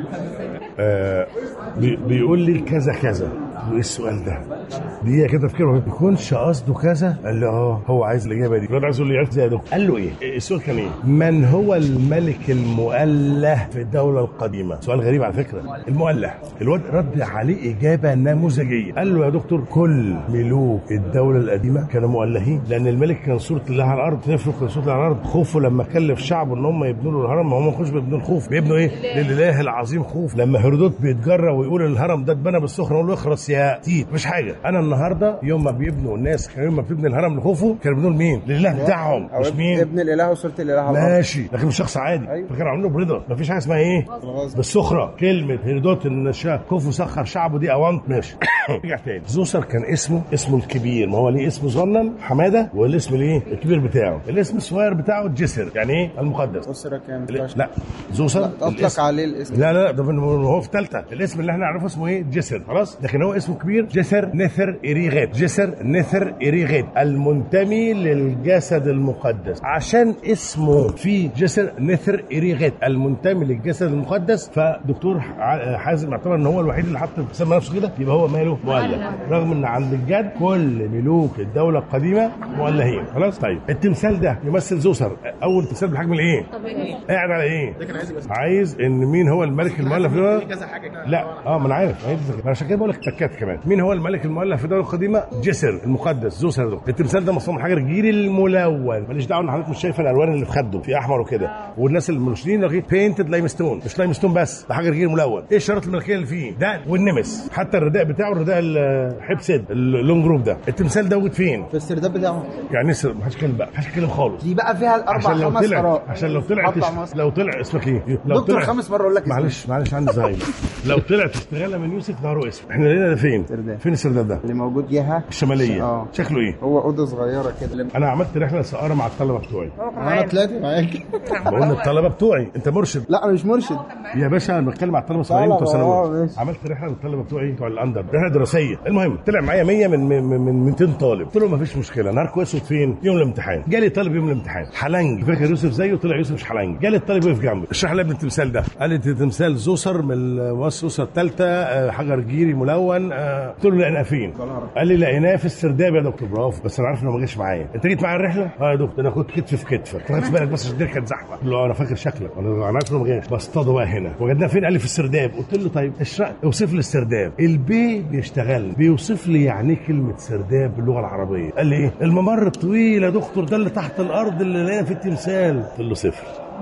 Speaker 1: آه بي- بيقول لي كذا كذا وايه السؤال ده؟ دقيقه كده تفكير ما يكونش قصده كذا قال له اه هو عايز الاجابه دي الواد عايز يقول لي عرفت زي ده قال له ايه؟ السؤال كان ايه؟ من هو الملك المؤله في الدوله القديمه؟ سؤال غريب على فكره المؤله الواد رد عليه اجابه نموذجيه قال له يا دكتور كل ملوك الدوله القديمه كانوا مؤلهين لان الملك كان صوره الله على الارض نفرق كان صوره الله على الارض خوفه لما كلف شعبه ان هم يبنوا له الهرم ما هم ما كانوش بيبنوا الخوف بيبنوا ايه؟ للاله العظيم خوف لما هيرودوت بيتجرى ويقول الهرم ده اتبنى بالسخره نقول له اخرس يا تيت مش حاجه انا النهارده يوم ما بيبنوا الناس كانوا يوم ما بتبني الهرم لخوفه كانوا بيبنوا لمين؟ لله بتاعهم
Speaker 2: أو
Speaker 1: مش مين؟
Speaker 2: ابن الاله وصوره الاله على الارض
Speaker 1: ماشي لكن مش شخص عادي
Speaker 2: أيوة.
Speaker 1: فكانوا عاملينه برضا مفيش حاجه اسمها ايه
Speaker 2: الغصب.
Speaker 1: بالسخره كلمه هيرودوت ان الشا- كوفو سخر شعبه دي اوانت ماشي رجع تاني زوسر كان اسمه اسمه الكبير ما هو ليه اسم صغنن حماده والاسم ليه الكبير بتاعه الاسم الصغير بتاعه جسر يعني ايه المقدس
Speaker 2: اسره كام
Speaker 1: لا زوسر
Speaker 2: اطلق
Speaker 1: الاسم-
Speaker 2: عليه الاسم
Speaker 1: لا لا ده من هو في ثالثه الاسم اللي احنا نعرفه اسمه ايه جسر خلاص لكن هو اسمه كبير جسر نثر اريغات جسر نثر اريغات المنتمي للجسد المقدس عشان اسمه في جسر نثر اريغات المنتمي للجسد المقدس فدكتور ح- حازم اعتبر ان هو الوحيد اللي حط مسمى نفسه كده يبقى هو ماله مؤلف رغم ان عند الجد كل ملوك الدوله القديمه مؤلهين خلاص طيب التمثال ده يمثل زوسر اول تمثال بالحجم الايه قاعد على ايه عايز ان مين هو الملك المؤلف ده لا اه ما انا عارف ما هي دي الفكرة. ما عشان كده بقول لك تكات كمان مين هو الملك المؤلف في الدوله القديمه جسر المقدس زوسر ده التمثال ده مصنوع من حجر الجيري الملون ماليش دعوه ان حضرتك مش شايفه الالوان اللي في خده في احمر وكده والناس المرشدين لغايه بينتد لايم ستون مش لايم ستون بس ده حجر جيري ملون ايه الشرط الملكيه اللي فيه ده والنمس حتى الرداء بتاعه الرداء الحبسد اللون جروب ده التمثال ده موجود فين
Speaker 2: في السرداب بتاعه
Speaker 1: يعني لسه ما حدش يتكلم بقى ما حدش يتكلم خالص
Speaker 2: دي بقى فيها الاربع
Speaker 1: عشان لو
Speaker 2: خمس
Speaker 1: طلع
Speaker 2: اراء
Speaker 1: عشان لو طلع
Speaker 2: أربع
Speaker 1: تش...
Speaker 2: مصر.
Speaker 1: لو طلع اسمك ايه؟ لو
Speaker 2: دكتور
Speaker 1: طلع
Speaker 2: خامس مره اقول لك اسمه.
Speaker 1: معلش معلش عندي زهايمر لو طلعت استغاله من يوسف نهاره اسم احنا لقينا ده فين؟
Speaker 2: سرداب.
Speaker 1: فين السرداب ده؟
Speaker 2: اللي موجود جهه
Speaker 1: الشماليه
Speaker 2: اه
Speaker 1: شكله ايه؟
Speaker 2: هو اوضه صغيره كده
Speaker 1: انا عملت رحله سقاره مع الطلبه بتوعي
Speaker 2: انا طلعت معاك
Speaker 1: بقول للطلبه بتوعي انت مرشد
Speaker 2: لا انا مش مرشد
Speaker 1: يا باشا انا بتكلم على الطلبه الصغيرين بتوع
Speaker 2: طلبة، اه،
Speaker 1: ثانوي
Speaker 2: ماشي.
Speaker 1: عملت رحله للطلبه بتوعي بتوع الاندر رحله دراسيه المهم طلع معايا 100 من من, من 200 طالب قلت له ما فيش مشكله نهاركم اسود فين يوم الامتحان جالي طالب يوم الامتحان حلنج فاكر يوسف زيه طلع يوسف مش حلنج جالي الطالب وقف جنبي اشرح لي ابن التمثال ده قال لي ده تمثال زوسر من مصر زوسر الثالثه حجر جيري ملون آه. قلت له لقيناه فين قال لي لقيناه في السرداب يا دكتور برافو بس انا عارف انه ما جاش معايا انت جيت معايا الرحله اه يا دكتور انا كنت كتف في كتفك ما خدتش بالك بس عشان الدنيا كانت زحمه قلت له انا فاكر شكلك انا أنا عارف انه ما جاش بصطاده بقى هنا وجدناه فين قال لي في السرداب قلت له طيب اشرح اوصف لي السرداب البي بيشتغل بيوصف لي يعني ايه كلمه سرداب باللغه العربيه قال لي ايه الممر الطويل يا دكتور ده اللي تحت الارض اللي لقينا في التمثال قلت له صفر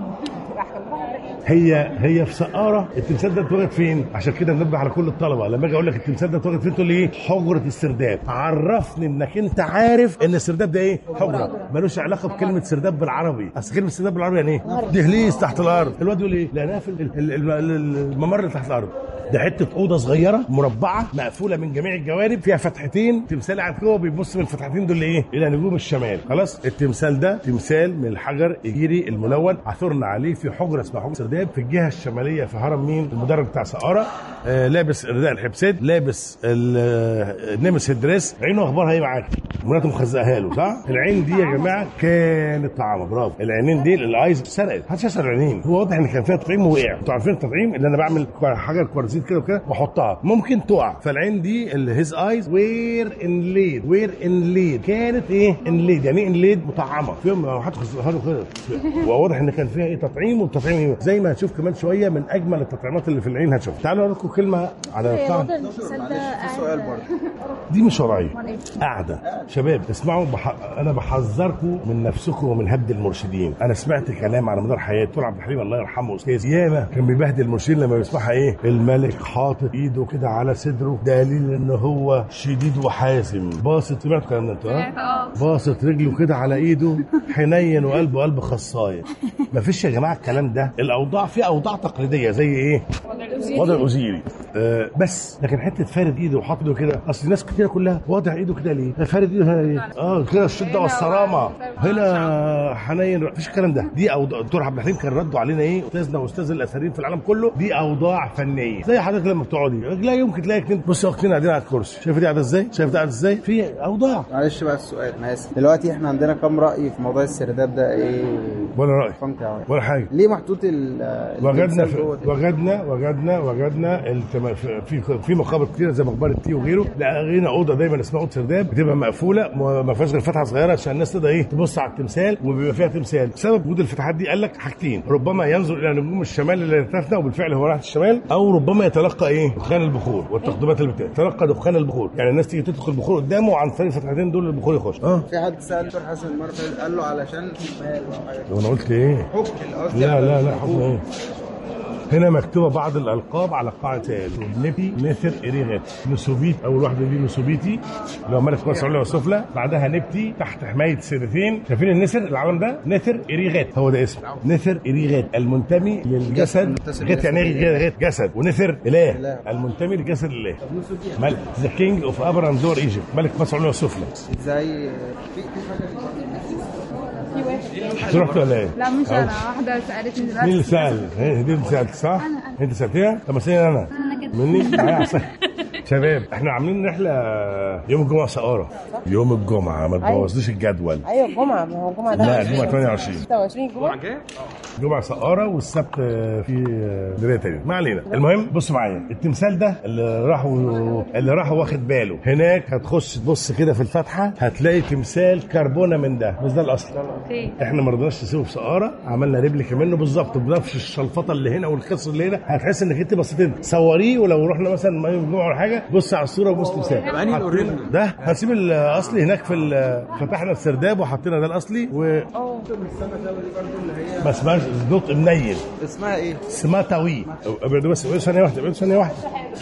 Speaker 1: هي هي في سقاره التمثال ده اتوجد فين؟ عشان كده بنبه على كل الطلبه لما اجي اقول لك التمثال ده اتوجد فين تقول لي ايه؟ حجره السرداب عرفني انك انت عارف ان السرداب ده ايه؟ حجره ملوش علاقه بكلمه سرداب بالعربي اصل كلمه سرداب بالعربي يعني ايه؟ دهليز تحت الارض الواد يقول ايه؟ لقيناها في ال- ال- ال- ال- الممر اللي تحت الارض ده حته اوضه صغيره مربعه مقفوله من جميع الجوانب فيها فتحتين تمثال قاعد جوه بيبص من الفتحتين دول لايه؟ الى نجوم الشمال خلاص التمثال ده تمثال من الحجر الجيري الملون عثرنا عليه في حجره اسمها حجره سرداب في الجهه الشماليه في هرم مين؟ المدرج بتاع سقاره آه لابس رداء الحبسات لابس ال- آه، النمس الدريس عينه اخبارها ايه معاك؟ مراته مخزقها له صح؟ العين دي يا جماعه كانت طعامه برافو العينين دي الايز اتسرقت محدش يسرق العينين هو واضح ان كان فيها تطعيم ووقع انتوا عارفين التطعيم اللي انا بعمل حجر كوارزيت زيت كده وكده واحطها ممكن تقع فالعين دي الهيز ايز وير انليد وير انليد كانت ايه انليد يعني ايه انليد مطعمه فيهم لو حد خد كده وواضح ان كان فيها ايه تطعيم والتطعيم ايه زي ما هتشوف كمان شويه من اجمل التطعيمات اللي في العين هتشوف تعالوا اقول لكم كلمه على
Speaker 8: هي
Speaker 1: الطعم
Speaker 8: وضع المثال ده
Speaker 6: سؤال
Speaker 8: قاعد-
Speaker 6: برضه
Speaker 1: دي مش شرعيه
Speaker 8: أمال إيه؟
Speaker 1: قاعده شباب اسمعوا بح... انا بحذركم من نفسكم ومن هبد المرشدين انا سمعت كلام على مدار حياتي دكتور عبد الحليم الله يرحمه استاذ ياما كان بيبهدل المرشدين لما بيسمعها ايه الملك حاطط ايده كده على صدره دليل ان هو شديد وحاسم باصت سمعت الكلام ده انتوا ها؟ باصت رجله كده على ايده حنين وقلبه قلب خصايه مفيش يا جماعه الكلام ده الاوضاع في اوضاع تقليديه زي ايه وضع الوزيري آه بس لكن حته فارد ايده وحاطط ايده كده اصل الناس كتير كلها واضع ايده كده ليه؟ فارد ايده هنا ليه؟ اه كده الشده والصرامه هنا حنين مفيش الكلام ده دي اوضاع دكتور عبد الحليم كان ردوا علينا ايه استاذنا واستاذ الاثريين في العالم كله دي اوضاع فنيه زي حضرتك لما بتقعدي لا يمكن تلاقي اتنين بص اختين قاعدين على الكرسي شايف دي قاعده ازاي؟ شايف ده قاعده ازاي؟ في اوضاع
Speaker 6: معلش بقى السؤال انا اسف دلوقتي احنا عندنا كام راي في موضوع السرداب ده ايه
Speaker 1: ولا راي
Speaker 6: الفن بتاعه
Speaker 1: ولا حاجه
Speaker 6: ليه محطوط ال
Speaker 1: وجدنا
Speaker 6: التمثال
Speaker 1: في
Speaker 6: جوه ده؟
Speaker 1: وجدنا وجدنا وجدنا التم... في في- في مقابر كتير زي مقبره تي وغيره لقينا اوضه دايما اسمها اوضه سرداب بتبقى مقفوله ما ما فيهاش غير فتحه صغيره عشان الناس تقدر ايه تبص على التمثال وبيبقى فيها تمثال بسبب وجود الفتحات دي قال لك حاجتين ربما ينظر الى نجوم الشمال اللي تفنى وبالفعل هو راح الشمال او ربما يتلقى ايه دخان البخور والتقدمات اللي بتتلقى دخان البخور يعني الناس تيجي تدخل البخور قدامه عن طريق الفتحتين دول البخور يخش اه
Speaker 6: في حد سال دكتور حسن المره اللي فاتت قال له علشان مال وحاجات
Speaker 1: وانا قلت ايه
Speaker 6: حكم القصد
Speaker 1: لا لا لا حكم ايه هنا مكتوبه بعض الالقاب على قاعه تال نبي نثر اريغات نسوبيت اول واحده دي نسوبيتي اللي هو ملك مصر العليا والسفلى بعدها نبتي تحت حمايه سنتين شايفين النسر العالم ده نثر اريغات هو ده اسمه نثر اريغات المنتمي للجسد غات يعني ايه غات جسد ونثر اله المنتمي لجسد الاله ملك ذا كينج اوف ابر اند دور ايجيبت ملك مصر العليا والسفلى
Speaker 6: زي في في حاجه
Speaker 1: انت رحت ولا ايه؟
Speaker 4: لا مش
Speaker 1: أو-
Speaker 4: انا واحده سالتني دلوقتي
Speaker 1: مين اللي سأل؟ هي دي اللي سألت صح؟ انت سألتيها؟ طب ما اسألني انا مني؟ معايا عصاية. شباب احنا عاملين رحله يوم الجمعه سقاره يوم الجمعه ما تبوظليش الجدول
Speaker 3: ايوه الجمعه ما هو الجمعه ده
Speaker 1: لا الجمعه 28
Speaker 3: 26 جمعه
Speaker 1: جمعه سقاره والسبت في بدايه تاني ما علينا المهم بصوا معايا التمثال ده اللي راحوا اللي راحوا واخد باله هناك هتخش تبص كده في الفتحه هتلاقي تمثال كربونه من ده بس ده الاصل احنا ما رضيناش نسيبه في سقاره عملنا ريبليكا منه بالظبط بنفس الشلفطه اللي هنا والكسر اللي هنا هتحس انك انت بصيت صوريه ولو رحنا مثلا ما يوم الجمعه ولا حاجه بص على الصوره وبص تمثال
Speaker 5: أنهي الأوريجينال؟
Speaker 1: ده هنسيب الاصلي هناك في ال- فتحنا السرداب وحطينا ده الاصلي و ما اسمهاش نطق منيل
Speaker 6: اسمها ايه؟
Speaker 1: اسمها تاوي ابعدوا بس ابعدوا ثانيه واحده ابعدوا ثانيه واحده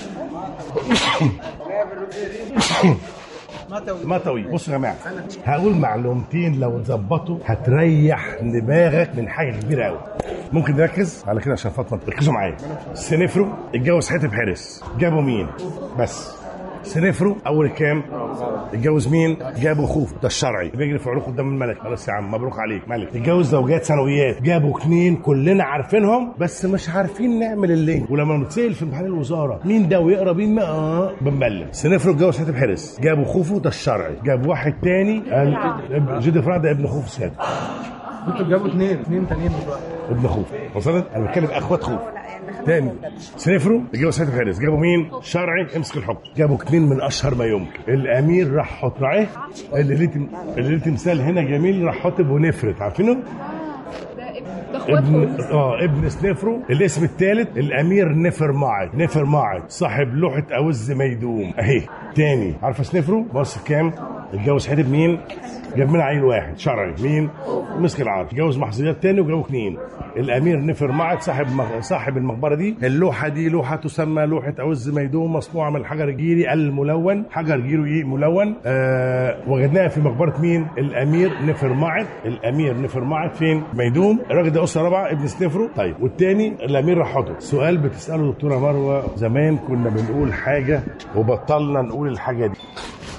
Speaker 1: ما توي بصوا يا جماعه هقول معلومتين لو اتظبطوا هتريح دماغك من حاجه كبيره قوي ممكن نركز على كده عشان فاطمه ركزوا معايا سنفرو اتجوز حتب حارس جابوا مين بس سنفرو اول كام اتجوز مين جابوا خوف ده الشرعي بيجري في عنق قدام الملك خلاص يا عم مبروك عليك ملك اتجوز زوجات ثانويات جابوا اتنين كلنا عارفينهم بس مش عارفين نعمل اللينك ولما نتسال في امتحان الوزاره مين ده ويقرا مين ما اه بنبلم سنفرو اتجوز حاتم حرس جابوا خوفو ده الشرعي جاب واحد تاني قال جدي فرع ده ابن خوف سيادة
Speaker 7: انتوا جابوا اثنين اثنين تانيين مش واحد
Speaker 1: ابن خوف وصلت انا بتكلم اخوات خوف تاني سنفرو اتجوز حاتم حارس جابوا مين شرعي امسك الحكم جابوا اتنين من اشهر ما يمكن الامير راح حط معاه اللي ليه تم- اللي ليه تمثال هنا جميل راح حط ونفرت عارفينه
Speaker 4: ده اخوات
Speaker 1: ابن
Speaker 4: خوف.
Speaker 1: اه ابن سنفرو الاسم الثالث الامير نفر معد نفر معد صاحب لوحه اوز ميدوم اهي تاني عارفه سنفرو بص كام اتجوز حتب مين جاب منها عيل واحد شرعي مين مسك العرش اتجوز محظيات تاني وجابوا اثنين الامير نفر معد صاحب مغ... صاحب المقبره دي اللوحه دي لوحه تسمى لوحه اوز ميدوم مصنوعه من الحجر الجيري الملون حجر جيري ملون آه وجدناها في مقبره مين الامير نفر معد الامير نفر معد فين ميدوم الراجل ده اسره رابعه ابن سنفرو طيب والتاني الامير رحاته سؤال بتساله دكتوره مروه زمان كنا بنقول حاجه وبطلنا نقول الحاجه دي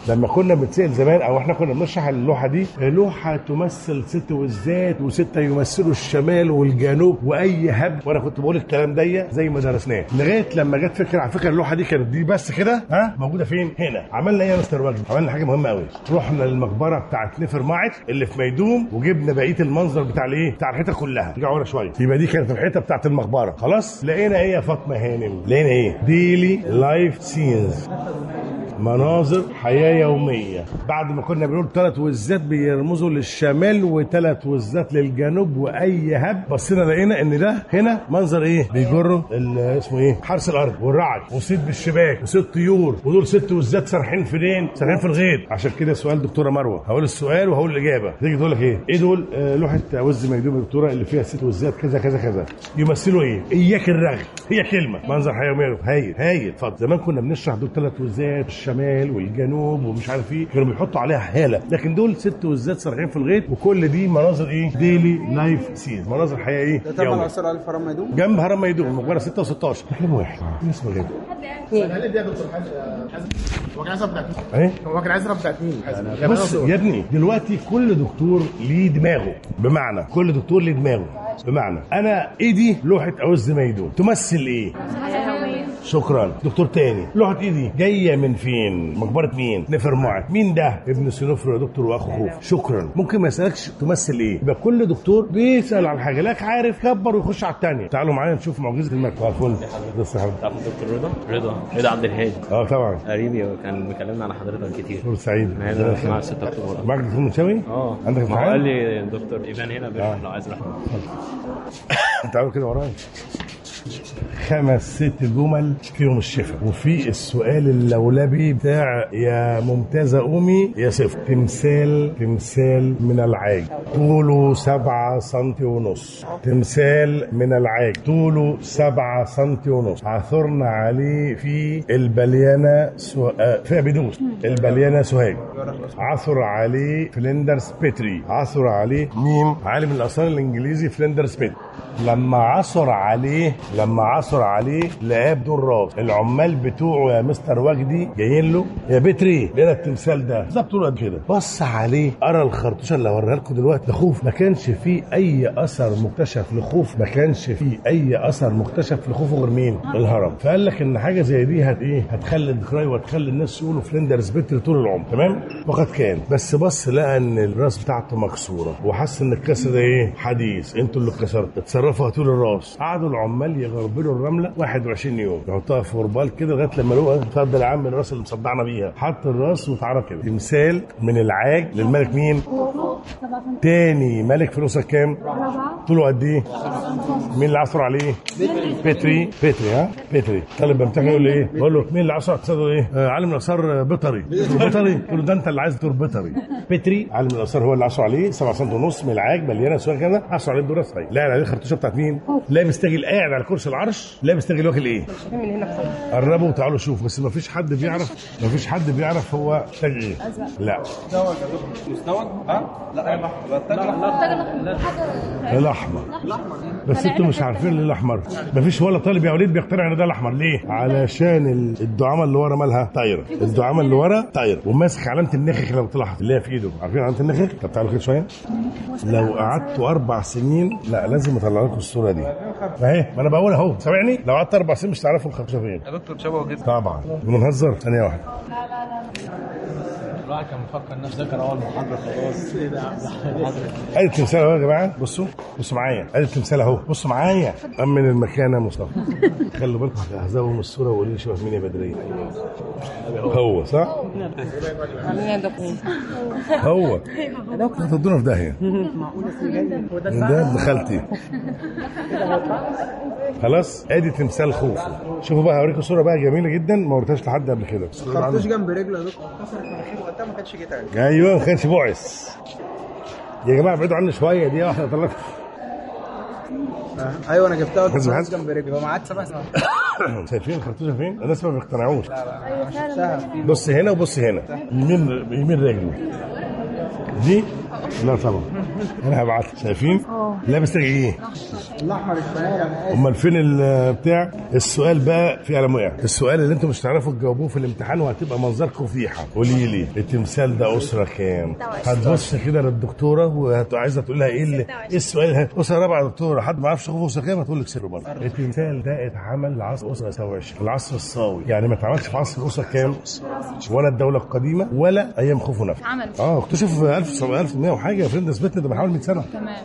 Speaker 1: لما كنا بنتسال زمان او احنا كنا بنشرح اللوحه دي لوحه تمثل ست والذات وسته يمثلوا الشمال والجنوب واي هب وانا كنت بقول الكلام ده زي ما درسناه لغايه لما جت فكره على فكره اللوحه دي كانت دي بس كده ها موجوده فين هنا عملنا ايه يا مستر وجدي عملنا حاجه مهمه قوي رحنا للمقبره بتاعت نفر معت اللي في ميدوم وجبنا بقيه المنظر بتاع الايه بتاع الحيطه كلها رجعوا ورا شويه يبقى دي كانت الحيطه بتاعت المقبره خلاص لقينا ايه يا فاطمه هانم لقينا ايه ديلي لايف سينز مناظر حياة يومية بعد ما كنا بنقول ثلاث وزات بيرمزوا للشمال وثلاث وزات للجنوب وأي هب بصينا لقينا إن ده هنا منظر إيه بيجروا ال- اسمه إيه حرس الأرض والرعد وصيد بالشباك وصيد طيور ودول ست وزات سارحين فين سارحين في الغيط عشان كده سؤال دكتورة مروة هقول السؤال وهقول الإجابة تيجي تقول لك إيه إيه دول آه لوحة وز مكدوب دكتورة اللي فيها ست وزات كذا كذا كذا يمثلوا إيه إياك الرغي هي كلمة منظر حياة يومية هايل هايل اتفضل زمان كنا بنشرح دول ثلاث وزات الشمال والجنوب ومش عارف ايه كانوا بيحطوا عليها هاله لكن دول ست وزات سارحين في الغيط وكل دي مناظر ايه ديلي لايف سيز مناظر حياه ايه
Speaker 6: ده تبع
Speaker 1: يومية.
Speaker 6: العصر على الفرام ميدوم
Speaker 1: جنب هرم ميدوم المقبره 6 و16 كلام واحد مين اسمه غير
Speaker 2: هل دي يا دكتور حازم حازم هو كان عايز يضرب بتاعت مين؟
Speaker 1: ايه
Speaker 2: هو كان عايز يضرب بتاعت مين؟ حازم
Speaker 1: بص يا ابني دلوقتي كل دكتور ليه دماغه بمعنى كل دكتور ليه دماغه بمعنى انا ايدي لوحه اوز ميدوم تمثل ايه شكرا دكتور تاني لوحه ايدي جايه من فين مقبره مين نفر معت مين ده ابن سنوفر يا دكتور واخو خوف شكرا ممكن ما يسالكش تمثل ايه يبقى كل دكتور بيسال عن حاجه لك عارف كبر ويخش على الثانيه تعالوا معايا نشوف معجزه المكتب فل بص يا حبيبي.
Speaker 5: تعرف دكتور رضا رضا رضا عبد الهادي
Speaker 1: اه طبعا
Speaker 5: قريبي وكان مكلمنا عن حضرتك كتير
Speaker 1: دكتور سعيد
Speaker 5: ما هنا مع 6 اكتوبر
Speaker 1: معاك دكتور منشاوي
Speaker 5: اه
Speaker 1: عندك
Speaker 5: ما هو
Speaker 1: امتحان؟
Speaker 5: قال لي دكتور ايفان هنا بيروح لو عايز يروح
Speaker 1: تعالوا كده ورايا خمس ست جمل فيهم الشفاء وفي السؤال اللولبي بتاع يا ممتازة قومي يا صفر تمثال تمثال من العاج طوله سبعة سنتي ونص تمثال من العاج طوله سبعة سنتي ونص عثرنا عليه في البليانة سو... آه فيها بيدوس البليانة سوهاج عثر عليه فلندرز بيتري عثر عليه مين عالم الآثار الإنجليزي فلندرز بيتري لما عثر عليه لما عثر عليه لقاه بدون راس العمال بتوعه يا مستر وجدي جايين له يا بتري لقينا التمثال ده بالظبط طوله قد كده بص عليه قرا الخرطوشه اللي هوريها لكم دلوقتي ده خوف ما كانش فيه اي اثر مكتشف لخوف ما كانش فيه اي اثر مكتشف لخوفه غير مين الهرم فقال لك ان حاجه زي دي هت ايه هتخلي ذكراي وهتخلي الناس يقولوا فلندرز بيتري طول العمر تمام وقد كان بس بص لقى ان الراس بتاعته مكسوره وحس ان الكسر ده ايه حديث انتوا اللي كسرتوا اتصرفوا هاتوا لي الراس قعدوا العمال يغربلوا الرمله 21 يوم يحطوها في غربال كده لغايه لما لقوا اتفضل يا عم الراس اللي مصدعنا بيها حط الراس واتعرف كده تمثال من العاج للملك مين تاني ملك في الاسره كام طوله قد ايه مين اللي عثر عليه بيتري بيتري ها بيتري طالب بيمتحن يقول له ايه بقول له مين اللي عثر اقتصاده ايه آه عالم الاثار بيطري بيطري يقول له ده انت اللي عايز دكتور بيطري بيتري عالم الاثار هو اللي عثر عليه 7 سم ونص من العاج مليانه سؤال كده عثر عليه الدور الصحيح لا عليه الخرطوشه بتاعت مين لابس تاجل قاعد على كرسي العرش لابس تاجل واكل ايه
Speaker 3: من هنا بصراحه
Speaker 1: قربوا وتعالوا شوفوا بس ما فيش حد بيعرف ما فيش حد بيعرف هو تاج ايه لا الاحمر بس انتوا مش عارفين ليه الاحمر مفيش ولا طالب يا وليد بيقتنع ان ده الاحمر ليه علشان ال- الدعامه اللي ورا مالها طايره الدعامه اللي ورا طايره وماسك علامه النخخ لو تلاحظ اللي هي في ايده عارفين علامه النخخ طب تعالوا كده شويه لو قعدتوا اربع سنين لا لازم اطلع لكم الصوره دي اهي ما انا بقول اهو سامعني لو قعدت اربع سنين مش هتعرفوا الخرطوشه فين
Speaker 7: يا دكتور شبهه جدا
Speaker 1: طبعا بنهزر ثانيه واحده
Speaker 7: الواحد كان مفكر نفسه ذكر اول محاضره خلاص ايه ده يا عم
Speaker 1: ادي التمثال اهو يا جماعه بصوا بصوا معايا ادي التمثال اهو بصوا معايا امن المكان يا مصطفى خلوا بالكم هتهزقوا من الصوره وقولوا لي شبه مين يا بدريه هو صح
Speaker 3: عاملين يا دكتور
Speaker 1: هو هتودونا في داهيه ده ابن خالتي خلاص ادي تمثال خوف شوفوا بقى هوريكم صوره بقى جميله جدا ما وريتهاش لحد قبل كده
Speaker 6: خرطوش جنب رجله يا دكتور كسرت مناخيره وقتها ما كانش جه تاني
Speaker 1: ايوه ما كانش بعث يا جماعه ابعدوا عني شويه دي واحده طلعت
Speaker 6: ايوه انا جبتها
Speaker 1: حازم
Speaker 6: وقت
Speaker 1: حازم.
Speaker 6: جنب رجله يبقى ما عادش سبع سنين
Speaker 1: شايفين الخرطوشه فين؟ الناس ما بيقتنعوش
Speaker 8: ايوه فعلا
Speaker 1: بص هنا وبص هنا يمين يمين رجله دي لا طبعا انا هبعت شايفين لابس ايه
Speaker 6: الاحمر الشمالي انا اسف
Speaker 1: امال فين البتاع السؤال بقى في قلم وقع السؤال اللي انتم مش هتعرفوا تجاوبوه في الامتحان وهتبقى منظركم فضيحه قولي لي التمثال ده اسره كام هتبص كده للدكتوره وعايزه تقول لها ايه اللي ايه السؤال ده اسره رابعه يا دكتوره حد ما يعرفش خوف اسره كام هتقول لك سر برضه التمثال ده اتعمل لعصر اسره 27 العصر الصاوي يعني ما اتعملش في عصر الاسره كام ولا الدوله القديمه ولا ايام خوفو نفسه
Speaker 4: عمل
Speaker 1: اه اكتشف في 1700 وحاجه يا فريند اثبتنا ده من حوالي 100 سنه
Speaker 4: تمام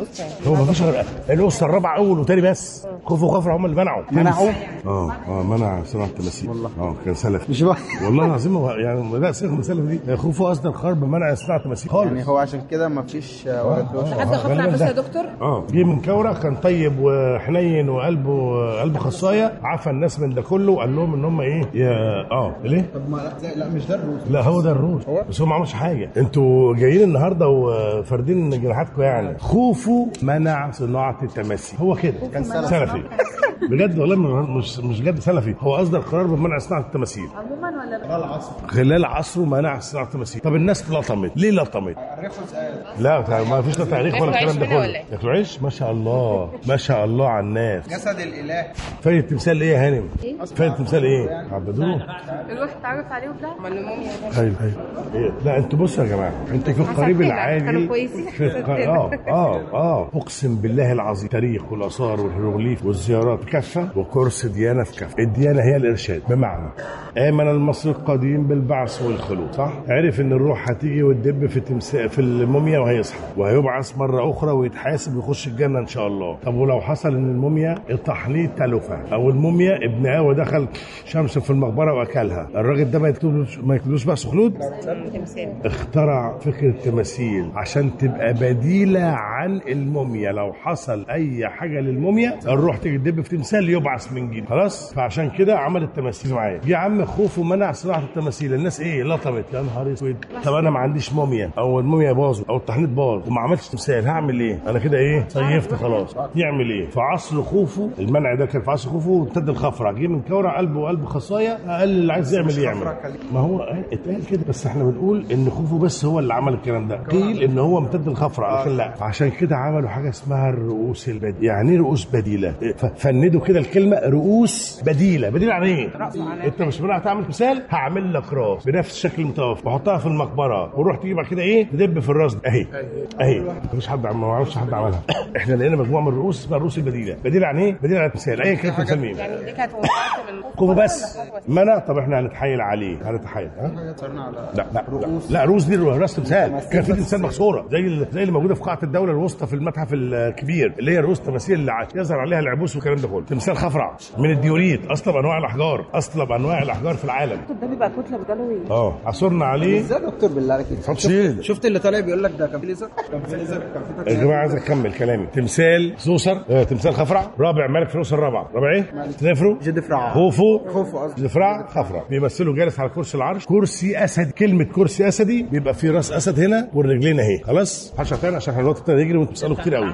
Speaker 1: هو ما فيش غير الاسره الرابعه اول وتاني بس خوف وخفرع هم اللي منعوا
Speaker 6: منعوا
Speaker 1: اه اه منع صناعه التماثيل والله اه كان سلفي
Speaker 6: مش بقى
Speaker 1: والله العظيم هو يعني لا سيبك من السلفي دي خوف اصدر قرار بمنع صناعه التماثيل خالص
Speaker 6: يعني هو عشان كده ما فيش وردوش
Speaker 1: آه،
Speaker 3: حد خفرع
Speaker 1: غالباً
Speaker 3: بس
Speaker 1: ده.
Speaker 3: يا دكتور
Speaker 1: اه جه من كوره كان طيب وحنين وقلبه قلبه خصايه عفى الناس من ده كله وقال لهم ان هم ايه يا اه ليه؟
Speaker 6: طب ما لا, لا مش ده الروس
Speaker 1: لا هو ده الروس بس هو ما عملش حاجه انتوا جايين النهارده وفاردين جناحاتكم يعني خوفوا منع صناعه التماثيل هو كده
Speaker 6: كان سلفي.
Speaker 1: سلفي بجد والله مش مش جد سلفي هو اصدر قرار بمنع صناعه التماثيل
Speaker 4: عموما ولا
Speaker 6: ده العصر
Speaker 1: خلال عصره منع صناعه التماثيل طب الناس لطمت ليه لطمت
Speaker 6: عرفوا سؤال
Speaker 1: لا ما فيش لا تاريخ ولا
Speaker 3: ياكلوا
Speaker 1: الكلام ده
Speaker 3: عيش منها
Speaker 1: كله
Speaker 3: ولا إيه؟
Speaker 1: ياكلوا عيش ما شاء الله ما شاء الله على الناس
Speaker 6: جسد الاله
Speaker 1: فايد التمثال ايه يا هانم فايد التمثال ايه عبدوه
Speaker 4: الروح اتعرف عليه وبتاع
Speaker 3: امال الموميا ده
Speaker 1: خير خير إيه؟ لا انتوا بصوا يا جماعه انت في القريب
Speaker 3: حسبتنا.
Speaker 1: العاجل
Speaker 3: كانوا كويسين
Speaker 1: في الق...
Speaker 3: حسبتنا.
Speaker 1: اه اه اه اقسم بالله العظيم التاريخ والاثار والهيروغليف والزيارات كفه وكورس ديانه في كفه الديانه هي الارشاد بمعنى امن المصري القديم بالبعث والخلود صح عرف ان الروح هتيجي وتدب في التمثال في الموميا وهيصحى وهيبعث مره اخرى ويتحاسب ويخش الجنه ان شاء الله طب ولو حصل ان الموميا التحنيط تلفه او الموميا ابن اوى دخل شمس في المقبره واكلها الراجل ده ما يكتبلوش ما يكتبلوش بقى خلود
Speaker 3: تمثال
Speaker 1: اخترع فكرة التماثيل عشان تبقى بديلة عن الموميا لو حصل أي حاجة للموميا الروح تيجي تدب في تمثال يبعث من جديد خلاص فعشان كده عمل التماثيل معايا يا عم خوف ومنع صناعة التماثيل الناس إيه لطمت يا نهار أسود طب أنا ما عنديش موميا أو الموميا باظت أو التحنيط باظ وما عملتش تمثال هعمل إيه؟ أنا كده إيه صيفت خلاص يعمل إيه؟ في عصر خوفو المنع ده كان في عصر خوفو امتد الخفرع جه من كورع قلبه وقلب خصايا قال اللي عايز يعمل يعمل ما هو اتقال كده بس احنا بنقول ان خوفو بس هو اللي عمل الكلام ده قيل ان هو امتد الخفرع لكن لا عشان كده عملوا حاجه اسمها الرؤوس البديله يعني ايه رؤوس بديله ف- فندوا كده الكلمه رؤوس بديله بديله عن ايه انت مش منع تعمل تمثال هعمل لك راس بنفس الشكل المتوفى واحطها في المقبره وروح تجيب بعد كده ايه تدب في الراس ده. اهي اهي مفيش حد عم- ما اعرفش حد عملها احنا لقينا مجموعه من الرؤوس اسمها الرؤوس البديله بديله عن ايه بديله عن التمثال ايا كان التمثال مين
Speaker 3: يعني دي كانت مختلفه من
Speaker 1: كوفو بس منع طب احنا هنتحايل عليه هنتحايل ها
Speaker 6: صرنا على
Speaker 1: لا لا رؤوس لا رؤوس دي راس تمثال كان في تمثال مكسوره زي ال- زي اللي موجوده في قاعه الدوله الوسطى في المتحف الكبير اللي هي رؤوس تماثيل اللي ع- يظهر عليها العبوس والكلام ده كله تمثال خفرع من الديوريت اصلا بانواع الاحجار اصلا انواع الاحجار في العالم
Speaker 3: ده بيبقى كتله بدلوي
Speaker 1: اه عثرنا عليه
Speaker 6: ازاي يا دكتور بالله عليك
Speaker 1: حط شيل
Speaker 6: شفت اللي طالع بيقول لك ده كان في ليزر كان في ليزر كان في
Speaker 1: يا
Speaker 6: تكسير.
Speaker 1: جماعه عايز اكمل كلامي تمثال سوسر آه تمثال خفرع رابع ملك فلوس الرابعه رابع ايه؟ نفرو
Speaker 6: جد فرع
Speaker 1: خوفو
Speaker 6: خوفو قصدي.
Speaker 1: زفرع خفرع بيمثلوا جالس على كرسي العرش كرسي اسد كلمه كرسي اسدي بيبقى فيه راس اسد هنا والرجلين اهي خلاص حشر تاني عشان احنا الوقت ابتدى يجري وانتوا بتسالوا كتير قوي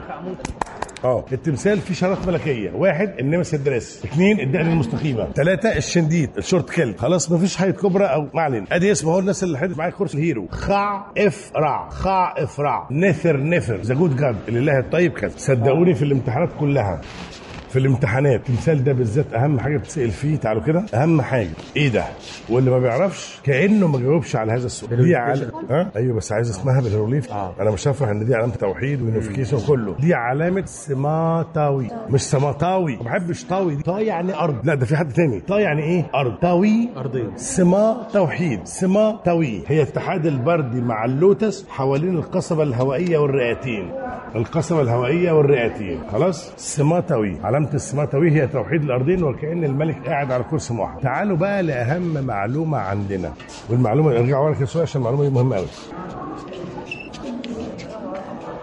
Speaker 1: اه التمثال فيه شارات ملكيه واحد النمس الدرس اثنين الدقن المستقيمه ثلاثه الشنديد الشورت كيل خلاص مفيش حاجه كبرى او ما علينا ادي اسمه هو الناس اللي حدت معايا كرسي الهيرو خع اف رع خع اف رع نثر نفر ذا جود جاد الاله الطيب كذا صدقوني في الامتحانات كلها في الامتحانات التمثال ده بالذات اهم حاجه بتسال فيه تعالوا كده اهم حاجه ايه ده واللي ما بيعرفش كانه ما جاوبش على هذا السؤال دي على ها ايوه بس عايز اسمها بالهيروغليف آه. انا مش هفرح ان دي علامه توحيد ويونيفيكيشن كله دي علامه سماطاوي مش سماطاوي ما بحبش طاوي دي طا يعني ارض لا ده في حد تاني طا يعني ايه ارض طاوي ارضيه سما توحيد سما توي هي اتحاد البردي مع اللوتس حوالين القصبه الهوائيه والرئتين القصبة الهوائية والرئتين خلاص سماتوي علامة السماتوي هي توحيد الأرضين وكأن الملك قاعد على كرسي واحد تعالوا بقى لأهم معلومة عندنا والمعلومة ارجعوا ورا كده شوية عشان المعلومة دي مهمة قوي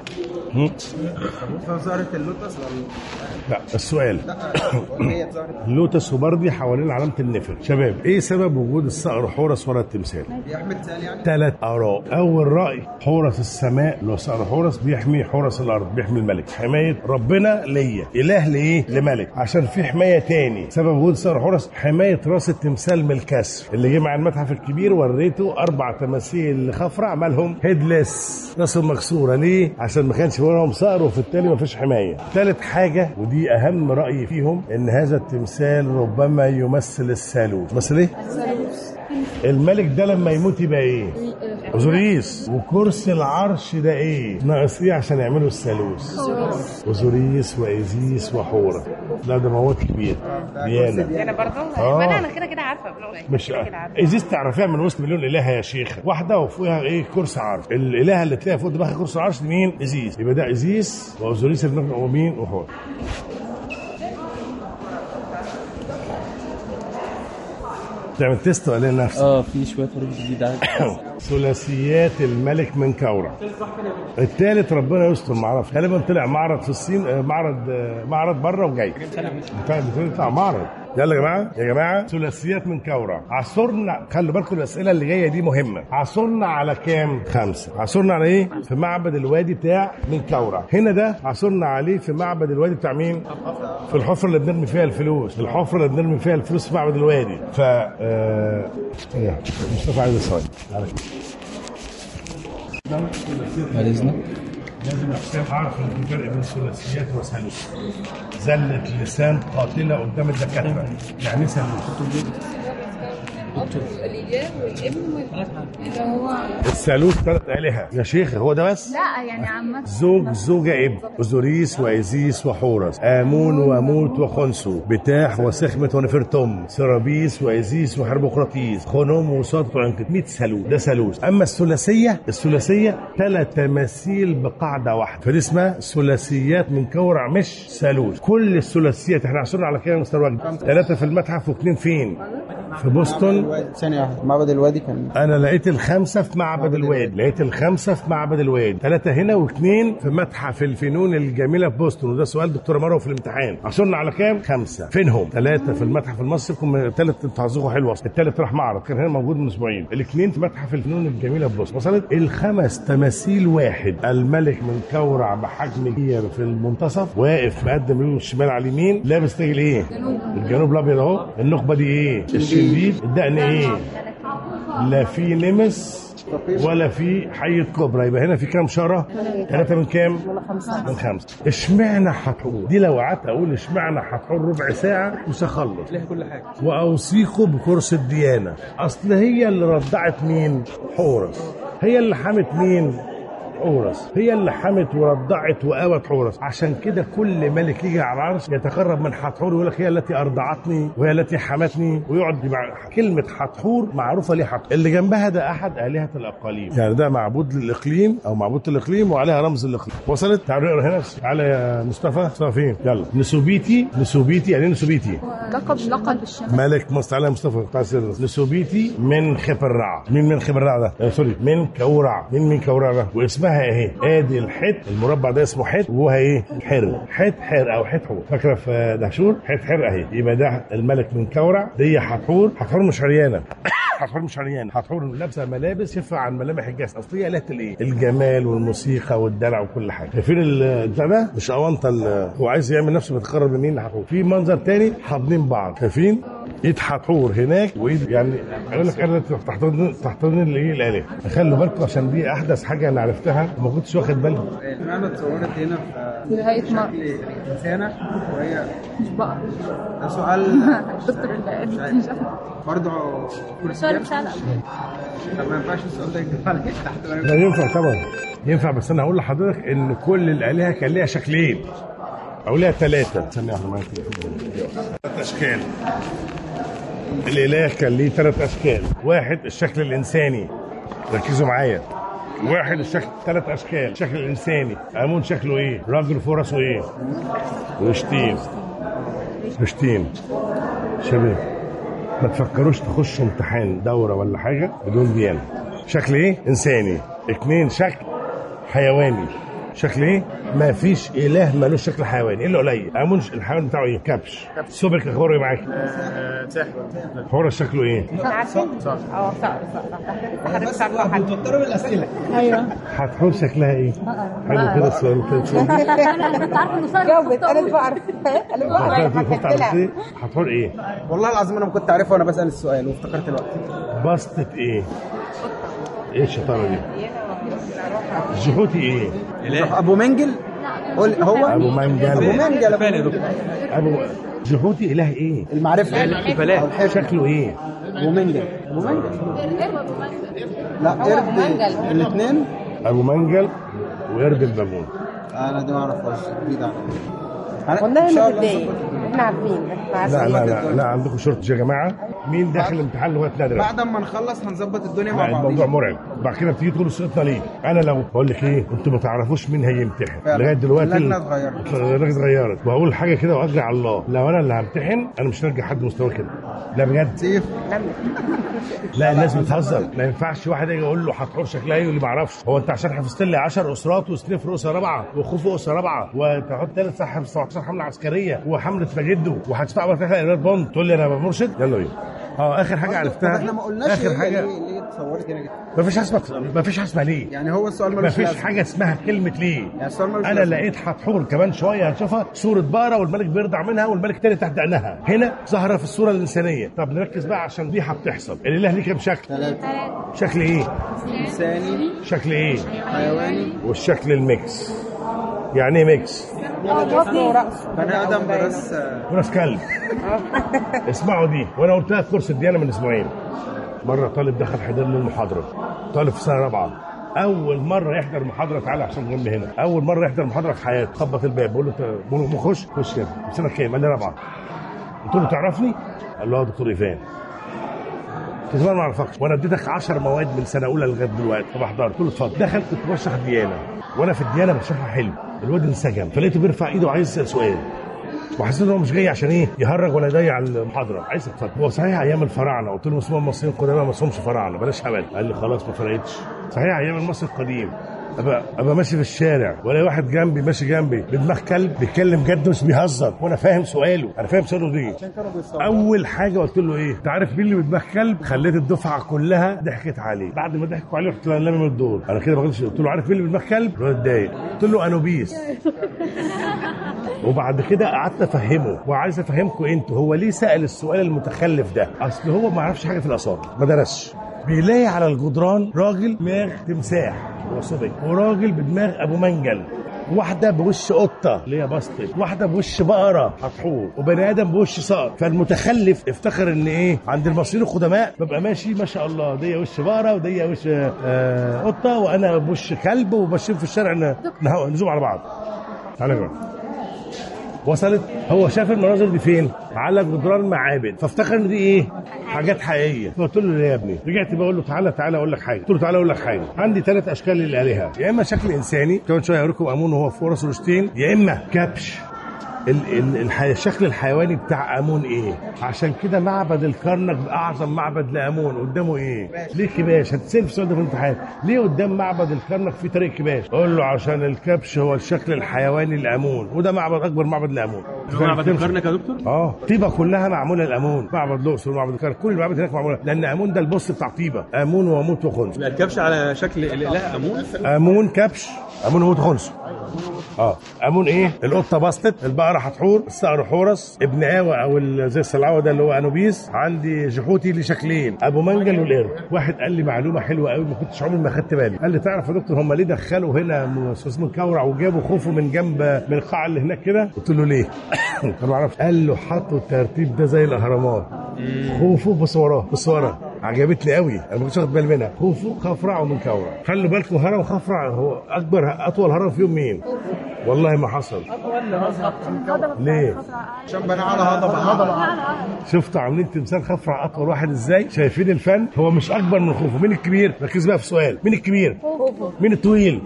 Speaker 6: فزهرة اللوتس ولا
Speaker 1: لا السؤال
Speaker 6: هي زهرة
Speaker 1: لوتس وبردي حوالين علامه النفر شباب ايه سبب وجود الصقر حورس ورا التمثال
Speaker 6: يا احمد سال يعني
Speaker 1: ثلاث اراء اول راي حورس السماء اللي هو صقر حورس بيحمي حورس الارض بيحمي الملك حمايه ربنا ليا اله لايه لملك عشان في حمايه تاني سبب وجود صقر حورس حمايه راس التمثال من الكسر اللي جه مع المتحف الكبير وريته اربع تماثيل خفرع مالهم هيدلس راسهم مكسوره ليه عشان ما كانش وراهم صقر وبالتالي ما فيش حمايه ثالث حاجه ودي اهم راي فيهم ان هذا التمثال ربما يمثل الثالوث مثل ايه الملك ده لما يموت يبقى ايه اوزوريس وكرسي العرش ده ايه ناقص ايه عشان يعملوا الثالوث اوزوريس وايزيس وحورة لا ده موت كبير ديانا
Speaker 3: انا برضه
Speaker 1: آه.
Speaker 3: ما انا انا كده كده عارفه بالأول.
Speaker 1: مش
Speaker 3: كده كده عارفه
Speaker 1: ايزيس تعرفيها من وسط مليون الهه يا شيخ واحده وفوقها ايه كرسي عرش الالهه اللي تلاقيها فوق دماغها كرسي عرش دي مين ايزيس يبقى ده ايزيس واوزوريس ابن ومين وحورة تعمل تيست ولا ايه نفسك؟
Speaker 5: اه في شويه حروف جديده
Speaker 1: ثلاثيات الملك من كورة الثالث ربنا يستر معرفش غالبا طلع معرض في الصين آه، معرض آه، معرض بره وجاي بتاع بتطلع معرض يلا يا جماعه يا جماعه ثلاثيات من كورة عثرنا خلي بالكم الاسئله اللي جايه دي مهمه عثرنا على كام خمسه عثرنا على ايه في معبد الوادي بتاع من كورة هنا ده عثرنا عليه في معبد الوادي بتاع مين في الحفره اللي بنرمي فيها الفلوس الحفره اللي بنرمي فيها الفلوس في معبد الوادي ف آه، إيه، مصطفى عايز يصلي تعالى
Speaker 5: بعد اذنك
Speaker 1: لازم الحسام اعرف ان في فرق بين ثلاثيات وثالوث زلة لسان قاتلة قدام الدكاترة يعني ايه ثالوث؟
Speaker 4: الإله والابن اللي هو
Speaker 1: الثالوث ثلاث آلهة يا شيخ هو ده بس؟
Speaker 8: لا يعني عامة
Speaker 1: زوج زوجة ابن أوزوريس وإيزيس وحورس آمون وموت وخنسو بتاح وسخمة ونفرتم سرابيس وإيزيس وحربقراطيس خنوم وصوت وعنكت 100 ثالوث ده ثالوث أما الثلاثية الثلاثية ثلاث تماثيل بقاعدة واحدة فدي اسمها ثلاثيات من كورع مش ثالوث كل الثلاثيات احنا عشرنا على كده يا مستر وجدي ثلاثة في المتحف واثنين فين؟ في بوسطن
Speaker 6: الوادي ثانية واحدة معبد الوادي كان
Speaker 1: انا لقيت الخمسه في معبد الوادي لقيت الخمسه في معبد الوادي ثلاثه هنا واثنين في متحف الفنون الجميله في بوسطن وده سؤال دكتوره مروه في الامتحان عشرنا على كام خمسه فينهم ثلاثه في المتحف المصري كم الثالث انتوا حظكم حلو اصلا الثالث راح معرض كان هنا موجود من اسبوعين الاثنين في متحف الفنون الجميله في بوسطن وصلت الخمس تماثيل واحد الملك من كورع بحجم كبير في المنتصف واقف مقدم له الشمال على اليمين لابس تاج ايه الجنوب الابيض اهو النخبه دي ايه الشنديد الدقن ايه لا في نمس ولا في حية كبرى يبقى هنا في كام شارة؟ ثلاثة من كام؟ من خمسة اشمعنى حتحور؟ دي لو قعدت اقول اشمعنى حتحور ربع ساعة مش هخلص
Speaker 5: ليها كل حاجه
Speaker 1: واوصيكم بكرسي الديانة اصل هي اللي رضعت مين؟ حورس هي اللي حمت مين؟ حورس هي اللي حمت ورضعت وقوت حورس عشان كده كل ملك يجي على العرش يتقرب من حتحور ويقول لك هي التي ارضعتني وهي التي حمتني ويقعد مع كلمه حتحور معروفه ليه حتحور اللي جنبها ده احد الهه الاقاليم يعني ده معبود للاقليم او معبود الاقليم وعليها رمز الاقليم وصلت تعالوا نقرا هنا تعالى يا مصطفى مصطفى فين يلا نسوبيتي نسوبيتي يعني إيه نسوبيتي
Speaker 8: لقب لقب الشمال
Speaker 1: ملك مصر تعالى يا مصطفى بتاع سر نسوبيتي من خبرع مين من خبرع ده آه سوري من كورع مين من كورع ده واسمها اهي ادي الحت المربع ده اسمه حت وجوها ايه حر حت حر او حت حور فاكره في دهشور حت حر اهي يبقى ده الملك من كورع دي حتحور حتحور مش عريانه حتحور مش عريانه حتحور لابسه ملابس ينفع عن ملامح الجسد اصل هي اله الايه الجمال والموسيقى والدلع وكل حاجه شايفين ال- بتاع ده مش اونطه ال- هو عايز يعمل نفسه بيتقرب من مين لحتحور في منظر تاني حاضنين بعض شايفين ايد حتحور هناك وايد يعني اقول لك انا تحتضن تحتضن الايه الاله خلوا بالكم عشان دي احدث حاجه انا عرفتها ما كنتش واخد بالي
Speaker 6: المعنى اتصورت هنا في
Speaker 8: في هيئة مرء
Speaker 6: شكل إنسانة وهي
Speaker 8: مش بقى
Speaker 6: ده سؤال
Speaker 8: دكتور اللي مش عارفة.
Speaker 6: برضه
Speaker 8: سؤال بتاع
Speaker 6: طب ما ينفعش السؤال ده يكتب عليك تحت ما
Speaker 1: لا ينفع طبعا ينفع بس انا هقول لحضرتك ان كل الالهه كان ليها شكلين او ليها ثلاثه ثانيه واحده معايا التليفون. ثلاث اشكال الاله كان ليه ثلاث اشكال واحد الشكل الانساني ركزوا معايا واحد الشكل ثلاث اشكال الشكل الانساني امون شكله ايه راجل فرسه ايه وشتيم وشتيم شباب ما تفكروش تخشوا امتحان دوره ولا حاجه بدون ديانه شكل ايه انساني اتنين شكل حيواني شكل ايه؟ ما فيش اله مالوش شكل حيواني الا قليل امون الحيوان بتاعه ايه؟ كبش سوبك اخباره ايه معاك؟
Speaker 5: سحر
Speaker 1: حوره شكله ايه؟
Speaker 3: عارفين؟ اه صح صح صح حضرتك مش عارفه حاجه
Speaker 7: بتوتروا بالاسئله
Speaker 3: ايوه
Speaker 1: هتحور شكلها ايه؟ حلو كده السؤال كده تشوف
Speaker 8: انا كنت عارفه ان صار
Speaker 3: جاوبت انا اللي بعرف انا اللي بعرف
Speaker 1: خفت على ايه؟ هتحور ايه؟
Speaker 6: والله العظيم انا ما كنت عارفها وانا بسال السؤال وافتكرت الوقت
Speaker 1: بسطة ايه؟ ايه الشطاره دي؟ جحوتي ايه؟
Speaker 6: ابو منجل قول هو
Speaker 1: ابو منجل
Speaker 6: ابو منجل أبو منجل.
Speaker 1: ابو جحوتي اله ايه؟
Speaker 6: المعرفه
Speaker 5: الحفلات.
Speaker 6: أو الحفل.
Speaker 1: شكله ايه؟
Speaker 6: ابو منجل ابو منجل لا قرد الاثنين
Speaker 1: ابو منجل وقرد البابون
Speaker 6: انا دي ما اعرفهاش جديد عليا أنا-
Speaker 3: والله
Speaker 6: إن شاء
Speaker 3: ما
Speaker 6: الله
Speaker 3: تتضايق احنا عارفين بس
Speaker 1: لا
Speaker 3: عارفين
Speaker 1: لا لا لا عندكم شرط يا جماعه مين داخل الامتحان لغايه نادره؟
Speaker 6: بعد ما نخلص هنظبط الدنيا
Speaker 1: لا
Speaker 6: مع
Speaker 1: الموضوع
Speaker 6: بعض
Speaker 1: مرعب بعد كده بتيجي تقول سقطنا ليه انا لو بقول لك ايه انتوا ما تعرفوش مين هيمتحن
Speaker 6: فعلا.
Speaker 1: لغايه دلوقتي
Speaker 6: اللجنة اتغيرت.
Speaker 1: اللجنه اتغيرت وهقول حاجه كده وارجع على الله لو انا اللي همتحن انا مش هرجع حد مستوى كده لا بجد
Speaker 6: سيف
Speaker 1: لا الناس بتهزر ما ينفعش واحد يجي يقول له هتحور شكلها ايه يقول لي ما اعرفش هو انت عشان حفظت لي 10 اسرات وسنيف اسره رابعه وخوف اسره رابعه وتحط ثالث صح 17 حمله عسكريه وحمله مجده وهتدفع بقى فيها ايراد بوند تقول لي انا مرشد يلا بينا اه اخر حاجه
Speaker 6: طب
Speaker 1: عرفتها
Speaker 6: احنا ما قلناش
Speaker 1: اخر
Speaker 6: هي
Speaker 1: حاجه
Speaker 6: ليه ليه اتصورت هنا كده
Speaker 1: ما فيش حاجه اسمها ما فيش حاجه اسمها ليه
Speaker 6: يعني هو السؤال
Speaker 1: ما
Speaker 6: ملوش
Speaker 1: فيش
Speaker 6: لازمة.
Speaker 1: حاجه اسمها كلمه ليه
Speaker 6: يعني السؤال ملوش
Speaker 1: انا
Speaker 6: لازمة.
Speaker 1: لقيت حتحور كمان شويه هنشوفها صوره بقره والملك بيرضع منها والملك تاني تحت عينها هنا ظاهره في الصوره الانسانيه طب نركز بقى عشان دي هتحصل الاله ليه كام شكل
Speaker 6: ثلاثة
Speaker 1: شكل ايه
Speaker 6: إنساني
Speaker 1: شكل ايه
Speaker 6: حيواني
Speaker 1: والشكل الميكس يعني ايه ميكس
Speaker 3: وزن ورأس
Speaker 6: بني آدم براس
Speaker 1: وراس كلب اسمعوا دي وانا قلتها في كورس الديانه من اسبوعين مره طالب دخل حضر لي المحاضره طالب في سنه رابعه اول مره يحضر محاضره تعالى عشان جنبي هنا اول مره يحضر محاضره في حياته خبط الباب بقول له "ت- بقول له خش خش كده في سنه كام قال لي رابعه قلت له تعرفني قال له اه دكتور ايفان كنت زمان ما اعرفكش وانا اديتك 10 مواد من سنه اولى لغايه دلوقتي طب احضر قلت له اتفضل دخل كنت بشرح ديانه وانا في الديانه بشرحها حلو الواد انسجم فلقيته بيرفع ايده وعايز يسال سؤال وحسيت ان هو مش جاي عشان ايه يهرج ولا يضيع المحاضره عايز اتفضل هو صحيح ايام الفراعنه قلت له اسمهم المصريين القدماء ما اسمهمش فراعنه بلاش هبل قال لي خلاص ما فرقتش صحيح ايام المصري القديم ابقى ابقى ماشي في الشارع ولا واحد جنبي ماشي جنبي بدماغ كلب بيتكلم جد مش بيهزر وانا فاهم سؤاله انا فاهم سؤاله دي اول حاجه قلت له ايه انت عارف مين اللي بدماغ كلب خليت الدفعه كلها ضحكت عليه بعد ما ضحكوا عليه رحت لامم من الدور انا كده ما غلطتش قلت له عارف مين اللي بدماغ كلب الواد اتضايق قلت له انوبيس وبعد كده قعدت افهمه وعايز افهمكم انتوا هو ليه سال السؤال المتخلف ده اصل هو ما يعرفش حاجه في الاثار ما درسش بيلاقي على الجدران راجل دماغ تمساح هو صبي وراجل بدماغ ابو منجل واحده بوش قطه اللي هي بسطة واحده بوش بقره هتحور وبني ادم بوش صقر فالمتخلف افتكر ان ايه عند المصريين القدماء ببقى ماشي ما شاء الله دي وش بقره ودي وش آه قطه وانا بوش كلب وماشيين في الشارع ن- نه- نزوم على بعض تعالى يا جماعه وصلت هو شاف المناظر دي فين على جدران معابد فافتكر ان دي ايه حاجات حقيقيه فقلت له ليه يا ابني رجعت بقول له تعالى تعالى اقول لك حاجه قلت له تعالى اقول لك حاجه عندي ثلاث اشكال للالهه يا اما شكل انساني كمان شويه هوريكم امون وهو في ورا سلوشتين يا اما كبش ال ال الح- الشكل الحيواني بتاع امون ايه عشان كده معبد الكرنك اعظم معبد لامون قدامه ايه ليه كباش هتسال في السؤال ده في الامتحان ليه قدام معبد الكرنك في طريق كباش قول له عشان الكبش هو الشكل الحيواني لامون وده معبد اكبر معبد لامون
Speaker 5: معبد الكرنك يا دكتور
Speaker 1: اه طيبه كلها معموله لامون معبد الاقصر ومعبد الكرنك كل المعابد هناك معموله لان امون ده البوس بتاع طيبه امون وموت وخنس
Speaker 5: يبقى الكبش على شكل الاله امون
Speaker 1: امون كبش امون وموت وخنس اه امون ايه القطه بسطت البقره هتحور الصقر حورس ابن اوى او ال- زي السلعوه ده اللي هو انوبيس عندي جحوتي ليه شكلين ابو منجل والقرد واحد قال لي معلومه حلوه قوي ما كنتش عمري ما خدت بالي قال لي تعرف يا دكتور هم ليه دخلوا هنا مستوى من كورع وجابوا خوفه من جنب من القاعه اللي هناك كده قلت له ليه انا ما اعرفش قال له حطوا الترتيب ده زي الاهرامات خوفه بص وراه بص وراه عجبتني قوي انا ما كنتش واخد بالي منها خوفه خفرع ومن كورع خلوا بالكم هرم خفرع هو اكبر اطول هرم فيهم مين والله ما حصل ليه
Speaker 6: عشان بنى على هضبة
Speaker 1: شفتوا عاملين تمثال خفرع اطول واحد ازاي شايفين الفن هو مش اكبر من خوفه مين الكبير ركز بقى في السؤال مين الكبير مين الطويل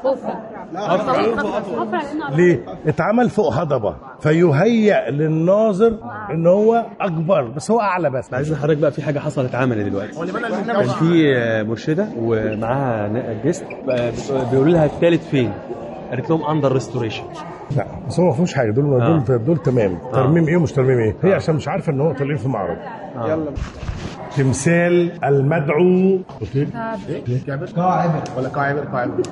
Speaker 1: ليه اتعمل فوق هضبه فيهيأ للناظر ان هو اكبر بس هو اعلى بس
Speaker 5: عايز حضرتك بقى في حاجه حصلت عملي دلوقتي كان في مرشده ومعاها جست بيقولوا لها الثالث فين
Speaker 7: قالت لهم اندر ريستوريشن
Speaker 1: لا بس هو ما فيهوش حاجه دول
Speaker 7: آه.
Speaker 1: دول دول تمام ترميم ايه ومش ترميم ايه هي عشان مش عارفه ان هو طالعين في معرض
Speaker 6: يلا
Speaker 1: تمثال المدعو قلت إيه؟
Speaker 6: قاع عبر ولا قاع عبر قاع عبر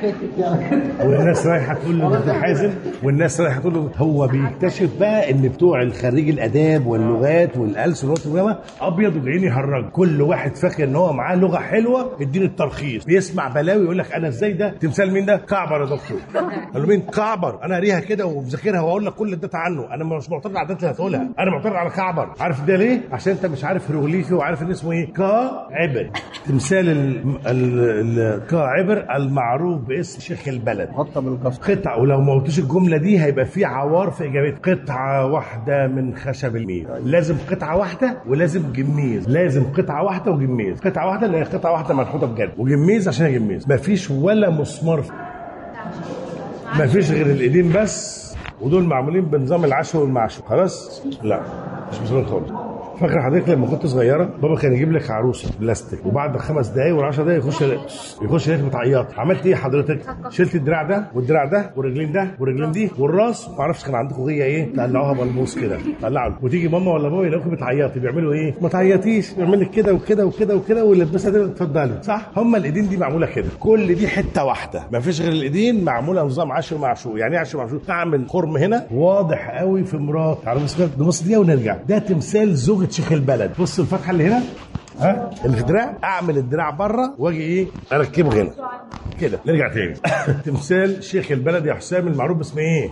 Speaker 1: والناس رايحه تقول له ده حازم والناس رايحه تقول له هو بيكتشف بقى ان بتوع الخريج الاداب واللغات والالسن واللغات ابيض وجايين يهرجوا كل واحد فاكر ان هو معاه لغه حلوه اديني الترخيص بيسمع بلاوي يقول لك انا ازاي ده تمثال مين ده كعبر يا دكتور قال له مين كعبر انا قاريها كده ومذاكرها واقول لك كل الداتا عنه انا مش معترض على الداتا اللي هتقولها انا معترض على كعبر عارف ده ليه عشان انت مش عارف هيروغليفي وعارف ان اسمه ايه كعبر تمثال ال- ال- ال- كعبر المعروف باسم شيخ البلد
Speaker 6: غطى بالقصر
Speaker 1: قطع ولو ما قلتوش الجمله دي هيبقى في عوار في اجابتك قطعه واحده من خشب الميز لازم قطعه واحده ولازم جميز لازم قطعه واحده وجميز قطعه واحده اللي هي قطعه واحده منحوته بجد وجميز عشان هي جميز مفيش ولا مسمار مفيش غير الايدين بس ودول معمولين بنظام العشو والمعشو خلاص لا مش مسمار خالص فاكر حضرتك لما كنت صغيره بابا كان يجيب لك عروسه بلاستيك وبعد خمس دقايق ولا 10 دقايق يخش يخش يلاقيك بتعيط عملت ايه حضرتك؟ شلت الدراع ده والدراع ده والرجلين ده والرجلين دي والراس ما اعرفش كان عندكم غيه ايه تقلعوها بلبوس كده تقلعوا وتيجي ماما ولا بابا يلاقوك بتعيطي بيعملوا ايه؟ ما تعيطيش بيعمل لك كده وكده وكده وكده ويلبسها دي اتفضلي صح؟ هم الايدين دي معموله كده كل دي حته واحده ما فيش غير الايدين معموله نظام عشر معشو يعني ايه عشر معشو؟ اعمل خرم هنا واضح قوي في مرات تعالوا بس كده نبص دي ونرجع ده تمثال زوجة شيخ البلد بص الفتحه اللي هنا ها اللي في الدراع اعمل الدراع بره واجي ايه اركبه هنا كده نرجع تاني تمثال شيخ البلد يا حسام المعروف باسم ايه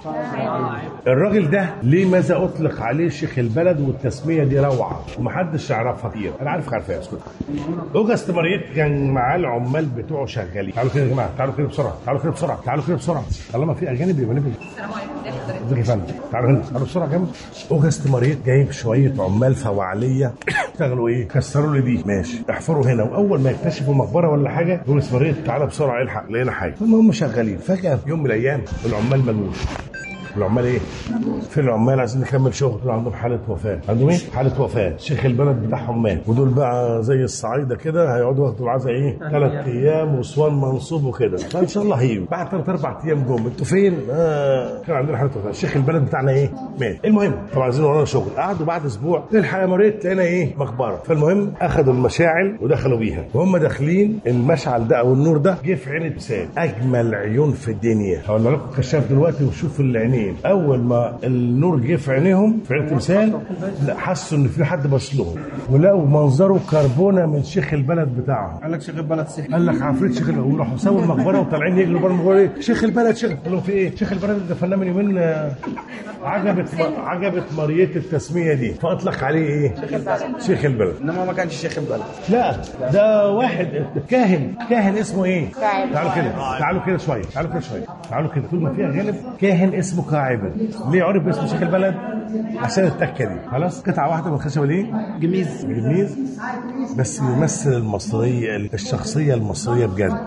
Speaker 1: الراجل ده ليه ماذا اطلق عليه شيخ البلد والتسميه دي روعه ومحدش يعرفها كتير انا عارف عارفها اسكت اوجست ماريت كان معاه العمال بتوعه شغالين تعالوا كده يا جماعه تعالوا كده بسرعه تعالوا كده بسرعه تعالوا كده بسرعه طالما في اجانب يبقى نبي ازيك يا فندم تعالوا هنا تعالوا بسرعه جنب اوجست ماريت جايب شويه عمال فواعليه اشتغلوا ايه كسروا لي دي ماشي احفروا هنا واول ما يكتشفوا مقبره ولا حاجه اوجست ماريت تعالى بسرعه الحق لقينا حاجه المهم شغالين فجاه في يوم من الايام العمال ملوش العمال ايه؟ فين العمال عايزين نكمل شغل دول عندهم حاله وفاه عندهم ايه؟ حاله وفاه شيخ البلد بتاعهم مات ودول بقى زي الصعايده كده هيقعدوا ياخدوا العزا ايه؟ ثلاث ايام وصوان منصوب وكده فان شاء الله هيجوا بعد ثلاث اربع ايام جم انتوا فين؟ آه كان عندنا حاله وفاه شيخ البلد بتاعنا ايه؟ مات المهم طبعا عايزين ورانا شغل قعدوا بعد اسبوع نلحق يا مريت لقينا ايه؟ مقبره فالمهم اخذوا المشاعل ودخلوا بيها وهم داخلين المشعل ده او النور ده جه في عين ابتسام اجمل عيون في الدنيا هقول لكم الكشاف دلوقتي وشوفوا العينين اول ما النور جه في عينيهم في عين التمثال لا حسوا ان في حد بص لهم ولقوا منظره كربونه من شيخ البلد بتاعهم
Speaker 6: قال لك شيخ البلد سحر
Speaker 1: قال لك عفريت شيخ البلد وراحوا سابوا المقبره وطالعين يجروا بره المقبره ايه شيخ البلد شيخ قال لهم في ايه شيخ البلد ده فنان من يومين آه، عجبت عجبت مريت التسميه دي فاطلق عليه ايه شيخ البلد
Speaker 6: انما ما كانش شيخ البلد
Speaker 1: لا ده واحد كاهن كاهن اسمه ايه؟ تعالوا كده تعالوا كده شويه تعالوا كده شويه تعالوا كده طول ما فيها غالب كاهن اسمه كاعبه ليه عرف باسم شيخ البلد؟ عشان التكه دي خلاص قطعه واحده من خشبه دي
Speaker 6: جميز
Speaker 1: جميز بس يمثل المصريه الشخصيه المصريه بجد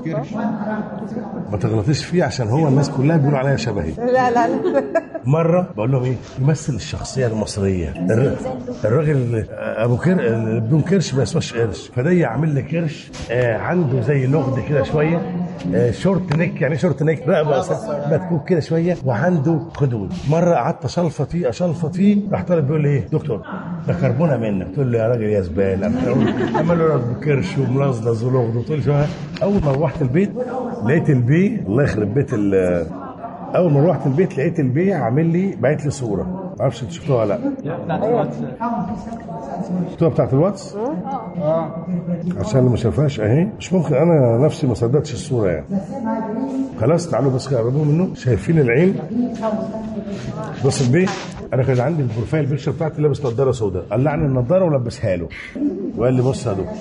Speaker 1: ما تغلطيش فيه عشان هو الناس كلها بيقولوا عليا شبهي
Speaker 3: لا لا لا
Speaker 1: مره بقول لهم ايه يمثل الشخصيه المصريه الر- الراجل آه، ابو كر آه، بدون كرش ما يسواش قرش فده يعمل لي كرش آه، عنده زي لغد كده شويه آه، شورت نيك يعني إيه شورت نيك رقبه أصلاً مدكوك كده شويه وعنده خدود مره قعدت اشلفط فيه اشلفط فيه راح طالب بيقول لي ايه دكتور ده كربونه منك قلت له يا راجل يا زباله عمال له بكرش وملزلز ولغد قلت له شوية. اول ما روحت البيت لقيت البي الله يخرب بيت ال- اول ما روحت البيت لقيت البي عامل لي باعت لي صوره ما اعرفش انت شفتوها ولا لا شفتوها بتاعت الواتس عشان اللي ما شافهاش اهي مش ممكن انا نفسي ما صدقتش الصوره يعني خلاص تعالوا بس كده قربوا منه شايفين العين بص البيه انا كان عندي البروفايل بيكشر بتاعتي لابس نظاره سوداء قلعني النظاره ولبسها له وقال لي بص يا دكتور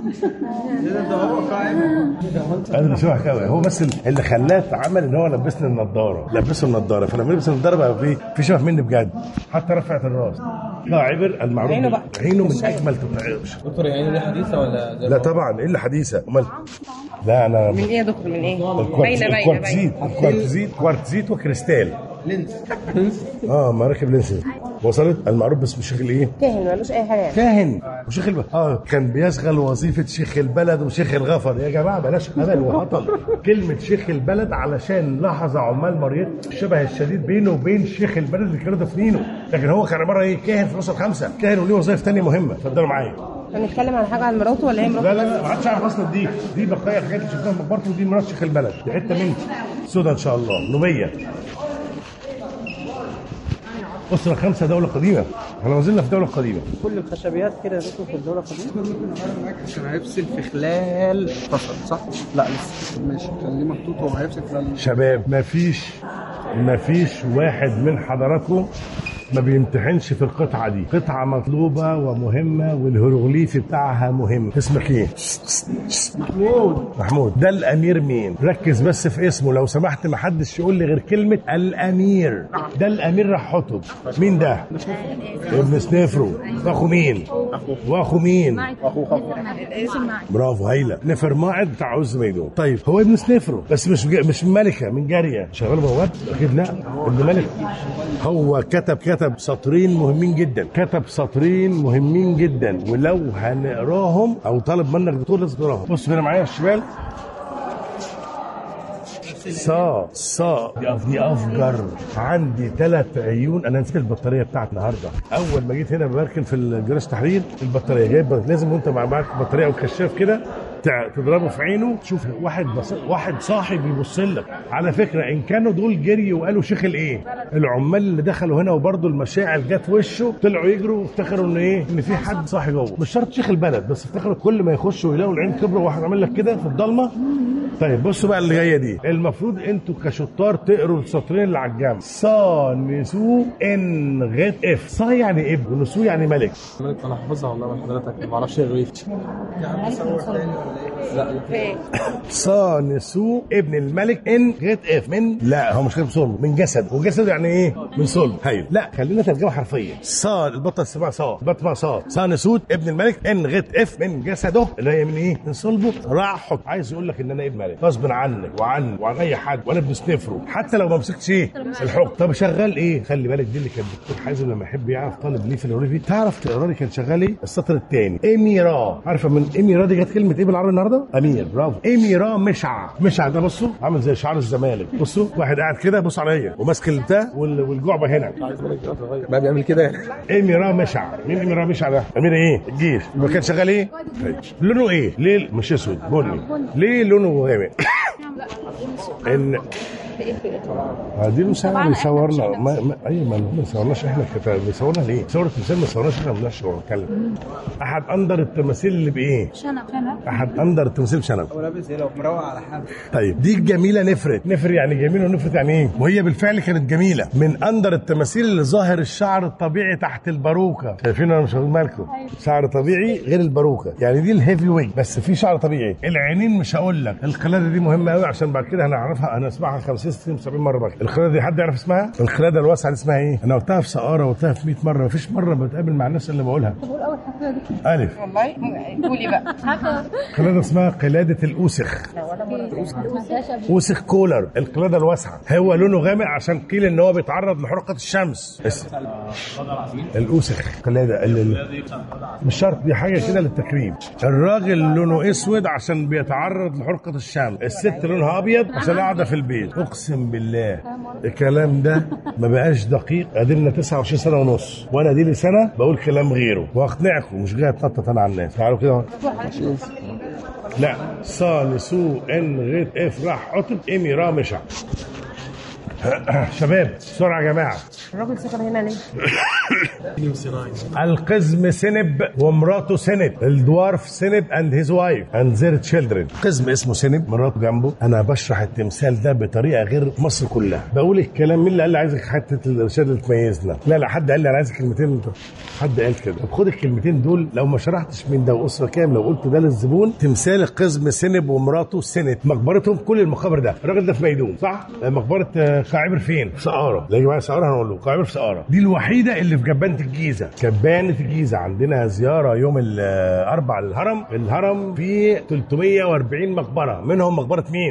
Speaker 1: انا بشوفك قوي هو بس اللي خلاه اتعمل ان هو لبسني النضاره لبسه النضاره فلما لبس النضاره بقى في في شبه مني بجد حتى رفعت الراس لا عبر المعروف
Speaker 3: عينه بقى.
Speaker 1: عينه من اجمل تبقى
Speaker 5: دكتور يعني دي حديثه ولا زي
Speaker 1: لا طبعا ايه اللي حديثه امال لا انا
Speaker 3: من ايه يا دكتور من ايه؟
Speaker 1: الكوارتز-
Speaker 3: باينه باينه
Speaker 1: الكوارتزيت
Speaker 3: باينه
Speaker 1: الكوارتزيت كوارتزيت وكريستال
Speaker 6: لينز
Speaker 1: اه مراكب لينسز وصلت المعروف باسم شيخ الايه
Speaker 3: كاهن ملوش اي حاجه يعني
Speaker 1: كاهن وشيخ البلد اه كان بيشغل وظيفه شيخ البلد وشيخ الغفر يا جماعه بلاش هبل وهطل كلمه شيخ البلد علشان لاحظ عمال مريض الشبه الشديد بينه وبين شيخ البلد اللي كانوا دافنينه لكن هو كان عباره ايه كاهن في الاسره الخمسه كاهن وليه وظائف ثانيه مهمه اتفضلوا معايا
Speaker 3: هنتكلم على حاجه عن مراته ولا هي مراته
Speaker 1: لا لا لا ما حدش يعرف اصلا دي دي بقايا الحاجات اللي شفناها في مقبرته ودي مرات شيخ البلد دي حته من سودا ان شاء الله نوبيه اسره خمسه دوله قديمه احنا ما زلنا في دوله قديمه
Speaker 6: كل الخشبيات كده يا دكتور في الدوله القديمه عشان هيفصل في خلال فصل صح؟ لا لسه ماشي خليه محطوط هو هيفصل خلال
Speaker 1: شباب ما فيش ما فيش واحد من حضراتكم ما بيمتحنش في القطعة دي قطعة مطلوبة ومهمة والهيروغليف بتاعها مهم اسمك ايه محمود محمود ده الامير مين ركز بس في اسمه لو سمحت ما حدش يقول لي غير كلمة الامير ده الامير رحتب مين ده ابن سنيفرو واخو مين واخو مين
Speaker 4: اسم معي
Speaker 1: برافو هايله نفرماعد بتاع عز ميدون طيب هو ابن سنيفرو بس مش مش من ملكه من جاريه شغال بواب اكيد لا ابن ملك هو كتب كتب سطرين مهمين جدا كتب سطرين مهمين جدا ولو هنقراهم او طالب منك دكتور لازم تقراهم بص هنا معايا الشمال صا صا دي أف- دي افجر عندي ثلاث عيون انا نسيت البطاريه بتاعت النهارده اول ما جيت هنا بركن في الجراج تحرير البطاريه جايب لازم وانت مع معاك بطاريه او كشاف كده تع- تضربه في عينه تشوف واحد بص... واحد صاحي بيبص لك على فكره ان كانوا دول جري وقالوا شيخ الايه العمال اللي دخلوا هنا وبرضه المشاعل جت وشه طلعوا يجروا وافتكروا ان ايه ان في حد صاحي جوه مش شرط شيخ البلد بس افتكروا كل ما يخشوا يلاقوا العين كبروا واحد عامل لك كده في الضلمه طيب بصوا بقى اللي جايه دي المفروض انتوا كشطار تقروا السطرين اللي على الجنب صا نسو ان غيت اف صا يعني ابن ونسو يعني ملك
Speaker 5: ملك انا حافظها والله من حضرتك ما اعرفش الريف
Speaker 1: صا نسو ابن الملك ان غيت اف من لا هو مش غير صلب من جسد وجسد يعني ايه من صلب هايل لا خلينا ترجمه حرفيه صا البطل اسمها صا البطل اسمها صا صا نسوت ابن الملك ان غيت اف من جسده اللي هي من ايه من صلبه راح حط عايز يقول لك ان انا ابن ملك غصب عنك وعن وعن اي حد وانا ابن سنفرو حتى لو ما مسكتش ايه الحكم طب شغال ايه خلي بالك دي اللي كان الدكتور حازم لما يحب يعرف طالب ليه في الوريفي تعرف تقرا لي كان شغال ايه السطر الثاني اميرا عارفه من اميرا دي جت كلمه ايه بالعربي النهارده امير برافو اميرا مشع مشع ده بصوا عامل زي شعار الزمالك بصوا واحد قاعد كده بص عليا وماسك البتاع وال- والجعبه هنا
Speaker 5: بقى بيعمل كده يعني
Speaker 1: اميرا مشع مين اميرا مشع ده امير ايه الجيش يبقى كان شغال ايه طيب. لونه ايه ليه مش اسود بني ليه لونه غامق ان آه، دي المساعدة بيصورنا ما ما ايوه ما ما بيصورناش احنا كتا- بيصورنا ليه؟ صور التمثال ما بيصورناش احنا ما بنقدرش نتكلم احد اندر التماثيل اللي بايه؟
Speaker 8: شنب شنب
Speaker 1: احد اندر التماثيل بشنب
Speaker 6: ولابس ايه لو مروق على حد
Speaker 1: طيب دي جميله نفرت نفر يعني جميل ونفرت يعني ايه وهي بالفعل كانت جميله من اندر التماثيل اللي ظاهر الشعر الطبيعي تحت الباروكه شايفين انا مش واخد بالكم شعر طبيعي غير الباروكه يعني دي الهيفي ويت بس في شعر طبيعي العينين مش هقول لك القلاده دي مهمه قوي عشان بعد كده هنعرفها هنسمعها 50 60 70 مره بقى القلاده دي حد يعرف اسمها القلاده الواسعه دي اسمها ايه انا قلتها في سقاره وقلتها في 100 مره مفيش مره بتقابل مع الناس اللي بقولها الف
Speaker 3: والله قولي بقى
Speaker 1: قلاده اسمها قلاده الاوسخ اوسخ كولر القلاده الواسعه هو لونه غامق عشان قيل ان هو بيتعرض لحرقه الشمس بس الاوسخ قلاده ال- ال- مش شرط دي حاجه كده للتكريم الراجل لونه اسود عشان بيتعرض لحرقه الشمس الست لونها ابيض عشان قاعده في البيت اقسم بالله الكلام ده ما بقاش دقيق قدمنا 29 سنه ونص وانا دي لي سنه بقول كلام غيره واقنعكم مش جاي اتنطط انا على الناس تعالوا كده لا صال سو ان غيت اف راح عطب امي را مشع شباب بسرعه يا جماعه
Speaker 3: الراجل سكن هنا ليه؟
Speaker 1: القزم سنب ومراته سنب الدوارف سنب اند هيز وايف اند زير تشيلدرن قزم اسمه سنب مراته جنبه انا بشرح التمثال ده بطريقه غير مصر كلها بقول الكلام مين اللي قال لي عايزك حته الارشاد اللي تميزنا لا لا حد قال لي انا عايز كلمتين حد قال كده طب خد الكلمتين دول لو ما شرحتش من ده واسره كام لو قلت ده للزبون تمثال القزم سنب ومراته سنت مقبرتهم كل المقابر ده الراجل ده في ميدون صح مقبره آه، كعبر فين في سقاره لا يا جماعه سقاره هنقول له قاعده في سقاره دي الوحيده اللي في جبانه الجيزه جبانه الجيزه عندنا زياره يوم الاربع للهرم الهرم فيه 340 مقبره منهم مقبره مين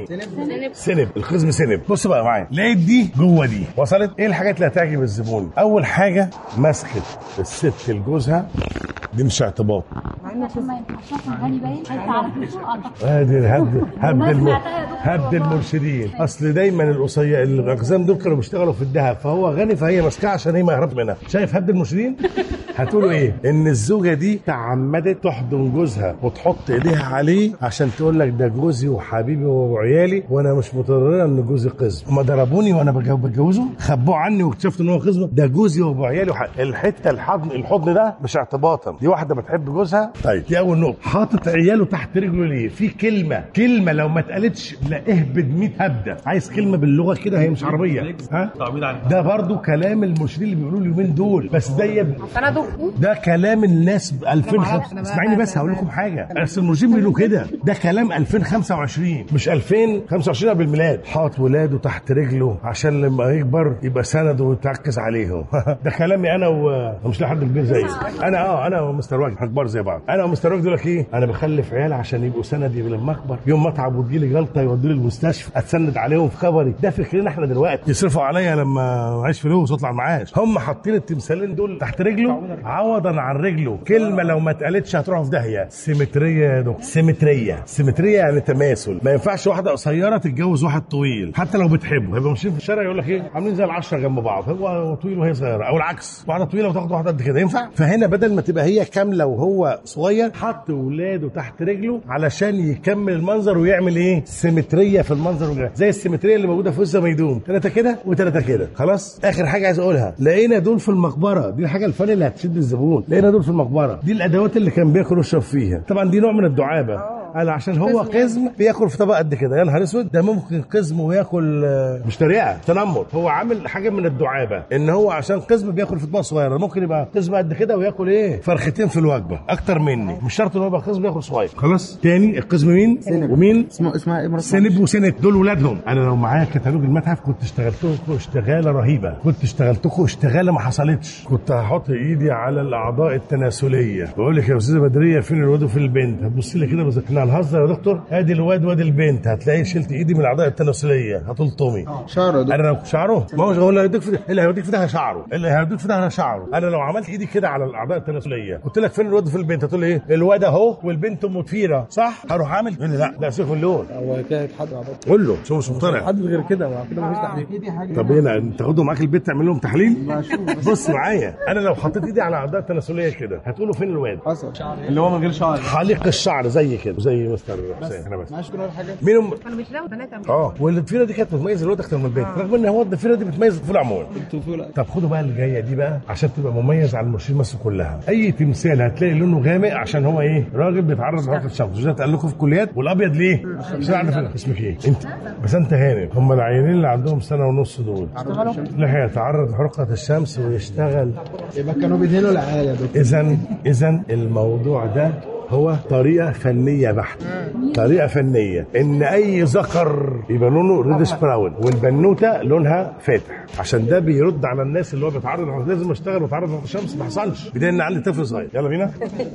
Speaker 1: سنب القزم سنب بص بقى معايا لقيت دي جوه دي وصلت ايه الحاجات اللي هتعجب الزبون اول حاجه مسكه الست لجوزها دي مش اعتباط
Speaker 8: عشان ما ينفعش عشان غالي باين هيتعرف بسوق اعتقد
Speaker 1: ادي هبد هبد الم...
Speaker 8: سمعتها يا دكتور
Speaker 1: هبد المرشدين اصل دايما القصي الاقزام دول كانوا بيشتغلوا في الذهب فهو غني فهي ماسكاه عشان هي ما يهربش منها شايف هبد المرشدين هتقولوا ايه ان الزوجه دي تعمدت تحضن جوزها وتحط ايديها عليه عشان تقول لك ده جوزي وحبيبي وعيالي وانا مش متضرره ان جوزي قزم هما ضربوني وانا بجو- بتجوزه خبوه عني واكتشفت ان هو قزم ده جوزي وعيالي وح... الحته الحضن الحضن ده مش اعتباطا دي واحده بتحب جوزها طيب دي اول نقطه حاطط عياله تحت رجله ليه في كلمه كلمه لو ما اتقالتش لا اهبد 100 هبده عايز كلمه باللغه كده هي مش عربيه ها
Speaker 5: تعويض عن
Speaker 1: ده برضو كلام المرشدين اللي بيقولوه اليومين دول بس ده يب...
Speaker 3: انا دكتور
Speaker 1: ده كلام الناس ب 2000
Speaker 3: معرفش، أنا بقى-
Speaker 1: اسمعيني بس هقول لكم حاجه بس المرشدين بيقولوا كده ده كلام 2025 مش 2025 قبل الميلاد حاط ولاده تحت رجله عشان لما يكبر يبقى سند ويتركز عليهم ده كلامي انا ومش لاقي حد كبير زيي انا اه انا ومستر واجد احنا كبار زي بعض انا ومستر واجد يقول لك ايه انا بخلف عيال عشان يبقوا سندي لما اكبر يوم ما اتعب وتجيلي جلطه يودوني المستشفى اتسند عليهم في خبري ده فكرنا احنا دلوقتي يصرفوا عليا لما معيش فلوس واطلع المعاش هم حاطين التمثالين دول تحت رجله عوضا عن رجله كلمه لو ما اتقالتش هتروحوا في داهيه سيمتريه يا دكتور سيمتريه سيمتريه يعني تماثل ما ينفعش واحده قصيره تتجوز واحد طويل حتى لو بتحبه هيبقوا ماشيين في الشارع يقول لك ايه عاملين زي العشره جنب بعض هو طويل وهي صغيره او العكس واحده طويله وتاخد واحده قد كده ينفع فهنا بدل ما تبقى هي كامله وهو صغير حط ولاده تحت رجله علشان يكمل المنظر ويعمل ايه سيمتريه في المنظر والجمال. زي السيمتريه اللي موجوده في وسط ميدوم ثلاثه كده وثلاثه كده خلاص اخر حاجه عايز اقولها لقينا دول في المقبره دي الحاجه الفن اللي هتشد الزبون لقينا دول في المقبره دي الادوات اللي كان بياكل ويشرب فيها طبعا دي نوع من الدعابه قال عشان هو قزم بياكل في طبق قد كده يا نهار اسود ده ممكن قزم وياكل آه، مش تريقه تنمر هو عامل حاجه من الدعابه ان هو عشان قزم بياكل في طبق صغير ممكن يبقى قزم قد كده وياكل ايه فرختين في الوجبه اكتر مني مش شرط ان هو يبقى قزم ياكل صغير خلاص تاني القزم مين
Speaker 6: سنب.
Speaker 1: ومين
Speaker 6: اسمه اسمها ايه مرات
Speaker 1: سنب وسنت دول ولادهم انا لو معايا كتالوج المتحف كنت اشتغلتكم اشتغاله رهيبه كنت اشتغلتكم اشتغاله ما حصلتش كنت هحط ايدي على الاعضاء التناسليه بقول لك يا استاذه بدريه فين الواد وفين البنت هتبص لي كده بس احنا هنهزر يا دكتور ادي الواد وادي البنت هتلاقي شلت ايدي من الاعضاء التناسليه هتلطمي
Speaker 6: شعره ده
Speaker 1: انا لو شعره ما هو اللي هيوديك في اللي هيوديك في ده شعره اللي هيوديك في ده شعره انا لو عملت ايدي كده على الاعضاء التناسليه قلت لك فين الواد وفين البنت هتقول لي ايه الواد اهو والبنت ام تفيره صح هروح اعمل يقول لي لا ده سيبك من اللون
Speaker 7: هو كده يتحدى على بعض.
Speaker 1: قول له شو مش مقتنع
Speaker 7: حد غير كده ما كده مفيش تحديد
Speaker 6: دي حاجه
Speaker 1: طب ايه لا تاخدهم معاك البيت تعمل لهم تحليل
Speaker 6: بشوف
Speaker 1: بص معايا انا لو حطيت ايدي على اعضاء تناسليه كده هتقولوا فين الواد
Speaker 6: حصل
Speaker 5: اللي هو من غير شعر
Speaker 1: حليق الشعر زي كده زي مستر حسين انا بس
Speaker 6: معاش كل حاجه
Speaker 1: مين ام
Speaker 3: كانوا بيتلاقوا ثلاثه
Speaker 1: اه والضفيره دي كانت بتميز الواد اكتر من البنت رغم ان هو الضفيره دي بتميز الطفل عموما طب خدوا بقى اللي جايه دي بقى عشان تبقى مميز على المرشدين مصر كلها اي تمثال هتلاقي لونه غامق عشان هو ايه راجل بيتعرض لحراره الشمس وزي اتقال لكم في الكليات والابيض ليه عشان اعرف اسمك ايه انت بس انت هانم هم العيانين اللي عندهم سنه ونص دول لا هيتعرض لحرقه الشمس ويشتغل
Speaker 6: يبقى كانوا بيدهنوا العيال يا دكتور
Speaker 1: اذا اذا الموضوع ده هو طريقة فنية بحتة طريقة فنية ان اي ذكر يبقى لونه ريدش براون والبنوتة لونها فاتح عشان ده بيرد على الناس اللي هو بيتعرض لحرارة- لازم اشتغل واتعرض لحرارة الشمس ما حصلش بدين ان عندي طفل صغير يلا بينا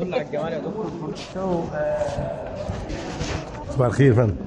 Speaker 1: صباح الخير يا فندم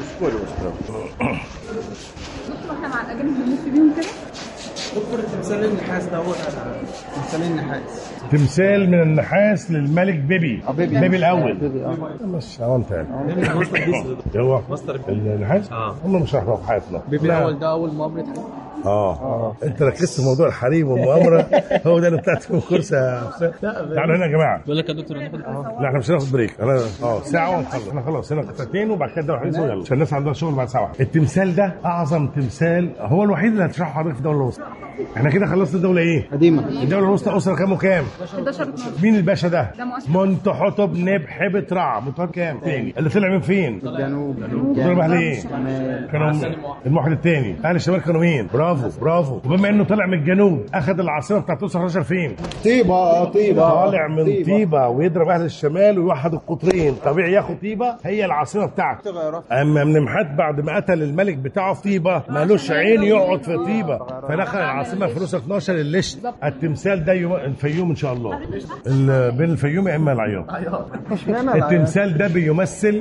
Speaker 8: احنا مع الاجانب بنلف بيهم كده
Speaker 6: دكتور تمثال النحاس ده هو تمثال النحاس
Speaker 1: تمثال من النحاس للملك بيبي
Speaker 6: آه، بيبي.
Speaker 1: بيبي الاول
Speaker 6: بيبي اه
Speaker 1: مش هو انت يعني هو النحاس
Speaker 5: آه.
Speaker 1: هم مش هيحرقوا في حياتنا
Speaker 6: بيبي
Speaker 1: لا.
Speaker 6: الاول ده اول مؤامره
Speaker 1: اه انت ركزت في موضوع الحريم والمؤامره هو ده اللي طلعت في الكورس يا أستاذ. تعالوا هنا يا جماعه
Speaker 5: بقول لك يا دكتور هناخد
Speaker 1: لا احنا مش هناخد بريك انا اه ساعه ونخلص احنا خلاص هنا قطعتين وبعد كده نروح ننزل ويلا عشان الناس عندها شغل بعد ساعه واحدة. التمثال ده اعظم تمثال هو الوحيد اللي هتشرحه حضرتك في الدوله الوسطى احنا كده خلصنا الدوله ايه؟
Speaker 6: قديمه
Speaker 1: الدوله الوسطى اسره كام وكام؟
Speaker 8: 11 12
Speaker 1: مين الباشا ده؟
Speaker 8: ده مؤسس.
Speaker 1: منتحتب نب حبة رع منتحتب كام؟ تاني اللي طلع من فين؟
Speaker 6: الجنوب
Speaker 1: دول اهل ايه؟ كانوا الموحد الثاني اهل الشمال كانوا مين؟ برافو برافو وبما انه طلع من الجنوب اخذ العاصمه بتاعت 11 فين؟
Speaker 6: طيبه طيبه
Speaker 1: طالع من طيبه ويضرب اهل الشمال ويوحد القطرين طبيعي ياخد طيبه هي العاصمه بتاعته اما من محات بعد ما قتل الملك بتاعه في طيبه مالوش عين يقعد في طيبه فدخل العاصمه العاصمه في روس 12 الليش التمثال ده يوم الفيوم ان شاء الله ال- بين الفيوم يا اما العياط
Speaker 6: اشمعنى العياط؟
Speaker 1: التمثال ده بيمثل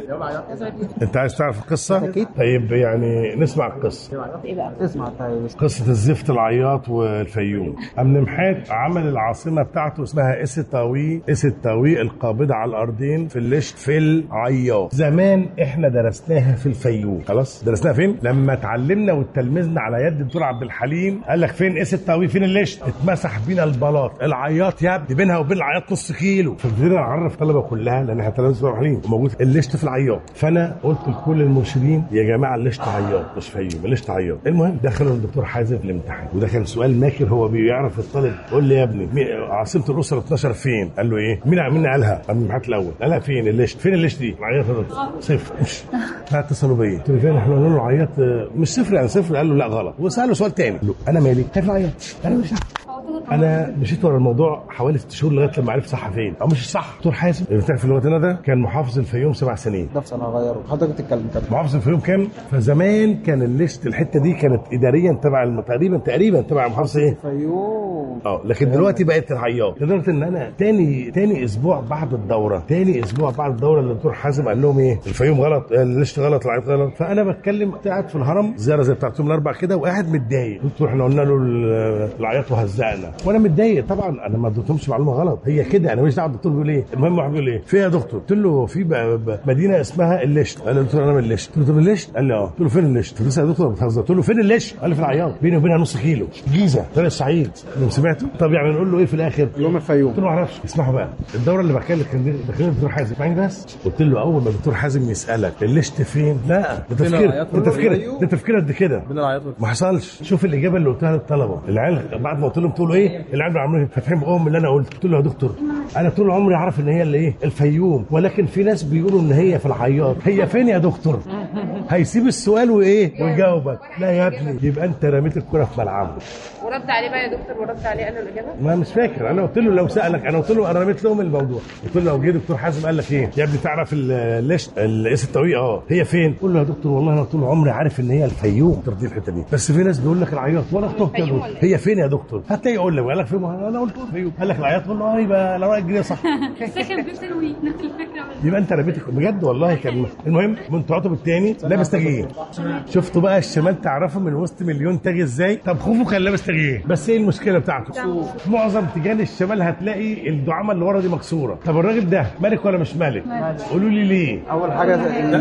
Speaker 1: انت عايز تعرف القصه
Speaker 6: أكيد.
Speaker 1: طيب يعني نسمع القصه
Speaker 6: اسمع طيب
Speaker 1: قصة الزفت العياط والفيوم أمن محات عمل العاصمة بتاعته اسمها إس الطاوي إس الطاوي القابضة على الأرضين في الليشت في العياط زمان إحنا درسناها في الفيوم خلاص درسناها فين لما اتعلمنا واتلمذنا على يد الدكتور عبد الحليم قال لك فين إس الطاوي فين الليشت اتمسح بينا البلاط العياط يا ابني بينها وبين العياط نص كيلو فابتدينا نعرف الطلبة كلها لأن احنا تلاميذ عبد الحليم وموجود الليشت في العياط فأنا قلت لكل المرشدين يا جماعة الليشت عياط مش فيوم الليشت عياط المهم دخلوا الدكتور حازم في الامتحان وده كان سؤال ماكر هو بيعرف الطالب قول لي يا ابني مين- عاصمه الاسره 12 فين؟ قال له ايه؟ مين مين قالها؟ قال الامتحان الاول قالها فين الليشت؟ فين الليشت دي؟ عيط يا دكتور. صفر مش اتصلوا بيا قلت له فين احنا قلنا له عيط آه، مش صفر يعني صفر قال له لا غلط وساله سؤال تاني قال له انا مالي؟ خايف عيط انا مش عارف انا مشيت ورا الموضوع حوالي ست شهور لغايه لما عرفت صح فين او مش صح دكتور حازم اللي بتاع في الوقت ده كان محافظ الفيوم سبع سنين
Speaker 6: ده في سنه هغيره حضرتك تتكلم كده
Speaker 1: محافظ الفيوم كام؟ فزمان كان الليست الحته دي كانت اداريا تبع الم- تقريبا تقريبا تبع محافظه ايه؟
Speaker 6: فيوم
Speaker 1: اه لكن دلوقتي بقت العياط لدرجه ان انا تاني تاني اسبوع بعد الدوره تاني اسبوع بعد الدوره اللي الدكتور حازم قال لهم ايه الفيوم غلط الليست غلط العياط غلط فانا بتكلم قاعد في الهرم زياره زي بتاعت يوم الاربع كده وقاعد متضايق قلت له احنا قلنا له ال- العياط وهزقنا وانا متضايق طبعا انا ما اديتهمش معلومه غلط هي كده انا مش دعوه الدكتور بيقول ايه المهم واحد بيقول ايه في يا دكتور قلت له في ب- ب- مدينه اسمها الليشت قال لي قلت له انا من الليشت قلت له طب الليشت قال لي اه قلت له فين الليشت لسه يا دكتور بتهزر قلت له فين الليشت قال لي في العياط بيني وبينها نص كيلو جيزه طريق الصعيد لو سمعته طب يعني نقول له ايه في الاخر
Speaker 6: يوم الفيوم
Speaker 1: قلت له ما اعرفش اسمعوا بقى الدوره اللي بحكي لك كان داخلين الدكتور حازم اسمعني بس قلت له اول ما الدكتور حازم يسالك الليشت فين لا ده تفكير
Speaker 5: العياط
Speaker 1: ده تفكير
Speaker 5: والفيوم؟
Speaker 1: ده تفكير قد كده
Speaker 5: بين العياط
Speaker 1: ما حصلش شوف الاجابه اللي قلتها للطلبه العيال بعد ما قلت لهم تقولوا ايه العيال عاملين فاتحين بقهم اللي انا قلت قلت له يا دكتور انا طول عمري اعرف ان هي اللي ايه الفيوم ولكن في ناس بيقولوا ان هي في العياط هي فين يا دكتور هيسيب السؤال وايه ويجاوبك لا يا ابني يبقى انت رميت الكره في ملعبه
Speaker 3: ورد عليه بقى يا دكتور ورد عليه قال له الاجابه
Speaker 1: ما مش فاكر انا قلت له لو سالك انا قلت له انا رميت لهم الموضوع قلت له لو جه دكتور حازم قال لك ايه يا ابني تعرف الليش الاس التوقيع اه هي فين قول له يا دكتور والله انا طول عمري عارف ان هي الفيوم ترضي الحته دي بس في ناس بيقول لك العياط وانا اخترت يا دكتور هي فين يا دكتور هتلاقي يقول لك قال لك فين انا قلت له الفيوم قال لك العياط قول له اه يبقى لو رايك جنيه صح
Speaker 8: السكن بتروي نفس الفكره
Speaker 1: يبقى انت رميت بجد والله كان المهم منتعاته بالتاني لابس تاجيه شفتوا بقى الشمال تعرفه من وسط مليون تاج ازاي طب خوفه كان لابس تاجيه بس ايه المشكله بتاعته معظم تيجان الشمال هتلاقي الدعامه اللي ورا دي مكسوره طب الراجل ده ملك ولا مش ملك قولوا لي ليه
Speaker 6: اول حاجه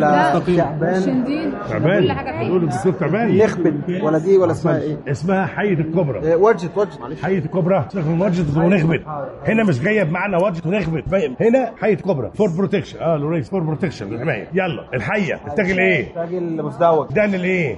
Speaker 6: التعبان
Speaker 4: شندين
Speaker 1: تعبان بيقولوا الدكتور تعبان
Speaker 6: يخبط ولا دي ولا اسمها ايه؟
Speaker 1: اسمها حيه الكبرى
Speaker 6: إيه، وجت وجت معلش
Speaker 1: حية الكبرى سيبك من وجد ونخبط هنا مش جايه بمعنى وجد ونخبط فاهم؟ هنا حية كبرى فور بروتكشن اه لوريس فور بروتكشن الحمايه يلا الحيه التاجل ايه؟
Speaker 6: راجل مزدوج
Speaker 1: ده الايه؟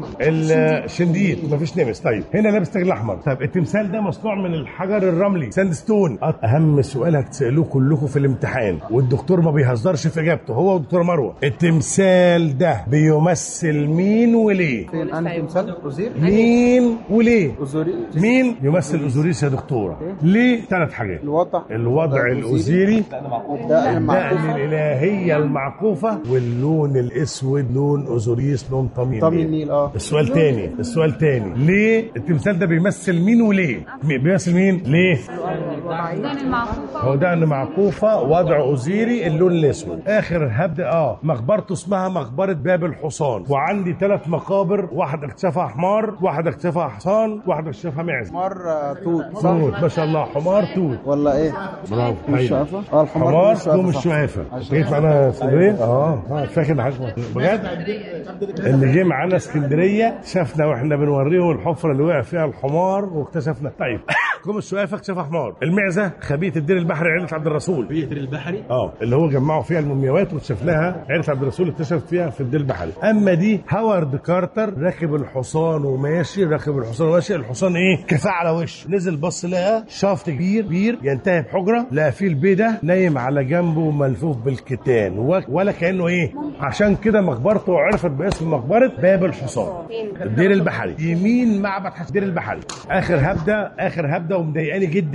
Speaker 1: الشنديد مفيش نمس طيب هنا لابس تاج الاحمر طيب التمثال ده مصنوع من الحجر الرملي ساند ستون اهم سؤال هتسالوه كلكم في الامتحان والدكتور ما بيهزرش في اجابته هو والدكتور مروه التمثال ده بيمثل مين وليه؟
Speaker 6: فين انهي تمثال اوزير
Speaker 1: مين وليه؟
Speaker 6: اوزوري
Speaker 1: مين يمثل اوزوريس يا دكتوره؟ ليه؟ ثلاث حاجات
Speaker 6: الوضع
Speaker 1: الوضع الاوزيري
Speaker 6: الدقن المعقوف
Speaker 1: الدقن الالهيه المعقوفه واللون الاسود لون اوزوريس لون طمي
Speaker 6: طمي
Speaker 1: النيل.
Speaker 6: النيل اه
Speaker 1: السؤال تاني السؤال تاني ليه التمثال ده بيمثل مين وليه مي- بيمثل مين ليه
Speaker 8: دان المعقوفه
Speaker 1: هو دقن معقوفه وضع اوزيري اللون الاسود اخر هبدا اه مقبرته اسمها مقبره باب الحصان وعندي ثلاث مقابر واحده اكتشفها حمار واحده اكتشفها حصان واحده اكتشفها معز
Speaker 6: حمار آه، توت صح
Speaker 1: توت ما شاء الله حمار توت
Speaker 6: ولا ايه؟
Speaker 1: برافو
Speaker 6: مش
Speaker 1: أيوة.
Speaker 6: شقفة؟ اه الحمار
Speaker 1: حمار
Speaker 6: مش شقفة،
Speaker 1: توم
Speaker 6: صح.
Speaker 1: الشقافه جيت معانا اسكندريه اه اه فاكر حاجه بجد اللي جه معانا اسكندريه شافنا واحنا بنوريهم الحفره اللي وقع فيها الحمار واكتشفنا طيب كوم الشقافه اكتشفها حمار المعزه خبيه الدير البحري عيله عبد الرسول
Speaker 7: بيئة البحري
Speaker 1: اه اللي هو جمعوا فيها المومياوات واكتشفناها عيله عبد الرسول اكتشف فيها في الدير البحري اما دي هوارد كارتر راكب الحصان وماشي راكب الحصان وماشي الحصان ايه كفاء على وشه نزل بص لقى شافط كبير كبير ينتهي بحجره لقى فيه البيه ده نايم على جنبه ملفوف بالكتان و- ولا كانه ايه عشان كده مقبرته عرفت باسم مقبره باب الحصان الدير البحري يمين معبد حس- الدير البحري اخر هبده اخر هبده ومضايقاني جدا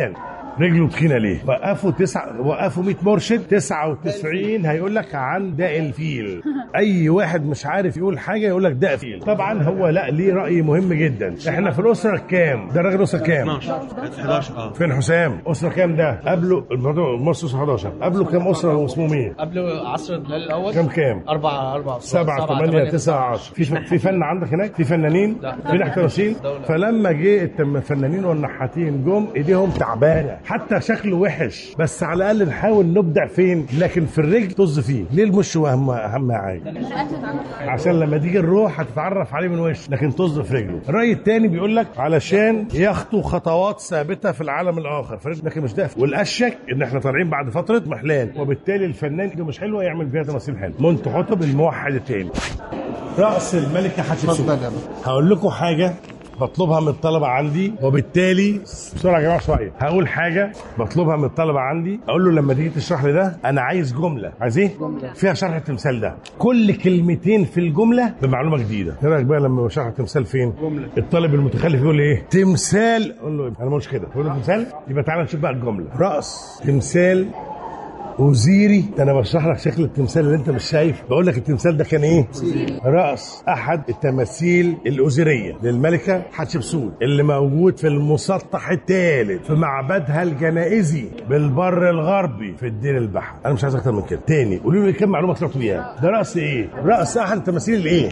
Speaker 1: رجله تخينه ليه وقفوا تسع وقفوا 100 مرشد 99 هيقول لك عن داء الفيل اي واحد مش عارف يقول حاجه يقول لك داء فيل طبعا هو لا ليه راي مهم جدا احنا في الاسره كام ده الراجل اسره كام
Speaker 7: 11 اه
Speaker 1: فين حسام اسره كام ده قبله الموضوع مصر اسره 11 قبله كام اسره واسمهم ايه
Speaker 5: قبل عصر الهلال الاول
Speaker 1: كام كام
Speaker 5: أربعة أربعة
Speaker 1: سبعة ثمانية تسعة عشر في في فن عندك هناك في فنانين في ناحية تمثيل فلما جه التم- الفنانين والنحاتين جم ايديهم تعبانة حتى شكله وحش بس على الأقل نحاول نبدع فين لكن في الرجل طز فيه ليه المش أهم أهم حاجة عشان لما تيجي الروح هتتعرف عليه من وش لكن طز في رجله الرأي التاني بيقول لك علشان يخطو خطوات ثابتة في العالم الآخر في رجل لكن مش ده والأشك إن احنا طالعين بعد فترة محلال وبالتالي الفنان ايده مش حلوة يعمل فيها تماثيل حلوة منتج حطب الموحد التاني رأس الملكة حتشبسوت
Speaker 6: اتفضل يا بابا.
Speaker 1: هقول لكم حاجة بطلبها من الطلبة عندي وبالتالي بسرعة يا جماعة شوية هقول حاجة بطلبها من الطلبة عندي أقول له لما تيجي تشرح لي ده أنا عايز جملة عايز إيه؟ فيها شرح التمثال ده كل كلمتين في الجملة بمعلومة جديدة إيه رأيك بقى لما بشرح التمثال فين؟ جملة الطالب المتخلف يقول لي إيه؟ تمثال أقول له أنا ما قلتش كده أقول له تمثال يبقى تعالى نشوف بقى الجملة رأس تمثال وزيري ده انا بشرح لك شكل التمثال اللي انت مش شايف بقول لك التمثال ده كان ايه راس احد التماثيل الاوزيريه للملكه حتشبسوت اللي موجود في المسطح الثالث في معبدها الجنائزي بالبر الغربي في الدير البحر انا مش عايز اكتر من كده تاني قولوا لي كم معلومه طلعتوا بيها ده راس ايه راس احد التماثيل الايه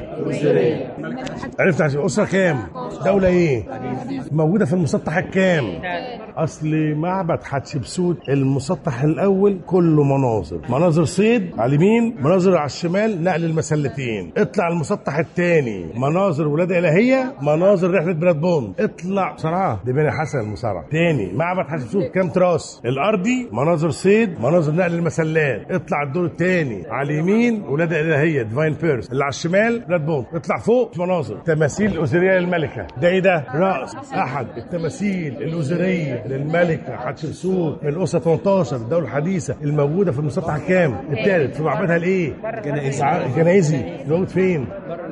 Speaker 1: عرفت عشان اسره كام دوله ايه موجوده في المسطح الكام اصل معبد حتشبسوت المسطح الاول كله مناظر مناظر صيد على اليمين مناظر على الشمال نقل المسلتين اطلع المسطح الثاني مناظر ولاده الهيه مناظر رحله بلاد بوند اطلع بسرعه دي بني حسن المصارعه تاني معبد حتشبسوت كام تراس الارضي مناظر صيد مناظر نقل المسلات اطلع الدور الثاني على اليمين ولاده الهيه ديفاين بيرس اللي على الشمال بلاد بوند اطلع فوق مناظر تماثيل الاوزيريه للملكه ده ايه ده راس احد التماثيل الاوزيريه للملكه حتشبسوت من الاسره 18 الدوله الحديثه الموجوده في المسطح الكام الثالث في معبدها الايه الجنائزي الجنائزي موجود فين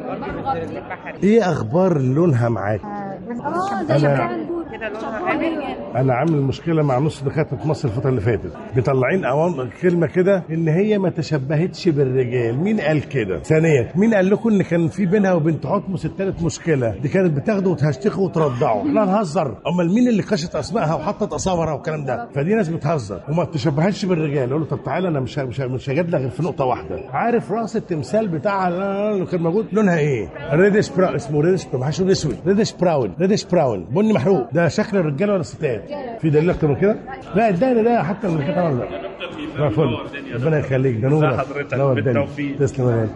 Speaker 1: ايه اخبار لونها معاك
Speaker 8: اه ده
Speaker 1: أنا-
Speaker 8: شكلها نجور
Speaker 3: كده لونها غامق
Speaker 1: انا عامل مشكله مع نص دكاتره مصر الفتره اللي فاتت بيطلعين أوام كلمه كده ان هي ما تشبهتش بالرجال مين قال كده ثانيا مين قال لكم ان كان في بينها وبين تحتمس التالت مشكله دي كانت بتاخده وتهشتخه وترضعه احنا نهزر امال مين اللي كشت اسمائها وحطت اصابرها والكلام ده فدي ناس بتهزر وما تشبهتش بالرجال اقول له طب تعالى انا مش مش مش هجادلك غير في نقطه واحده عارف راس التمثال بتاعها اللي كان موجود لونها ايه ريدش براون اسمه ريدش براون ما حدش يقول اسود ريدش براون ريدش براون بني محروق ده شكل الرجاله ولا الستات في دليل اكتر من كده لا اداني ده حتى اللي كانت عامله لا فل ربنا يخليك ده نور نور الدنيا تسلم يا غالي.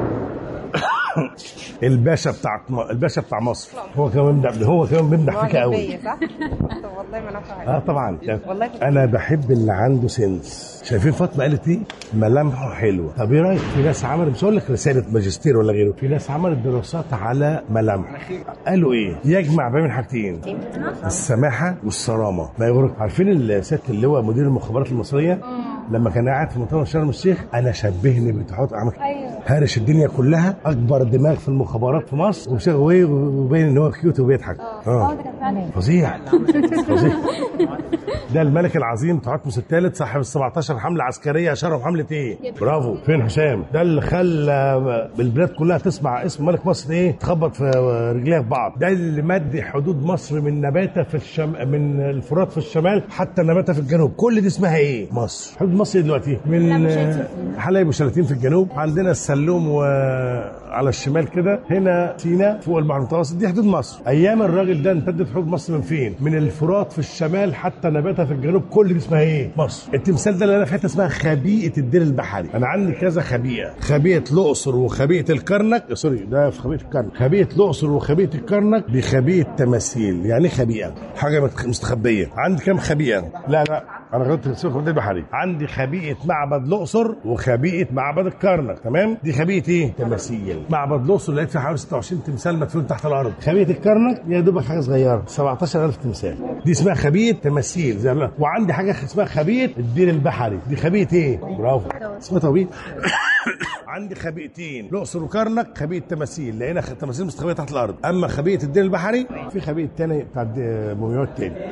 Speaker 1: الباشا بتاع الباشا بتاع مصر هو كمان بيمدح هو كمان بيمدح فيك قوي
Speaker 3: بيا صح؟ طب والله ما نفع
Speaker 1: اه طبعا
Speaker 3: والله كنت-
Speaker 1: انا بحب اللي عنده سنس شايفين فاطمه قالت ايه ملامحه حلوه طب ايه رايك في ناس عملت مش هقول لك رساله ماجستير ولا غيره في ناس عملت دراسات على ملامح قالوا ايه يجمع بين حاجتين السماحه والصرامه ما يغرق عارفين الست اللواء مدير المخابرات المصريه لما كان قاعد في مؤتمر شرم الشيخ انا شبهني بتحط عمل هارش الدنيا كلها اكبر دماغ في المخابرات في مصر وشغل- وباين ان هو كيوت وبيضحك اه
Speaker 8: ده كان فعلا
Speaker 1: فظيع فظيع ده الملك العظيم تحتمس الثالث صاحب ال 17 حمله عسكريه اشهرهم حمله ايه؟ برافو فين هشام؟ ده اللي خلى البلاد كلها تسمع اسم ملك مصر ايه؟ تخبط في رجليها في بعض، ده اللي مد حدود مصر من نباته في الشم من الفرات في الشمال حتى نباته في الجنوب، كل دي اسمها ايه؟ مصر، حدود مصر إيه دلوقتي من حلايب وشلاتين في الجنوب، عندنا السلوم وعلى الشمال كده، هنا سيناء فوق البحر المتوسط دي حدود مصر، ايام الراجل ده امتدت حدود مصر من فين؟ من الفرات في الشمال حتى نباتها في الجنوب كل دي اسمها ايه؟ مصر. التمثال ده اللي انا في حته اسمها خبيئه الدير البحري، انا عندي كذا خبيئه، خبيئه الاقصر وخبيئه الكرنك، سوري ده في خبيئه الكرنك، خبيئه الاقصر وخبيئه الكرنك بخبيئه تماثيل، يعني إيه خبيئه؟ حاجه متخ- مستخبيه، عندي كام خبيئه؟ لا لا انا غلطت في الدير البحري، عندي خبيئه معبد الاقصر وخبيئه معبد الكرنك، تمام؟ دي خبيئه ايه؟ تماثيل. معبد الاقصر لقيت فيه حوالي 26 تمثال مدفون تحت الارض، خبيئه الكرنك يا دوبك حاجه صغيره 17000 تمثال. دي اسمها خبيئه تماثيل زي ما وعندي حاجه اسمها خبيئه الدير البحري، دي خبيئه ايه؟ برافو اسمها توبيت عندي خبيئتين الاقصر وكرنك خبيئه تماثيل لقينا خ- تماثيل مستخبيه تحت الارض اما خبيئه الدير البحري في خبيئه تاني بتاع الد- مومياوات تاني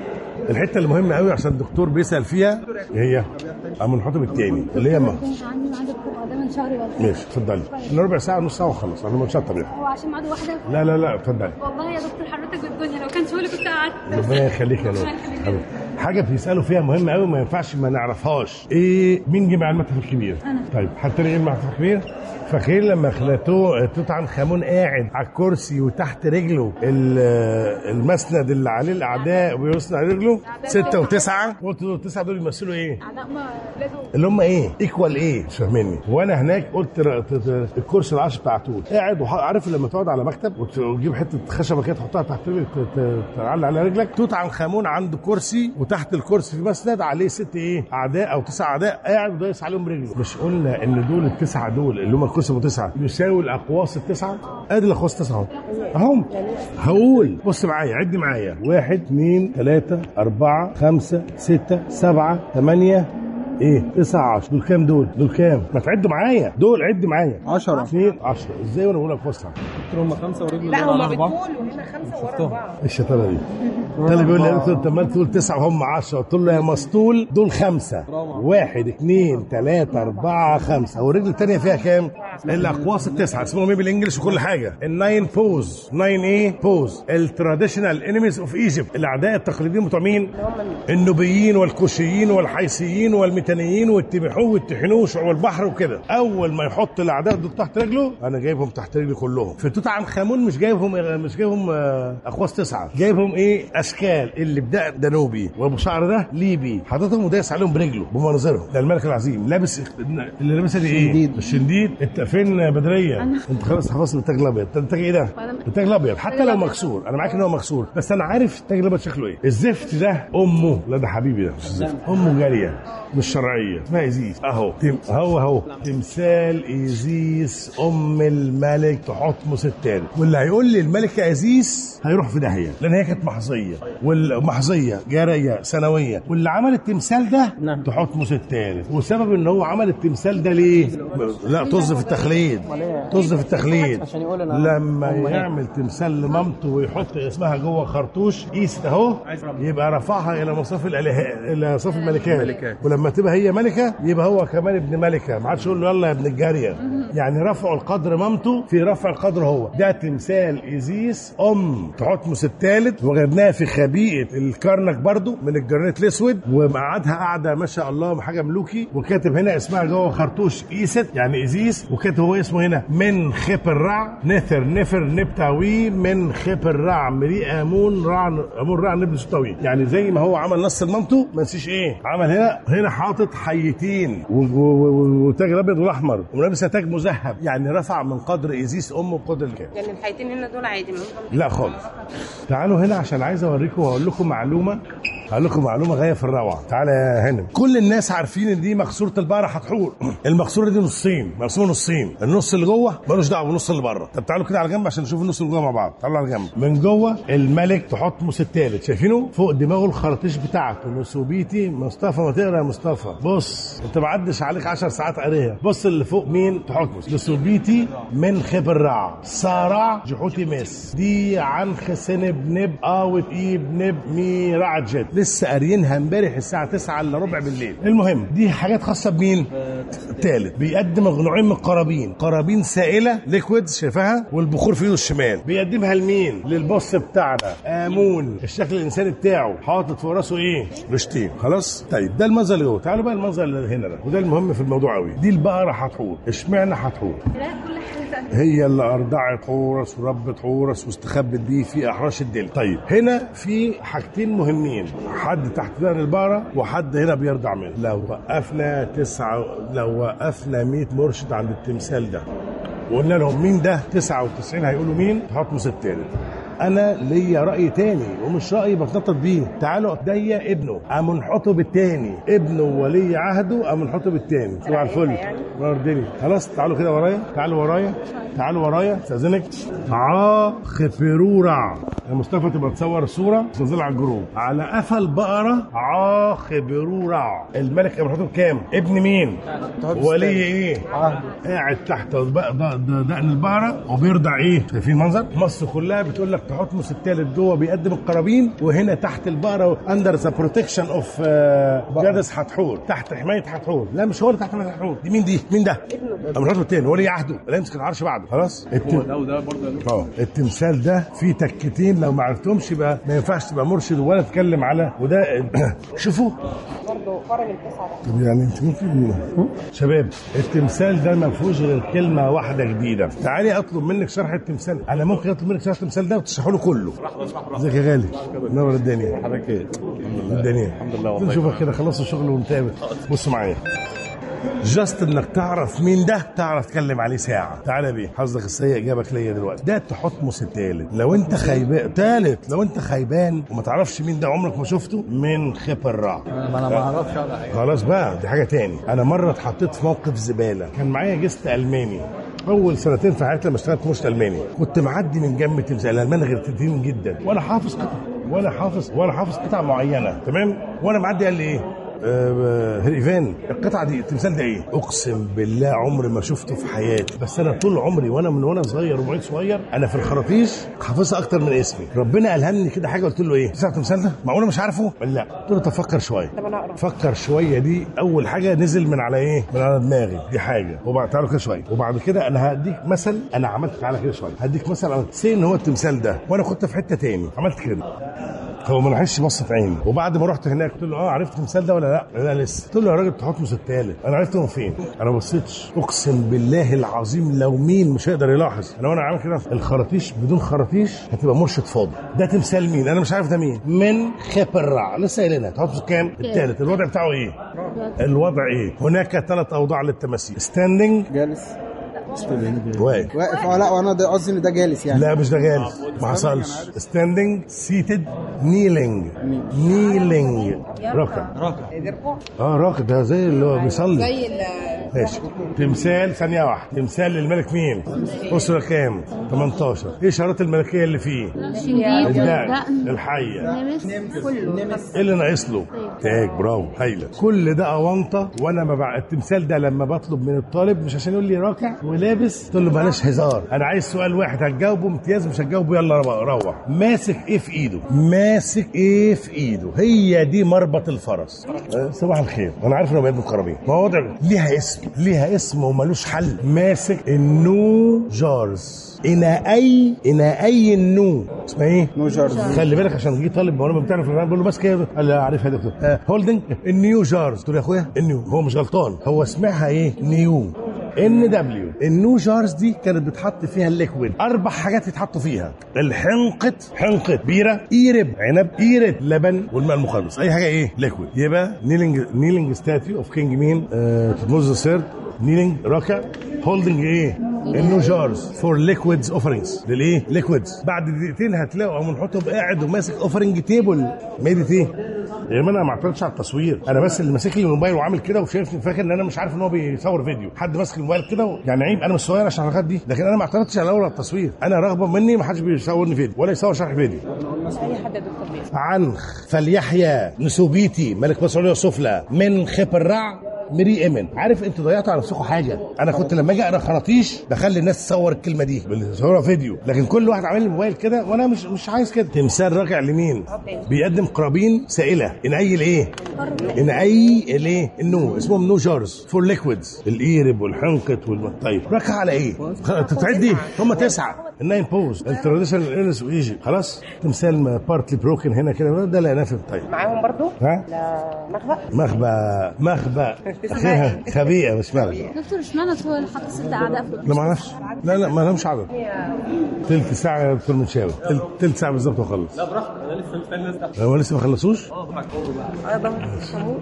Speaker 1: الحته المهمه قوي عشان الدكتور بيسال فيها هي امنحتب التاني اللي هي ما
Speaker 8: كنت عندي ميعاد القرعه ده من شهري والله
Speaker 1: ماشي اتفضلي من ربع ساعه نص ساعه وخلص انا متشطب يعني
Speaker 8: هو عشان ميعاد واحده
Speaker 1: لا لا لا اتفضلي
Speaker 8: والله يا دكتور حضرتك بالدنيا لو كان شغلي كنت قعدت
Speaker 1: ربنا يخليك يا نور حبيبي. حاجه بيسالوا فيها مهمه قوي ما ينفعش ما نعرفهاش ايه مين جه مع المتحف الكبير
Speaker 8: أنا.
Speaker 1: طيب حد تاني جه مع المتحف الكبير فاكرين لما خلاتوه توت عنخ امون قاعد على الكرسي وتحت رجله ال- المسند اللي عليه الاعداء ويسند على رجله ستة وتسعة قلت دول التسعة دول يمثلوا ايه؟
Speaker 8: اعداء ما لازم
Speaker 1: اللي هم ايه؟ ايكوال ايه؟ مش فاهميني وانا هناك قلت ر- ت- ت- الكرسي العشر بتاع توت قاعد وح- عارف لما تقعد على مكتب وت- وتجيب حته خشبه كده تحطها تحت رجلك ت- ت- تعلق على رجلك توت عنخ امون عنده كرسي وتحت الكرسي في مسند عليه ست ايه؟ اعداء او تسع اعداء قاعد ودايس عليهم رجله مش قلنا ان دول التسعه دول اللي هم الكرسي ابو تسعه يساوي الاقواس التسعه؟ ادي الاقواس التسعه اهو اهم هقول بص معايا عد معايا واحد اثنين ثلاثة أربعة خمسة ستة سبعة ثمانية ايه 9 10 دول كام دول؟ دول كام؟ ما تعدوا معايا دول عد معايا
Speaker 6: 10
Speaker 1: 2 10 ازاي وانا بقول لك وسع
Speaker 5: دكتور هم خمسه ورجل
Speaker 3: لا
Speaker 5: دول على
Speaker 3: هما
Speaker 5: اربعه
Speaker 3: بتقولوا هنا خمسه ورا اربعه
Speaker 1: الشطاره دي ده اللي بيقول لي قلت له انت عمال تقول تسعه وهم 10 قلت له يا مسطول دول خمسه واحد اثنين ثلاثه اربعه خمسه والرجل الثانيه فيها كام؟ الاقواس التسعه اسمهم ايه بالانجلش وكل حاجه الناين بوز ناين ايه؟ بوز التراديشنال انيميز اوف ايجيبت الاعداء التقليديين بتوع مين؟ النوبيين والكوشيين والحيثيين والميتانيين والتبحوه والتحنوه وشعوب البحر وكده اول ما يحط الاعداء دول تحت رجله انا جايبهم تحت رجلي كلهم في توت عنخ امون مش جايبهم مش جايبهم آه، اقواس تسعه جايبهم ايه اشكال اللي بدأ دانوبي وابو شعر ده ليبي حاططهم ودايس عليهم برجله بمناظرهم ده الملك العظيم لابس اللي لابسها دي ايه؟
Speaker 6: شنديد.
Speaker 1: الشنديد انت فين بدريه؟ انت خلاص حفظت التاج الابيض انت التاج ايه ده؟ التاج الابيض حتى لو مكسور انا معاك ان هو مكسور بس انا عارف التاج الابيض شكله ايه الزفت ده امه لا ده حبيبي ده مش الزفت امه جاريه مش شرعيه اسمها ايزيس اهو تم اهو اهو تمثال ايزيس ام الملك تحتمس الثالث واللي هيقول لي الملكه ايزيس هيروح في داهيه لان هي كانت محظيه والمحظيه جاريه سنويه واللي عمل التمثال ده
Speaker 6: نعم.
Speaker 1: تحتمس الثالث وسبب ان هو عمل التمثال ده ليه؟ لا طز في التخليد طز في التخليد
Speaker 6: عشان يقول أنا
Speaker 1: لما
Speaker 6: أم هي.
Speaker 1: يعمل تمثال لمامته ويحط اسمها جوه خرطوش قيست اهو يبقى رفعها الى مصاف الالهه الى مصاف الملكات ولما تبقى هي ملكه يبقى هو كمان ابن ملكه ما عادش يقول له يلا يا ابن الجاريه يعني رفعوا القدر مامته في رفع القدر هو ده تمثال ايزيس ام تحتمس الثالث وجبناها في خبيئه الكرنك برضو من الجرانيت الاسود ومقعدها قاعده ما شاء الله حاجه ملوكي وكاتب هنا اسمها جوه خرطوش ايست يعني ايزيس وكاتب هو اسمه هنا من خيب الرع نثر نفر نبتاوي من خيب الرع مري امون رع امون رع نبل ستاوي يعني زي ما هو عمل نص لمامته ما نسيش ايه عمل هنا هنا حاطط حيتين و- و- و- وتاج الابيض والاحمر ولابسه تاج مذهب يعني رفع من قدر ايزيس امه بقدر الكام
Speaker 3: يعني الحيتين هنا دول عادي ملهمش
Speaker 1: لا خالص تعالوا هنا عشان عايز اوريكم واقول لكم معلومه هقول لكم معلومه غايه في الروعه تعالى يا هانم كل الناس عارفين ان دي مكسوره البقره هتحور المكسوره دي نصين مقسومه نصين النص اللي جوه ملوش دعوه بالنص اللي بره طب تعالوا كده على جنب عشان نشوف النص اللي جوه مع بعض تعالوا على جنب من جوه الملك تحتمس الثالث شايفينه فوق دماغه الخراطيش بتاعته نسوبيتي مصطفى ما تقرا يا مصطفى بص انت ما عدش عليك 10 ساعات قاريها بص اللي فوق مين تحتمس نسوبيتي من خبر رع سارع جحوتي مس دي عن خسن بنب اوت اي بنب مي رعجت لسه قاريينها امبارح الساعه 9 الا ربع بالليل المهم دي حاجات خاصه بمين الثالث بيقدم نوعين من القرابين قرابين سائله ليكويدز شايفاها والبخور في ايده الشمال بيقدمها لمين للبص بتاعنا امون الشكل الانساني بتاعه حاطط فوق راسه ايه رشتين خلاص طيب ده المنظر اللي جوه تعالوا بقى المنظر اللي هنا ده وده المهم في الموضوع قوي دي البقره هتحور اشمعنى هتحور هي اللي ارضعت حورس وربت حورس واستخبت بيه في احراش الدل طيب هنا في حاجتين مهمين حد تحت ظهر البقره وحد هنا بيرضع منه لو وقفنا تسعة لو وقفنا 100 مرشد عند التمثال ده وقلنا لهم مين ده 99 هيقولوا مين تحتمس التالت انا ليا راي تاني ومش راي بتنطط بيه تعالوا ده ابنه امنحطب التاني ابنه ولي عهده امنحطب التاني صباح الفل نور الدنيا خلاص تعالوا كده ورايا تعالوا ورايا تعالوا ورايا استاذنك عا خبرورع يا مصطفى تبقى تصور صوره تنزلها على الجروب على قفا البقره عاخبرورع الملك ابراهيم كام ابن مين ولي ايه قاعد تحت بق- ض- ض- دقن البقره وبيرضع ايه شايفين المنظر مصر كلها بتقول لك تحتمس الثالث جوه بيقدم القرابين وهنا تحت البقره اندر ذا بروتكشن اوف جادس حتحور تحت حمايه حتحور لا مش هو اللي تحت حمايه حتحور دي مين دي مين ده ابراهيم الثاني ولي عهده لا يمسك العرش بعده خلاص التم...
Speaker 5: ده وده برضه
Speaker 1: اه التمثال ده فيه تكتين لو ما عرفتهمش يبقى ما ينفعش تبقى مرشد ولا تتكلم على وده شوفوا طب يعني انت ممكن شباب التمثال ده ما فيهوش غير كلمه واحده جديده تعالي اطلب منك شرح التمثال انا ممكن اطلب منك شرح التمثال ده وتشرحه له كله ازيك يا غالي نور الدنيا حضرتك ايه الدنيا الحمد لله والله نشوفك كده خلصوا الشغل ونتقابل بصوا معايا جاست انك تعرف مين ده تعرف تتكلم عليه ساعه تعالى بيه حظك السيء جابك ليا دلوقتي ده تحتمس التالت لو انت خيبان تالت لو انت خيبان وما تعرفش مين ده عمرك ما شفته من خبر الرع
Speaker 6: ما انا ما اعرفش ولا حاجه
Speaker 1: خلاص بقى دي حاجه تاني انا مره اتحطيت في موقف زباله كان معايا جست الماني اول سنتين في حياتي لما اشتغلت مشت الماني كنت معدي من جنب تمثال الالمان غيرتين جدا وانا حافظ قطع وانا حافظ وانا حافظ قطع معينه تمام وانا معدي قال لي ايه آه، ايفان القطعه دي التمثال ده ايه؟ اقسم بالله عمري ما شفته في حياتي بس انا طول عمري وانا من وانا صغير ومعيد صغير انا في الخراطيش حافظها اكتر من اسمي ربنا الهمني كده حاجه قلت له ايه؟ تسمع التمثال ده؟ معقوله مش عارفه؟ قال لا قلت له طب فكر شويه فكر شويه دي اول حاجه نزل من على ايه؟ من على دماغي دي حاجه وبعد تعالوا كده شويه وبعد كده انا هديك مثل انا عملت تعالى كده شويه هديك مثل عملت سي ان هو التمثال ده وانا كنت في حته تاني عملت كده هو ما لحقش بص في عيني وبعد ما رحت هناك قلت له اه عرفت التمثال ده ولا لا؟ لا لسه قلت له يا راجل تحتمس التالت انا عرفته من فين؟ انا ما بصيتش اقسم بالله العظيم لو مين مش هيقدر يلاحظ لو انا عامل كده الخراطيش بدون خراطيش هتبقى مرشد فاضي ده تمثال مين؟ انا مش عارف ده مين من خبرع لسه قايلينها تحتمس كام؟ التالت الوضع بتاعه ايه؟ الوضع ايه؟ هناك ثلاث اوضاع للتماثيل ستاندنج
Speaker 6: جالس
Speaker 1: واقف
Speaker 6: واقف اه لا وانا ده قصدي ان ده جالس يعني
Speaker 1: لا مش ده جالس ما حصلش ستاندنج سيتد نيلينج نيلينج راكع
Speaker 6: راكع
Speaker 1: اه راكع ده زي اللي هو بيصلي
Speaker 4: زي ال-
Speaker 1: ماشي تمثال ثانية واحدة تمثال للملك مين؟ أسرة كام؟ 18 إيه شرط الملكية اللي فيه؟
Speaker 8: شنجيد
Speaker 1: الدقن الحية
Speaker 8: نمس كله
Speaker 1: ايه اللي ناقص له؟ تاج برافو هايله كل ده اونطه وانا ما بع... التمثال ده لما بطلب من الطالب مش عشان يقول لي راكع ولابس تقول له بلاش هزار انا عايز سؤال واحد هتجاوبه امتياز مش هتجاوبه يلا روح روح ماسك ايه في ايده؟ ماسك ايه في ايده؟ هي دي مربط الفرس أه، صباح الخير انا عارف انه بيقدم قرابين ما هو وضع ليها اسم ليها اسم وملوش حل ماسك النو جارز إناءي إناءي النو اسمها ايه؟
Speaker 6: نو جارز
Speaker 1: خلي بالك عشان جه طالب وانا بتعرف بقول له ماسك ايه قال لي عارفها يا دكتور آه هولدنج النيو جارز قلت له يا اخويا النيو هو مش غلطان هو اسمها ايه نيو ان دبليو النيو جارز دي كانت بتحط فيها الليكويد اربع حاجات يتحطوا فيها الحنقة حنقة بيرة ايرب عنب ايرة لبن والماء المخلص اي حاجه ايه ليكويد يبقى نيلينج نيلينج ستاتيو اوف كينج مين آه تتموز السيرد نيلينج راكع هولدنج ايه النو جارز فور ليكويدز اوفرنجز للايه ليكويدز بعد دقيقتين هتلاقوا قام نحطه قاعد وماسك اوفرنج تيبل ميدت ايه يا ما انا ما اعترضتش على التصوير انا بس اللي ماسك لي الموبايل وعامل كده وشايفني فاكر ان انا مش عارف ان هو بيصور فيديو حد ماسك الموبايل كده و- يعني عيب انا مش صغير عشان الحاجات دي لكن انا ما اعترضتش على اول التصوير انا رغبه مني ما حدش بيصورني فيديو ولا يصور شرح فيديو
Speaker 3: اي حد يا دكتور بيه
Speaker 1: عنخ فليحيى نسوبيتي ملك مصر العليا السفلى من خبرع مري امن عارف انتوا ضيعتوا على نفسكم حاجه انا كنت لما اجي اقرا خراطيش بخلي الناس تصور الكلمه دي بيصورها فيديو لكن كل واحد عامل لي موبايل كده وانا مش مش عايز كده تمثال راجع لمين بيقدم قرابين سائله انعي الايه انعي الايه النو اسمهم نو جارز فور ليكويدز الايرب والحنقت والم... طيب راكع على ايه تتعدي هم تسعه الناين بوز التراديشنال ايرنس وايجي خلاص تمثال بارتلي بروكن هنا كده ده لا نافذ طيب
Speaker 3: معاهم برضو
Speaker 1: ها
Speaker 3: لا مخبأ
Speaker 1: مخبأ مخبأ اخيها خبيئة مش مخبأ
Speaker 8: دكتور اشمعنى هو اللي حط ست اعداء في
Speaker 1: لا ما اعرفش لا لا ما لهمش عدد تلت ساعة يا دكتور منشاوي تلت, تلت ساعة بالظبط واخلص
Speaker 5: لا براحتك انا لسه مستني الناس تحت
Speaker 1: هو لسه ما خلصوش؟
Speaker 3: ايضا الصمود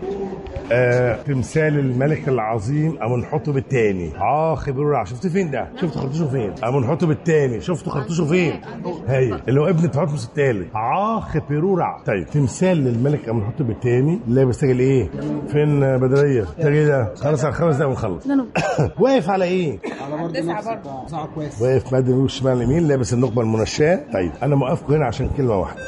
Speaker 1: آه، تمثال الملك العظيم قاموا نحطه بالتاني اه خبروا شفت فين ده؟ شفت خدته فين؟ قاموا نحطه بالتاني شفتوا خرطوشه فين هاي اللي هو ابن تحتمس الثالث عاخ بيرورع طيب تمثال للملك امنحتب الثاني لابس تاج ايه فين بدريه تاج ايه ده خلاص على خمس دقايق ونخلص واقف على ايه
Speaker 6: على برضه نفس بتاع ساعة كويس
Speaker 1: واقف مادي اليمين والشمال اليمين لابس النقبه المنشاه طيب انا موقفكم هنا عشان كلمه واحده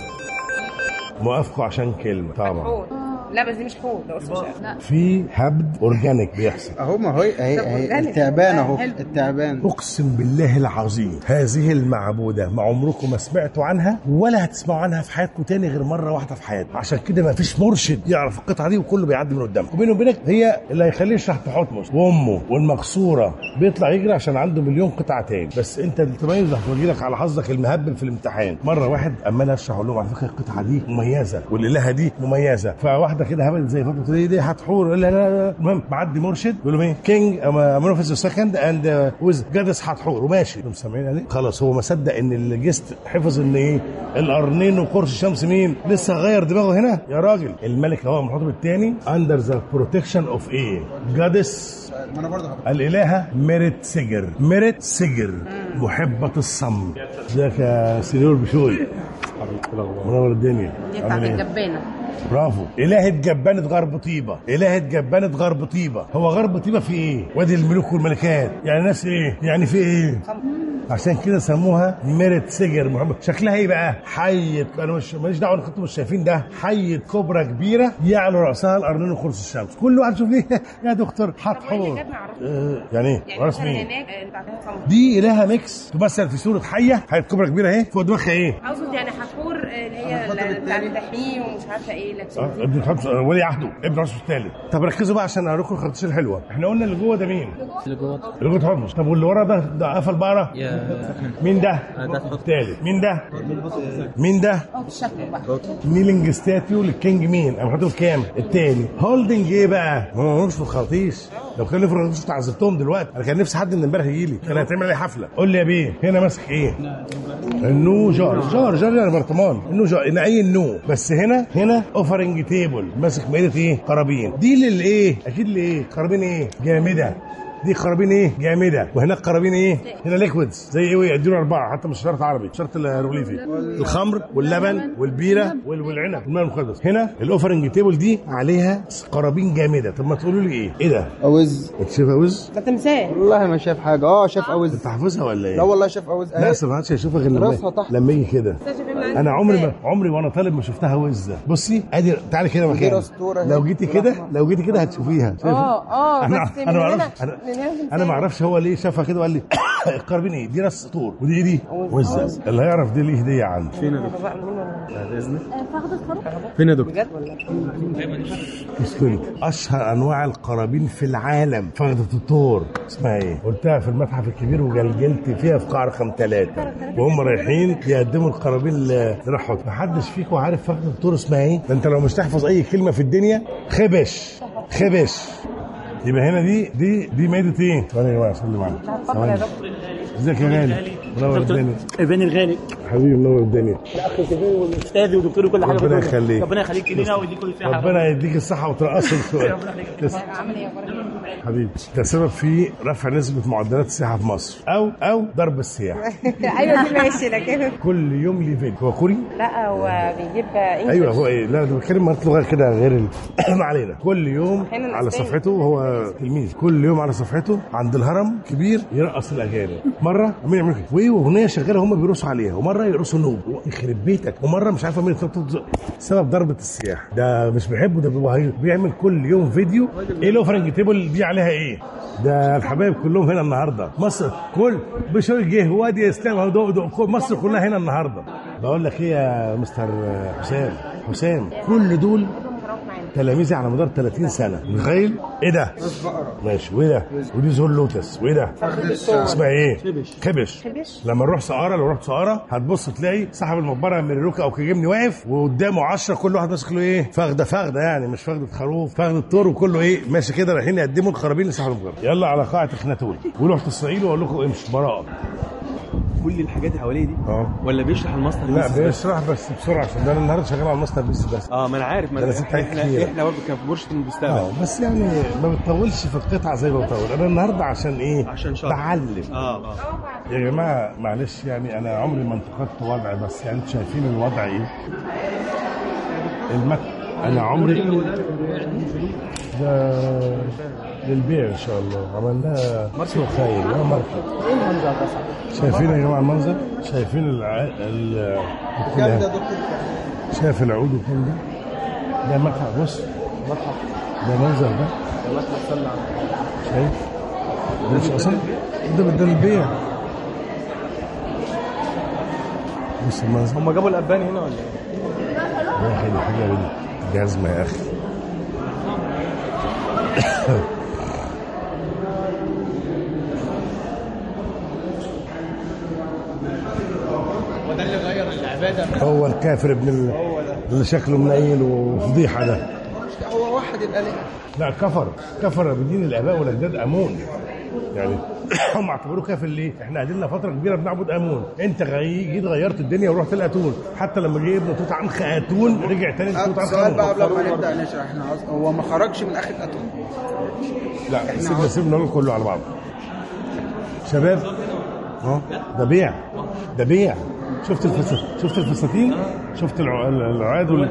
Speaker 1: موقفكم عشان كلمه طبعا
Speaker 3: حوت لا بس دي مش حوت ده قرص شعر
Speaker 1: في هبد اورجانيك بيحصل
Speaker 6: اهو ما هو اهي اهي
Speaker 3: أورجانيك.
Speaker 6: التعبان اهو
Speaker 3: حلو.
Speaker 6: التعبان
Speaker 1: اقسم بالله العظيم هذه المعبوده ما عمركم ما سمعتوا عنها ولا هتسمعوا عنها في حياتكم تاني غير مره واحده في حياتكم عشان كده ما فيش مرشد يعرف القطعه دي وكله بيعدي من قدامك وبيني وبينك هي اللي هيخليه يشرح تحتمس وامه والمكسوره بيطلع يجري عشان عنده مليون قطعه تاني بس انت اللي تميز هتواجه لك على حظك المهبب في الامتحان مره واحد اما انا اشرح اقول لهم على فكره القطعه دي مميزه والالهه دي مميزه فواحده كده هبلت زي فاطمه دي دي هتحور لا لا لا المهم معدي مرشد يقول لهم ايه كينج امونوفيس سكند اند ويز جادس هتحور وماشي انتم سامعين عليه خلاص هو ما صدق ان الجست حفظ ان ايه القرنين وقرص الشمس مين لسه غير دماغه هنا يا راجل الملك هو محطوط الثاني اندر ذا بروتكشن اوف ايه جادس
Speaker 6: ما انا برضه هبقى.
Speaker 1: الالهه ميرت سجر ميرت سجر محبه الصمت ازيك يا سيرور بشوي منور الدنيا
Speaker 3: دي
Speaker 1: عامل
Speaker 3: بتاعت
Speaker 1: ايه؟
Speaker 3: الجبانه
Speaker 1: برافو إلهة جبانة غرب طيبة إلهة جبانة غرب طيبة هو غرب طيبة في إيه؟ وادي الملوك والملكات يعني ناس إيه؟ يعني في إيه؟ عشان كده سموها ميرت سجر محمد شكلها ايه بقى حية انا مش ماليش دعوه انكم مش شايفين ده حية كبرى كبيره يعلو راسها القرنين وقرص الشمس كل واحد شوف ايه يا دكتور حط حور آه، يعني ايه
Speaker 3: يعني
Speaker 1: ورا
Speaker 3: مثلا
Speaker 1: مين
Speaker 3: هناك آه، بتاعت الخمر.
Speaker 1: دي الهه ميكس تمثل في صوره حيه حية كبرى كبيره اهي فوق دماغها ايه
Speaker 3: اقصد يعني حفور آه، اللي هي
Speaker 6: الخطب
Speaker 3: ال- بتاعت
Speaker 6: التاني.
Speaker 3: التحميم ومش عارفه ايه لكن
Speaker 1: اه ابن خمس ولي عهده ابن راسه الثالث طب ركزوا بقى عشان اوريكم الخرطوش الحلوه احنا قلنا اللي جوه ده مين
Speaker 5: اللي جوه
Speaker 1: اللي جوه حمص طب واللي ورا ده ده قفل بقره
Speaker 5: يا
Speaker 1: مين ده
Speaker 5: ده تحط
Speaker 1: الثالث مين ده مين ده
Speaker 3: بالشكل بقى
Speaker 1: نيلينج ستاتيو للكينج مين انا حاطه كام الثاني هولدنج ايه بقى هو مش في الخراطيش لو كان لي في الخراطيش كنت عزلتهم دلوقتي انا كان نفسي حد من امبارح يجي لي كان هيتعمل عليه حفله قول لي يا بيه هنا ماسك ايه النو جار جار جار يعني برطمان النو جار نعي النو بس هنا هنا اوفرنج تيبل ماسك مائده ايه قرابين دي للايه اكيد لايه قرابين ايه جامده دي قرابين ايه جامده وهناك قرابين ايه هنا ليكويدز زي ايه يديله اربعه حتى مش شرط عربي شرط الهيروغليفي الخمر واللبن والبيره وال- والعنب والماء المقدس هنا الاوفرنج تيبل دي عليها قرابين جامده طب ما تقولوا لي ايه ايه ده
Speaker 6: اوز
Speaker 1: انت شايف اوز
Speaker 3: ده تمثال
Speaker 6: والله ما شاف حاجه اه شاف اوز
Speaker 1: انت حافظها ولا ايه
Speaker 6: لا والله شاف اوز
Speaker 1: لا اصل ما حدش هيشوفها غير
Speaker 6: راسها
Speaker 1: لما
Speaker 6: تحت.
Speaker 1: لما يجي كده انا عمري ما عمري وانا طالب ما شفتها وزه بصي ادي تعالي كده مكان
Speaker 6: أسطورة
Speaker 1: لو
Speaker 6: هي.
Speaker 1: جيتي كده لو جيتي كده هتشوفيها شايفة؟
Speaker 3: اه اه
Speaker 1: انا
Speaker 3: بس من
Speaker 1: انا ما
Speaker 3: هنا
Speaker 1: اعرفش انا,
Speaker 3: من هنا
Speaker 1: انا ما اعرفش هو ليه شافها كده وقال لي القربين ايه دي راس طور ودي ايه دي وزه اللي هيعرف دي ليه هديه عندي
Speaker 8: فخد الخروف
Speaker 6: فين يا دكتور
Speaker 3: بجد ولا
Speaker 1: مسكنت اشهر انواع القرابين في العالم فخدة الطور اسمها ايه؟ قلتها في المتحف الكبير وجلجلت فيها في قاع رقم ثلاثة وهم رايحين يقدموا القرابين اللي راحوا محدش فيكم عارف فخدة الطور اسمها ايه؟ ده انت لو مش تحفظ اي كلمة في الدنيا خبش خبش يبقى هنا دي دي دي مادة ايه؟ ثواني يا جماعة صلي معانا
Speaker 3: اتفضل يا دكتور
Speaker 1: ازيك يا غالي؟ منور الدنيا
Speaker 7: ابن الغالي
Speaker 1: حبيبي منور الدنيا
Speaker 7: الاخ الكبير والاستاذ والدكتور وكل حاجه
Speaker 1: ربنا
Speaker 7: في الدنيا.
Speaker 1: يخليك.
Speaker 7: ربنا يخليك لينا ويديك كل صحه
Speaker 1: ربنا يديك الصحة وترقصوا السؤال تسلم.
Speaker 3: عامل ايه اخبارك
Speaker 1: حبيبي ده سبب في رفع نسبة معدلات السياحة في مصر أو أو ضرب السياحة
Speaker 3: ايوه دي ماشي لكن
Speaker 1: كل يوم ليه فيديو هو كوري
Speaker 3: لا هو بيجيب انجلش
Speaker 1: ايوه هو ايه لا ده بتكلم مرات لغه كده غير ال... ما علينا كل يوم
Speaker 3: أحياناً
Speaker 1: على
Speaker 3: أسباني.
Speaker 1: صفحته هو تلميذ كل يوم على صفحته عند الهرم كبير يرقص الاجانب مره مين يعمل كده وايه واغنيه شغاله هم بيرقصوا عليها ومره يرقصوا نوب يخرب بيتك ومره مش عارفه مين يطلب- سبب ضربه السياح ده مش بيحبه ده بيبقى هي- بيعمل كل يوم فيديو ايه الاوفرنج تيبل دي عليها ايه ده الحبايب كلهم هنا النهارده مصر كل بشوي جه وادي اسلام هدوء هدوء كل- مصر كلها هنا النهارده بقول لك ايه يا مستر حسام حسام كل دول تلاميذي على مدار 30 سنه متخيل ايه ده ماشي وايه ده ودي زول لوتس وايه ده اسمها ايه خبش
Speaker 3: خبش.
Speaker 1: لما نروح سقاره لو رحت سقاره هتبص تلاقي صاحب المقبره ميروكا او كجمني واقف وقدامه 10 كل واحد ماسك له ايه فخده فخده يعني مش فخده خروف فخده طور وكله ايه ماشي كده رايحين يقدموا الخرابين لصاحب المقبره يلا على قاعه اخناتون ورحت اسرائيل واقول لكم امشوا براءه
Speaker 7: كل الحاجات اللي حواليه دي
Speaker 1: اه
Speaker 7: ولا بيشرح الماستر
Speaker 1: لا
Speaker 7: بيس بس؟
Speaker 1: بيشرح بس بسرعه عشان ده انا النهارده شغال على الماستر بيس بس
Speaker 7: اه ما انا عارف ما
Speaker 1: ده أنا
Speaker 7: احنا
Speaker 1: ست حاجات كتير.
Speaker 7: احنا برضه كان في بورشه المستقبل
Speaker 1: اه بس يعني ما بتطولش في القطعه زي ما بطول انا النهارده عشان ايه
Speaker 7: عشان شاطر.
Speaker 1: بعلم
Speaker 7: اه اه
Speaker 1: يا جماعه معلش يعني انا عمري ما انتقدت وضع بس يعني انتوا شايفين الوضع ايه المك... انا عمري ده للبيع ان شاء الله عملناها سوق خير لا ماركت
Speaker 6: ايه المنظر ده صح؟
Speaker 1: شايفين يا جماعه المنظر شايفين الع... ال...
Speaker 6: كام ده
Speaker 1: الكلام.
Speaker 6: دكتور
Speaker 1: شايف العود وكل ده ده متحف بص ده منظر ده شايف ده مش اصلا ده ده البيع بص المنظر
Speaker 7: هم جابوا الاباني هنا ولا ايه؟
Speaker 1: يا اخي دي حاجه بنت جزمه يا اخي
Speaker 5: وده اللي غير العباده
Speaker 1: هو الكافر ابن ال... اللي شكله منيل وفضيحه ده
Speaker 6: هو واحد الآلهة
Speaker 1: لا كفر كفر بدين الاباء والاجداد امون يعني هم اعتبروه كافر ليه؟ احنا قعدنا فتره كبيره بنعبد امون، انت غي- جيت غيرت الدنيا ورحت لاتون، حتى لما جه ابن توت عنخ اتون رجع تاني لتوت عنخ
Speaker 6: سؤال بقى
Speaker 1: امون
Speaker 6: قبل ما نبدا نشرح احنا عاوز- هو ما خرجش من اخر اتون
Speaker 1: لا سيبنا سيبنا نقول كله على بعضه شباب اه ده بيع ده بيع شفت الفساتين شفت الفساتين شفت الع- العاد وال...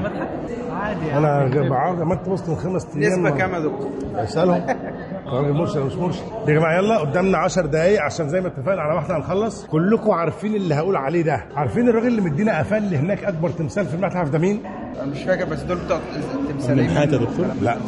Speaker 1: انا جا- بعرض عملت بوست من خمس ايام
Speaker 6: نسبه كام يا دكتور؟
Speaker 1: اسالهم راجل مرشد مش مرشد يا جماعه يلا قدامنا 10 دقايق عشان زي ما اتفقنا على واحده هنخلص كلكم عارفين اللي هقول عليه ده عارفين الراجل اللي مدينا قفال اللي هناك اكبر تمثال في المتحف ده مين؟
Speaker 6: انا مش فاكر بس دول بتوع التمثالين
Speaker 7: من حياة يا دكتور؟
Speaker 1: لا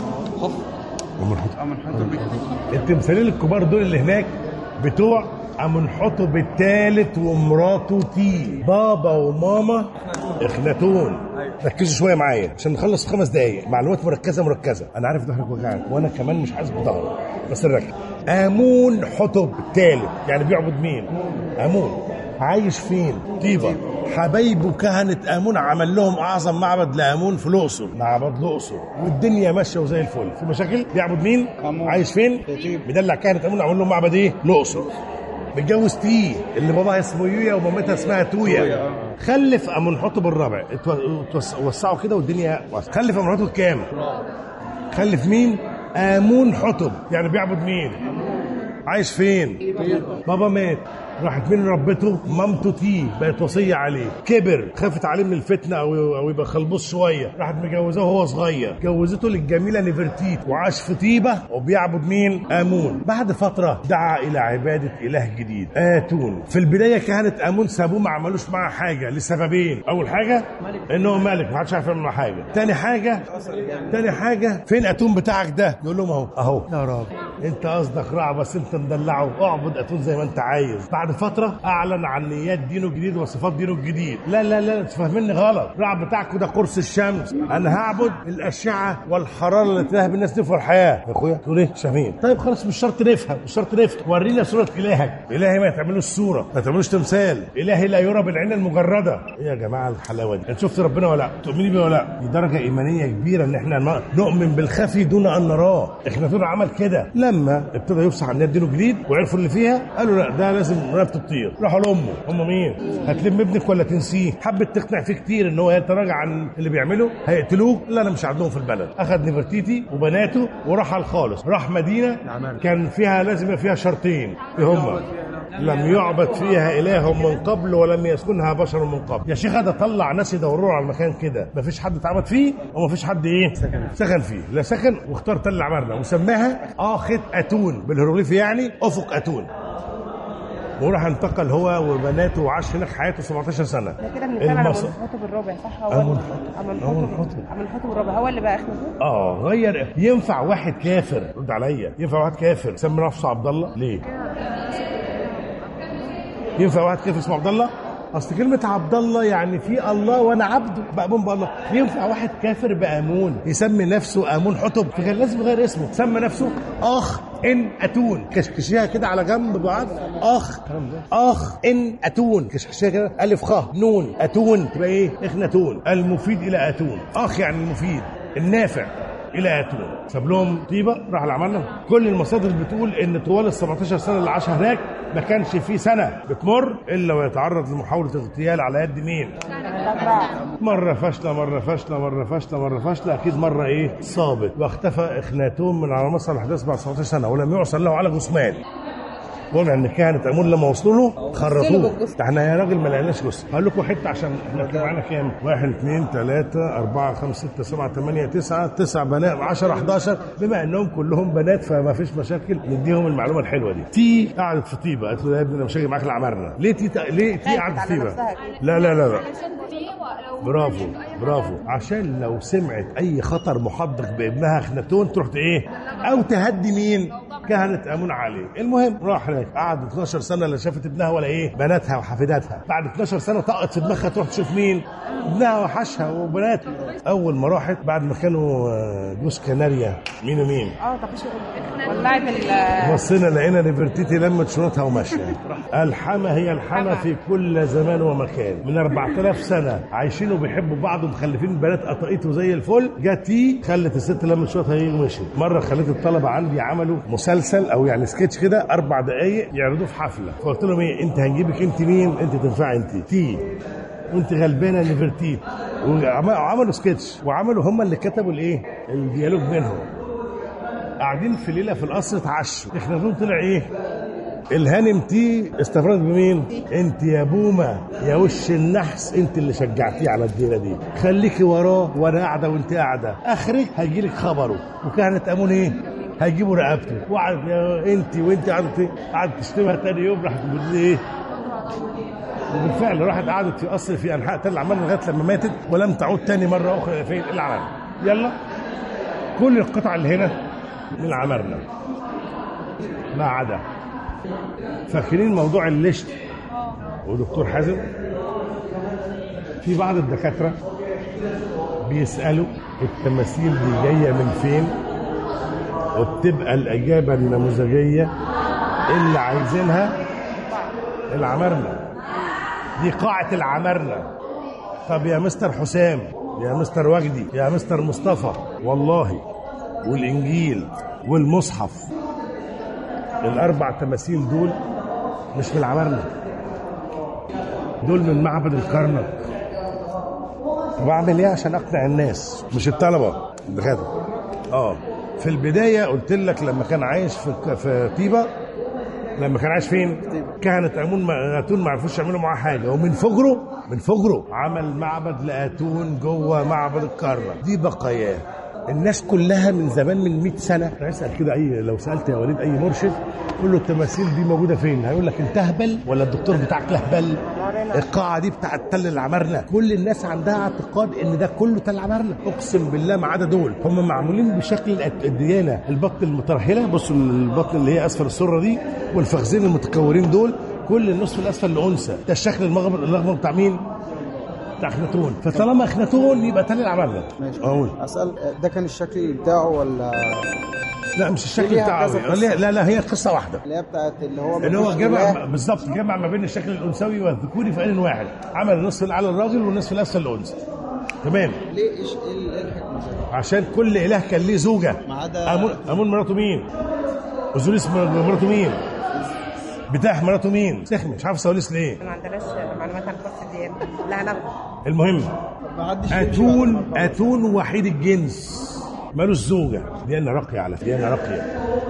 Speaker 1: أمنحتب.
Speaker 6: اه من حياة بيه
Speaker 1: التمثالين الكبار دول اللي هناك بتوع امنحتب الثالث ومراته تي بابا وماما اخناتون ركزوا شويه معايا عشان نخلص في خمس دقايق معلومات مركزه مركزه انا عارف ضهرك وجعك وانا كمان مش حاسس بظهري بس نركز امون حتب الثالث يعني بيعبد مين امون عايش فين طيبه حبايبه كهنة آمون عمل لهم أعظم معبد لآمون في الأقصر معبد الأقصر والدنيا ماشية وزي الفل في مشاكل بيعبد مين؟
Speaker 6: آمون.
Speaker 1: عايش فين؟
Speaker 6: في طيبة.
Speaker 1: مدلع كهنة آمون عمل لهم معبد إيه؟ الأقصر متجوز تي اللي باباها اسمه يويا ومامتها اسمها تويا خلف امنحتب الرابع اتو- اتوس- وسعوا كده والدنيا واسعة. خلف امنحتب كام؟ خلف مين؟ امون حتب يعني بيعبد مين؟ عايش فين؟ بابا مات راحت مين ربته؟ مامته تي بقت وصيه عليه كبر خافت عليه من الفتنه او او يبقى خلبوس شويه راحت مجوزاه وهو صغير جوزته للجميله نفرتيت وعاش في طيبه وبيعبد مين؟ امون بعد فتره دعا الى عباده اله جديد اتون في البدايه كهنه امون سابوه ما عملوش معاه حاجه لسببين اول حاجه انه ملك ما حدش عارف يعمل معاه حاجه تاني حاجه تاني حاجه فين اتون بتاعك ده يقول لهم اهو اهو يا راجل انت قصدك راع بس انت مدلعه اعبد اتون زي ما انت عايز بعد فتره اعلن عن نيات دينه الجديد وصفات دينه الجديد لا لا لا انت فاهميني غلط الراع بتاعكم ده قرص الشمس انا هعبد الاشعه والحراره اللي تلهب الناس دي في الحياه يا اخويا تقول ايه شايفين طيب خلاص مش شرط نفهم مش شرط نفهم ورينا صوره الهك الهي ما تعملوش صوره ما تعملوش تمثال الهي لا يرى بالعين المجرده ايه يا جماعه الحلاوه دي انت شفت ربنا ولا لا تؤمني بيه ولا لا دي درجه ايمانيه كبيره ان احنا ن- نؤمن بالخفي دون ان نراه اخناتون عمل كده لما ابتدى يفصح عن نيات دينه جديد وعرفوا اللي فيها قالوا لا ده لازم رقبته تطير راحوا لامه هم مين هتلم ابنك ولا تنسيه حبت تقنع فيه كتير ان هو يتراجع عن اللي بيعمله هيقتلوه لا انا مش عندهم في البلد اخذ نفرتيتي وبناته ورحل خالص راح مدينه كان فيها لازم يبقى فيها شرطين ايه هما لم يعبد فيها اله من قبل ولم يسكنها بشر من قبل يا شيخ ده طلع ناس يدوروا على المكان كده مفيش حد اتعبد فيه ومفيش حد ايه سكن فيه لا سكن واختار تل عمرنا وسماها اخت اتون بالهيروغليفي يعني افق اتون وراح انتقل هو وبناته وعاش هناك حياته 17 سنه
Speaker 3: ده كده بنتكلم على
Speaker 1: المصر
Speaker 3: منحوتب الرابع صح هو
Speaker 1: أمون
Speaker 3: أمون
Speaker 1: أمون
Speaker 3: حتب
Speaker 1: حتب.
Speaker 3: أمون حتب الرابع هو اللي بقى اخناتون
Speaker 1: اه غير ينفع واحد كافر رد عليا ينفع واحد كافر سمي نفسه عبد الله ليه؟ ينفع واحد كافر اسمه عبد الله؟ اصل كلمة عبد الله يعني في الله وانا عبده مأمون بالله ينفع واحد كافر بأمون يسمي نفسه أمون حطب فكان لازم يغير اسمه سمى نفسه أخ إن أتون كشكشيها كده على جنب بعض أخ أخ إن أتون كشكشيها كده ألف خ نون أتون تبقى إيه؟ إخنتون المفيد إلى أتون أخ يعني المفيد النافع الى اتون ساب لهم طيبه راح لعملنا كل المصادر بتقول ان طوال ال 17 سنه اللي عاشها هناك ما كانش في سنه بتمر الا ويتعرض لمحاوله اغتيال على يد مين؟ مرة فاشلة مرة فاشلة مرة فاشلة مرة فاشلة أكيد مرة إيه صابت واختفى إخناتون من على مسرح الأحداث بعد 17 سنة ولم يعثر له على جثمان واضح ان كهنة امون لما وصلوا له خرطوه ده احنا يا راجل ما لقيناش جثه هقول لكم حته عشان احنا كان معانا كام؟ واحد اثنين ثلاثة أربعة خمسة ستة سبعة ثمانية تسعة تسع بنات 10 11 بما انهم كلهم بنات فما فيش مشاكل نديهم المعلومة الحلوة دي تي قعدت في طيبة قالت له يا ابني انا مش هاجي معاك لعمرنا ليه تي ليه تي قعدت في طيبة؟ لا لا لا لا برافو برافو عشان لو سمعت اي خطر محدق بابنها خنتون تروح ايه او تهدي مين كهنة امون عليه المهم راح هناك قعد 12 سنه لا شافت ابنها ولا ايه بناتها وحفيداتها بعد 12 سنه طقت في دماغها تروح تشوف مين ابنها وحشها وبناتها اول ما راحت بعد ما كانوا آه، جوز كناريا مين ومين
Speaker 3: اه طب شغل ولعت ال
Speaker 1: بصينا لقينا نفرتيتي لمت شنطها وماشيه الحما هي الحما في كل زمان ومكان من 4000 سنه عايشين وبيحبوا بعض ومخلفين بنات قطاقيته زي الفل جت تي خلت الست لمت شنطها هي ومشيت مره خليت الطلبه عندي عملوا مسلسل او يعني سكتش كده اربع دقائق يعرضوه في حفله فقلت لهم ايه انت هنجيبك انت مين انت تنفعي انت تي وانت غلبانه نفرتيت وعملوا سكتش وعملوا هم اللي كتبوا الايه الديالوج بينهم قاعدين في ليله في القصر اتعشوا اخناتون طلع ايه الهانم تي استفردت بمين؟ انت يا بومه يا وش النحس انت اللي شجعتيه على الديره دي خليكي وراه وانا قاعده وانت قاعده اخرك هيجي لك خبره وكانت امون ايه؟ هيجيبوا رقبته وقعد يا انت وانت قعدت ايه؟ قعدت تشتمها تاني يوم راحت بتقول لي ايه؟ وبالفعل راحت قعدت في قصر في انحاء تل العمال لغايه لما ماتت ولم تعود تاني مره اخرى فين العمل يلا كل القطع اللي هنا من عمرنا ما عدا فاكرين موضوع الليشت ودكتور حازم في بعض الدكاتره بيسالوا التماثيل دي جايه من فين وبتبقى الاجابه النموذجيه اللي عايزينها العمرنه دي قاعه العمرنه طب يا مستر حسام يا مستر وجدي يا مستر مصطفى والله والانجيل والمصحف الاربع تماثيل دول مش من العمارنه دول من معبد الكرنك طب اعمل ايه عشان اقنع الناس مش الطلبه الدكاتره اه في البدايه قلت لك لما كان عايش في في طيبه لما كان عايش فين؟ كهنة أمون ما- أتون ما عرفوش يعملوا معاه حاجة ومن فجره من فجره عمل معبد لأتون جوه معبد الكرنك دي بقاياه الناس كلها من زمان من 100 سنه اسال كده اي لو سالت يا وليد اي مرشد قول له التماثيل دي موجوده فين هيقول لك انت هبل ولا الدكتور بتاعك لهبل القاعه دي بتاعت تل العمارنه كل الناس عندها اعتقاد ان ده كله تل العمارنه اقسم بالله ما عدا دول هم معمولين بشكل الأد- الديانه البطن المترهله بصوا البطن اللي هي اسفل السره دي والفخذين المتكورين دول كل النصف الاسفل لانثى ده الشكل المغرب المغرب بتاع مين؟ بتاع اخناتون فطالما اخناتون يبقى تل العمارنه
Speaker 6: ماشي
Speaker 1: اقول
Speaker 6: اسال ده كان الشكل بتاعه ولا
Speaker 1: لا مش الشكل
Speaker 6: ليها
Speaker 1: بتاعه
Speaker 6: كذا
Speaker 1: لا
Speaker 6: قصة.
Speaker 1: لا, لا هي قصه واحده
Speaker 6: اللي هي بتاعت اللي هو
Speaker 1: اللي هو
Speaker 6: مفيش
Speaker 1: جمع
Speaker 6: إله؟
Speaker 1: بالظبط جمع ما بين الشكل الانثوي والذكوري في ان واحد عمل النصف الاعلى للراجل والنصف الاسفل للانثى تمام
Speaker 6: ليه ايش ايه ال- إيه الحكمه دي؟
Speaker 1: عشان كل اله كان ليه زوجه
Speaker 6: ما عدا-
Speaker 1: امون امون مراته مين اوزوريس مراته مين بتاح مراته مين تخمي مش عارف سواليس ليه
Speaker 3: ما عندناش معلومات عن قصه الديانه لا نبغى
Speaker 1: المهم
Speaker 6: ما حدش يمشي
Speaker 1: اتون
Speaker 6: بعد ما
Speaker 1: اتون وحيد الجنس مالوش زوجه ديانه راقيه على فكره ديانه راقيه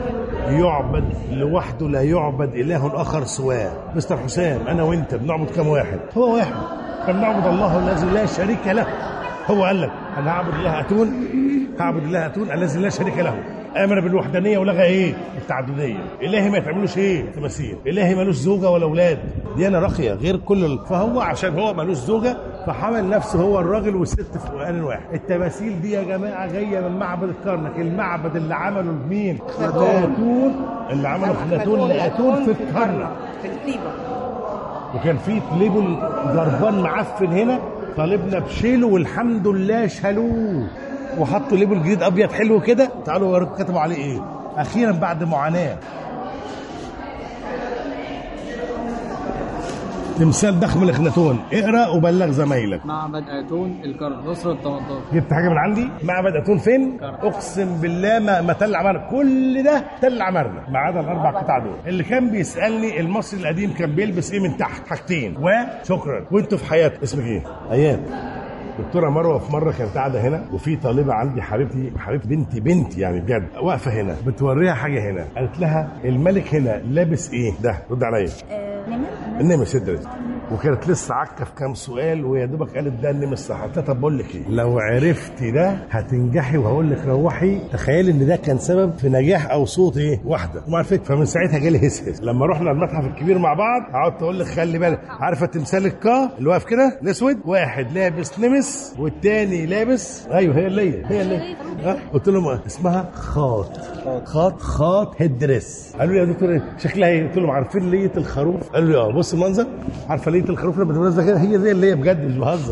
Speaker 1: يعبد لوحده لا يعبد اله اخر سواه مستر حسام انا وانت بنعبد كم واحد هو واحد فبنعبد الله الذي لا شريك له هو قال لك انا هعبد اله اتون هعبد اله اتون الذي لا شريك له امن بالوحدانيه ولغى ايه التعدديه الهي ما يتعملوش ايه تماثيل الهي ملوش زوجه ولا اولاد ديانه راقيه غير كل ال... فهو عشان هو ملوش زوجه فحمل نفسه هو الراجل والست في ان واحد التماثيل دي يا جماعه جايه من معبد الكرنك المعبد اللي عمله لمين لاتون اللي عمله خناتون لاتون في الكرنك
Speaker 3: في الطيبه
Speaker 1: وكان في ليبل جربان معفن هنا طالبنا بشيله والحمد لله شالوه وحطوا ليبل جديد ابيض حلو كده تعالوا اوريكم كتبوا عليه ايه اخيرا بعد معاناه تمثال ضخم الاخناتون اقرا وبلغ زمايلك
Speaker 6: معبد اتون القرن نصر ال 18
Speaker 1: جبت حاجه من عندي معبد اتون فين اقسم بالله ما, ما تل عمرنا كل ده تل عمرنا ما عدا الاربع قطع دول اللي كان بيسالني المصري القديم كان بيلبس ايه من تحت حاجتين وشكرا وانتوا في حياه اسمك ايه ايات دكتورة مروة في مرة كانت قاعدة هنا وفي طالبة عندي حبيبتي حبيبتي بنتي بنتي يعني بجد واقفة هنا بتوريها حاجة هنا قالت لها الملك هنا لابس ايه ده رد عليا النمر سدرت وكانت لسه عكه في كام سؤال ويا دوبك قالت ده النمر صح قلت لها طب بقول لك ايه لو عرفتي ده هتنجحي وهقول لك روحي تخيلي ان ده كان سبب في نجاح او صوت ايه واحده ومع الفكره فمن ساعتها جالي هس هس لما رحنا المتحف الكبير مع بعض قعدت اقول لك خلي بالك عارفه تمثال الكا اللي واقف كده الاسود واحد لابس نمس والتاني لابس ايوه هي اللي هي هي اللي هي. ها؟ قلت لهم اسمها خاط خاط خاط هيد دريس قالوا لي يا دكتور إيه؟ شكلها ايه قلت لهم عارفين ليه الخروف قالوا لي اه بص المنظر عارفه ليه الخروف لما تبقى كده هي دي اللي هي بجد مش بهزر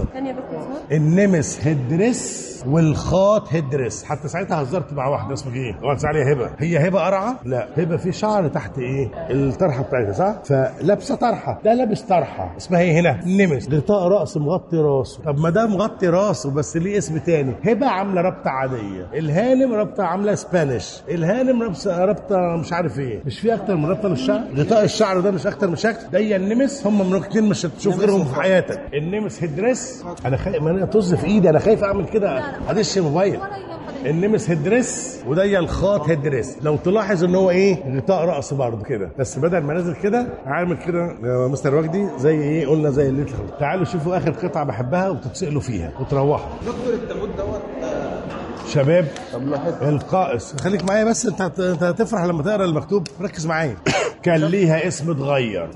Speaker 1: النمس هيد دريس والخاط هيد دريس حتى ساعتها هزرت مع واحده اسمك ايه؟ قلت عليها هبه هي هبه قرعه؟ لا هبه في شعر تحت ايه؟ الطرحه بتاعتها صح؟ فلابسه طرحه ده لابس طرحه اسمها ايه هنا؟ نمس غطاء راس مغطي راسه طب ما ده مغطي راسه بس ليه اسم تاني هبه عامله رابطه عاديه الهانم رابطه عامله سبانيش الهانم رابطه رابطه مش عارف ايه مش في اكتر من رابطه للشعر غطاء الشعر ده مش اكتر من شكل ده النمس هم من اتنين مش هتشوف غيرهم في حياتك النمس هيدريس انا خايف ما انا طز في ايدي انا خايف اعمل كده ادش الموبايل النمس هيدريس وده الخاط هيدريس لو تلاحظ ان هو ايه غطاء راس برضه كده بس بدل ما نازل كده عامل كده يا مستر وجدي زي ايه قلنا زي اللي تعالوا شوفوا اخر قطعه بحبها وتتسالوا فيها وتروحوا
Speaker 6: دكتور التابوت دوت
Speaker 1: شباب القائص خليك معايا بس انت هت- انت هتفرح لما تقرا المكتوب ركز معايا كان ليها اسم اتغير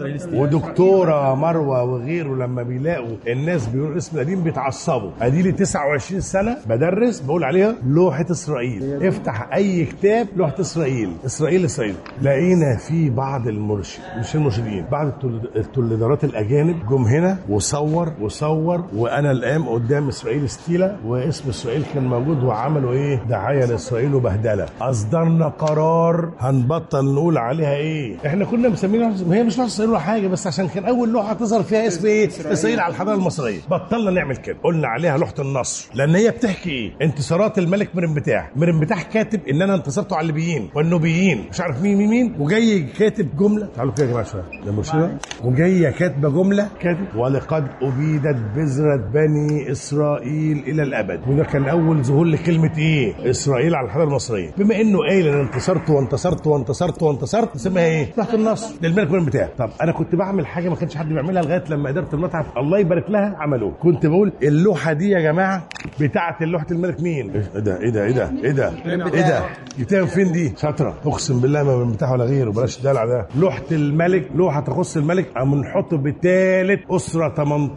Speaker 1: ودكتوره مروه وغيره لما بيلاقوا الناس بيقولوا اسم قديم بيتعصبوا ادي لي 29 سنه بدرس بقول عليها لوحه اسرائيل افتح اي كتاب لوحه اسرائيل اسرائيل اسرائيل لقينا في بعض المرشد مش المرشدين بعض التل- التلدارات الاجانب جم هنا وصور وصور وانا الان قدام اسرائيل ستيلا واسم اسرائيل كان موجود وعملوا ايه دعايه لاسرائيل وبهدله اصدرنا قرار هنبطل نقول عليها ايه احنا كنا مسمينها هي مش لوحه اسرائيل ولا حاجه بس عشان كان اول لوحه تظهر فيها اسم ايه اسرائيل على الحضاره المصريه بطلنا نعمل كده قلنا عليها لوحه النصر لان هي بتحكي ايه انتصارات الملك مرنبتاح مرنبتاح كاتب ان انا انتصرت على الليبيين والنوبيين مش عارف مين مين مين وجاي كاتب جمله تعالوا كده يا جماعه شويه ده مرشده وجايه كاتبه جمله كاتب ولقد ابيدت بذره بني اسرائيل الى الابد وده كان اول ظهور لكلمه ايه اسرائيل على الحضاره المصريه بما انه قايل انا انتصرت وانتصرت وانتصرت وانتصرت اسمها ايه لوحه النصر للملك مرنبتاح طب انا كنت بعمل حاجه ما كانش حد بيعملها لغايه لما اداره المتحف الله يبارك لها عملوه كنت بقول اللوحه دي يا جماعه بتاعه لوحه الملك مين ايه ده ايه ده ايه ده ايه ده ايه ده جبتها من فين دي شاطره اقسم بالله ما من بتاع ولا غيره بلاش الدلع ده لوحه الملك لوحه تخص الملك امنحتب الثالث اسره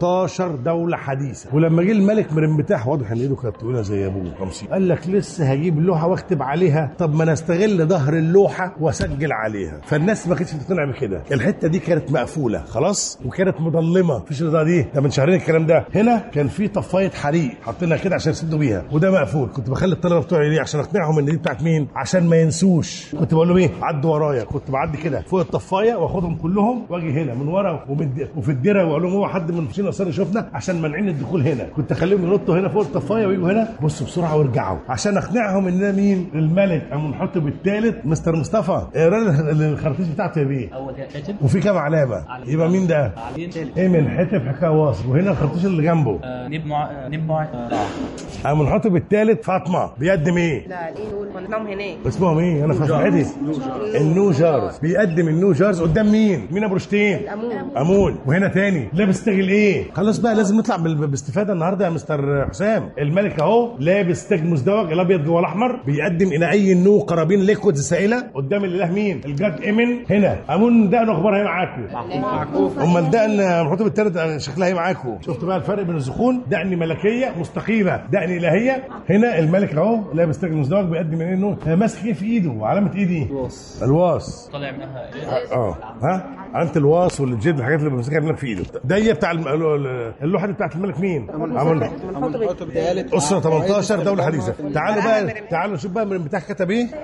Speaker 1: 18 دوله حديثه ولما جه الملك مرنبتاح واضح ان ايده كانت طويله زي ابوه خمسين قال لك لسه هجيب لوحه واكتب عليها طب ما انا استغل ظهر اللوحه واسجل عليها فالناس ما كانتش بتقتنع بكده الحته دي كانت مقفوله خلاص وكانت مظلمه مفيش الاضاءه دي ده من شهرين الكلام ده هنا كان في طفايه حريق حاطينها كده عشان يسدوا بيها وده مقفول كنت بخلي الطلبه بتوعي ليه عشان اقنعهم ان دي بتاعت مين عشان ما ينسوش كنت بقول لهم ايه عدوا ورايا كنت بعدي كده فوق الطفايه واخدهم كلهم واجي هنا من ورا ومن وفي الدره واقول لهم هو حد من المشرفين الاثار يشوفنا عشان مانعين الدخول هنا كنت اخليهم ينطوا هنا فوق الطفايه ويجوا هنا بصوا بسرعه وارجعوا عشان اقنعهم ان ده مين الملك امنحتب الثالث مستر مصطفى اقرا لي الخرطيش بتاعته يا بيه
Speaker 5: اول كاتب
Speaker 1: وفي كام علامه يبقى مين ده
Speaker 5: علين
Speaker 1: ايه من حتف حكايه واصل وهنا الخرطيش اللي جنبه
Speaker 5: آه، نب مع آه، نب مع آه،
Speaker 1: امنحتب الثالث فاطمه بيقدم ايه
Speaker 3: لا الايه دول كلهم هناك
Speaker 1: اسمهم ايه انا في فرحتي النو جارز بيقدم النو جارز قدام مين مين ابو رشتين
Speaker 3: الامون
Speaker 1: امون وهنا تاني لابس تاج الايه خلاص بقى لازم نطلع بال- باستفاده النهارده يا مستر حسام الملك اهو لابس تاج مزدوج الابيض جوه الاحمر بيقدم الى اي نو قرابين ليكويد سائله قدام الاله مين الجاد ايمن هنا امون دقن اخبارها ايه معاكم امال دقن محطوط التالت شكلها ايه معاكم شفتوا بقى الفرق بين الزخون دقن ملكيه مستقيمه دقن الهيه هنا الملك اهو لابس تاج مزدوج بيقدم ايه نو ماسك ايه في ايده علامه ايه دي الواس
Speaker 5: طالع منها إيه؟
Speaker 1: اه ها علامه الواس والجد الحاجات اللي بيمسكها الملك في ايده دي بتاع الم- ال- اللوحه دي بتاعت الملك مين؟ عمل
Speaker 6: امنحتب الثالث
Speaker 1: اسره 18 دوله حديثه تعالوا بقى تعالوا نشوف بقى من بتاع كتب ايه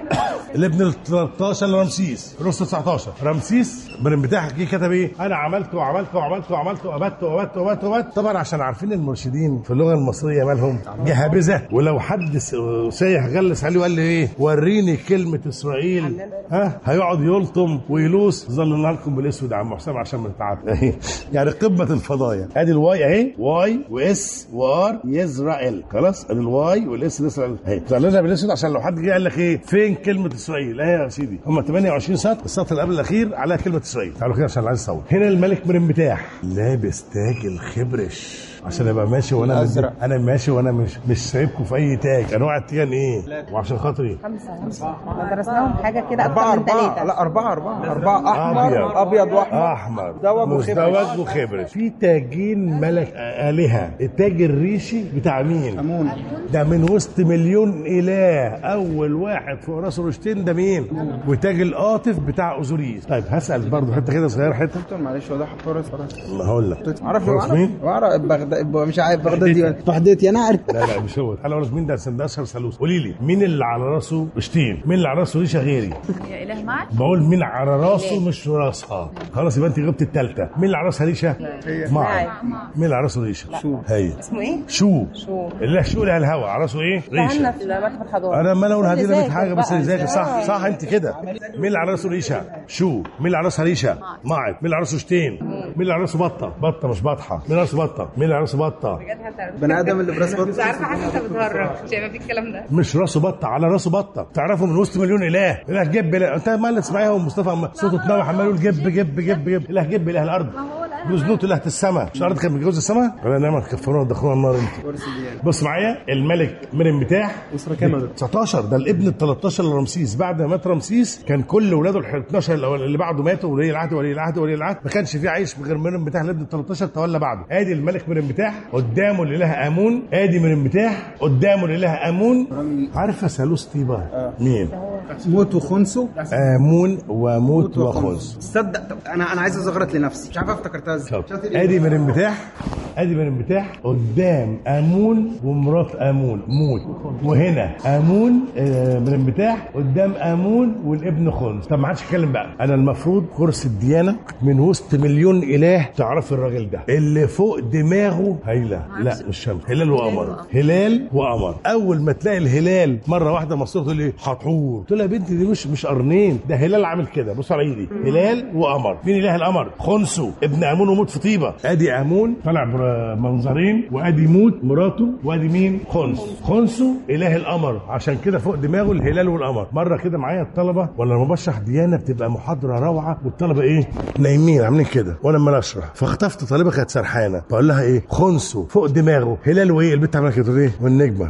Speaker 1: الابن ال 13 لرمسيس رؤوس 19 رمسيس من بتاعه جه كتب ايه انا عملت وعملت وعملت وعملت وابت وابت وابت وابت طبعا عشان عارفين المرشدين في اللغه المصريه مالهم جهابذه ولو حد س- سايح غلس عليه وقال لي ايه وريني كلمه اسرائيل ها هيقعد يلطم ويلوس ظللنا لكم بالاسود يا عم حسام عشان ما نتعب يعني قمه الفضايا ادي الواي اهي واي واس وار يزرائيل خلاص ادي الواي والاس اسرائيل اهي ظللنا بالاسود عشان لو حد جه قال لك ايه فين كلمه اسرائيل اهي يا سيدي هم 28 سطر السطر اللي قبل الاخير عليها كلمه اسرائيل تعالوا كده عشان اللي عايز يصور هنا الملك مرمتاح لابس تاج الخبرش عشان ابقى ماشي وانا
Speaker 6: الأزرق.
Speaker 1: انا ماشي وانا مش مش سايبكم في اي تاج انواع التيجان ايه وعشان خاطري
Speaker 3: خمسة خمسة احنا درسناهم حاجة كده
Speaker 6: أربعة
Speaker 3: أكتر من
Speaker 6: أربعة
Speaker 3: ثلاثة
Speaker 6: لا أربعة أربعة أربعة أحمر أبيض وأحمر
Speaker 1: احمر
Speaker 6: مزدوج وخبرش.
Speaker 1: مزدوج وخبرش في تاجين ملك الهه التاج الريشي بتاع مين
Speaker 6: أمون
Speaker 1: ده من وسط مليون اله اول واحد فوق راس رشتين ده مين وتاج القاطف بتاع اوزوريس طيب هسال برضه حته كده صغيره حته
Speaker 6: دكتور معلش هو ده حفارس فرس
Speaker 1: ما هقول لك
Speaker 6: عارف
Speaker 1: فرس
Speaker 6: عارف
Speaker 1: مين
Speaker 6: عارف بغداد مش عارف بغدادي وحدتي أنا عارف
Speaker 1: لا لا مش هو تعالى اقول لك مين ده ده اشهر ثالوث قولي لي مين اللي على راسه رشتين مين اللي على راسه ريشه غيري
Speaker 4: يا اله معك
Speaker 1: بقول مين على راسه مش راسها خلاص يبقى انت جبت الثالثه مين اللي على راسها ريشه معي مين اللي على راسه ريشه شو هي
Speaker 3: اسمه إيه؟
Speaker 1: شو
Speaker 3: شو
Speaker 1: اللي شو لها الهوا على راسه ايه ريشه
Speaker 3: استنى في متحف الحضارة
Speaker 1: انا ما انا اقول هدي لك
Speaker 3: ذاكر
Speaker 1: حاجه بس
Speaker 3: بقى.
Speaker 1: اللي ذاكر صح
Speaker 3: آه.
Speaker 1: صح انت كده مين اللي على راسه ريشه شو مين اللي على راسها ريشه معد مين اللي على راسه شتين مين اللي على راسه بطه بطه مش بطحه مين اللي على راسه بطه مين اللي على راسه بطه
Speaker 6: بني آدم اللي براس
Speaker 3: مش
Speaker 6: بط
Speaker 3: عارفة حاسة أنت بتهرج مش هيبقى في الكلام ده
Speaker 1: مش راسه بطه على راسه بطه تعرفوا من وسط مليون اله اله جب اله انت ما اللي تسمعيها ومصطفى عم- صوته اتنوح عمال يقول جب جب جب جب اله جب اله الارض جوزنوت اله السماء مش الارض كان متجوز السماء ولا نعمه تكفرونا وتدخلونا النار انت بص معايا الملك مرن بتاع
Speaker 6: أسرة كام يا دكتور؟
Speaker 1: 19 ده الابن ال 13 لرمسيس بعد ما مات رمسيس كان كل اولاده ال 12 الأول اللي بعده ماتوا ولي العهد ولي العهد ولي العهد ما كانش في عايش غير مرن بتاع الابن ال 13 تولى بعده ادي الملك مرن بتاع قدامه الاله امون ادي مرن بتاع قدامه الاله امون عارفه ثالوث طيبه مين
Speaker 6: موت وخنسو
Speaker 1: امون وموت وخز
Speaker 6: تصدق طب انا انا عايز ازغرط لنفسي مش عارف افتكرتها ازاي
Speaker 1: طب ادي مرن بتاع ادي مرن بتاع قدام امون ومرات امون موت وهنا امون آه، مرن بتاع قدام امون والابن خنس طب ما حدش يتكلم بقى انا المفروض كرسي الديانه من وسط مليون اله تعرف الراجل ده اللي فوق دماغه هيله لا مش شمس هلال وقمر هلال وقمر اول ما تلاقي الهلال مره واحده مصروف تقول لي حطور قلت لها يا بنتي دي مش مش قرنين ده هلال عامل كده بص على ايدي هلال وقمر مين اله القمر خنسو ابن امون وموت في طيبه ادي امون طلع بر- منظرين وادي موت مراته وادي مين خنس خنسو اله القمر عشان كده فوق دماغه الهلال والقمر مره كده معايا الطلبه ولا لما بشرح ديانه بتبقى محاضره روعه والطلبه ايه نايمين عاملين كده وانا لما اشرح فخطفت طالبه كانت سرحانه بقول لها ايه خنسو فوق دماغه هلال وايه البنت عملت كده تقول ايه والنجمه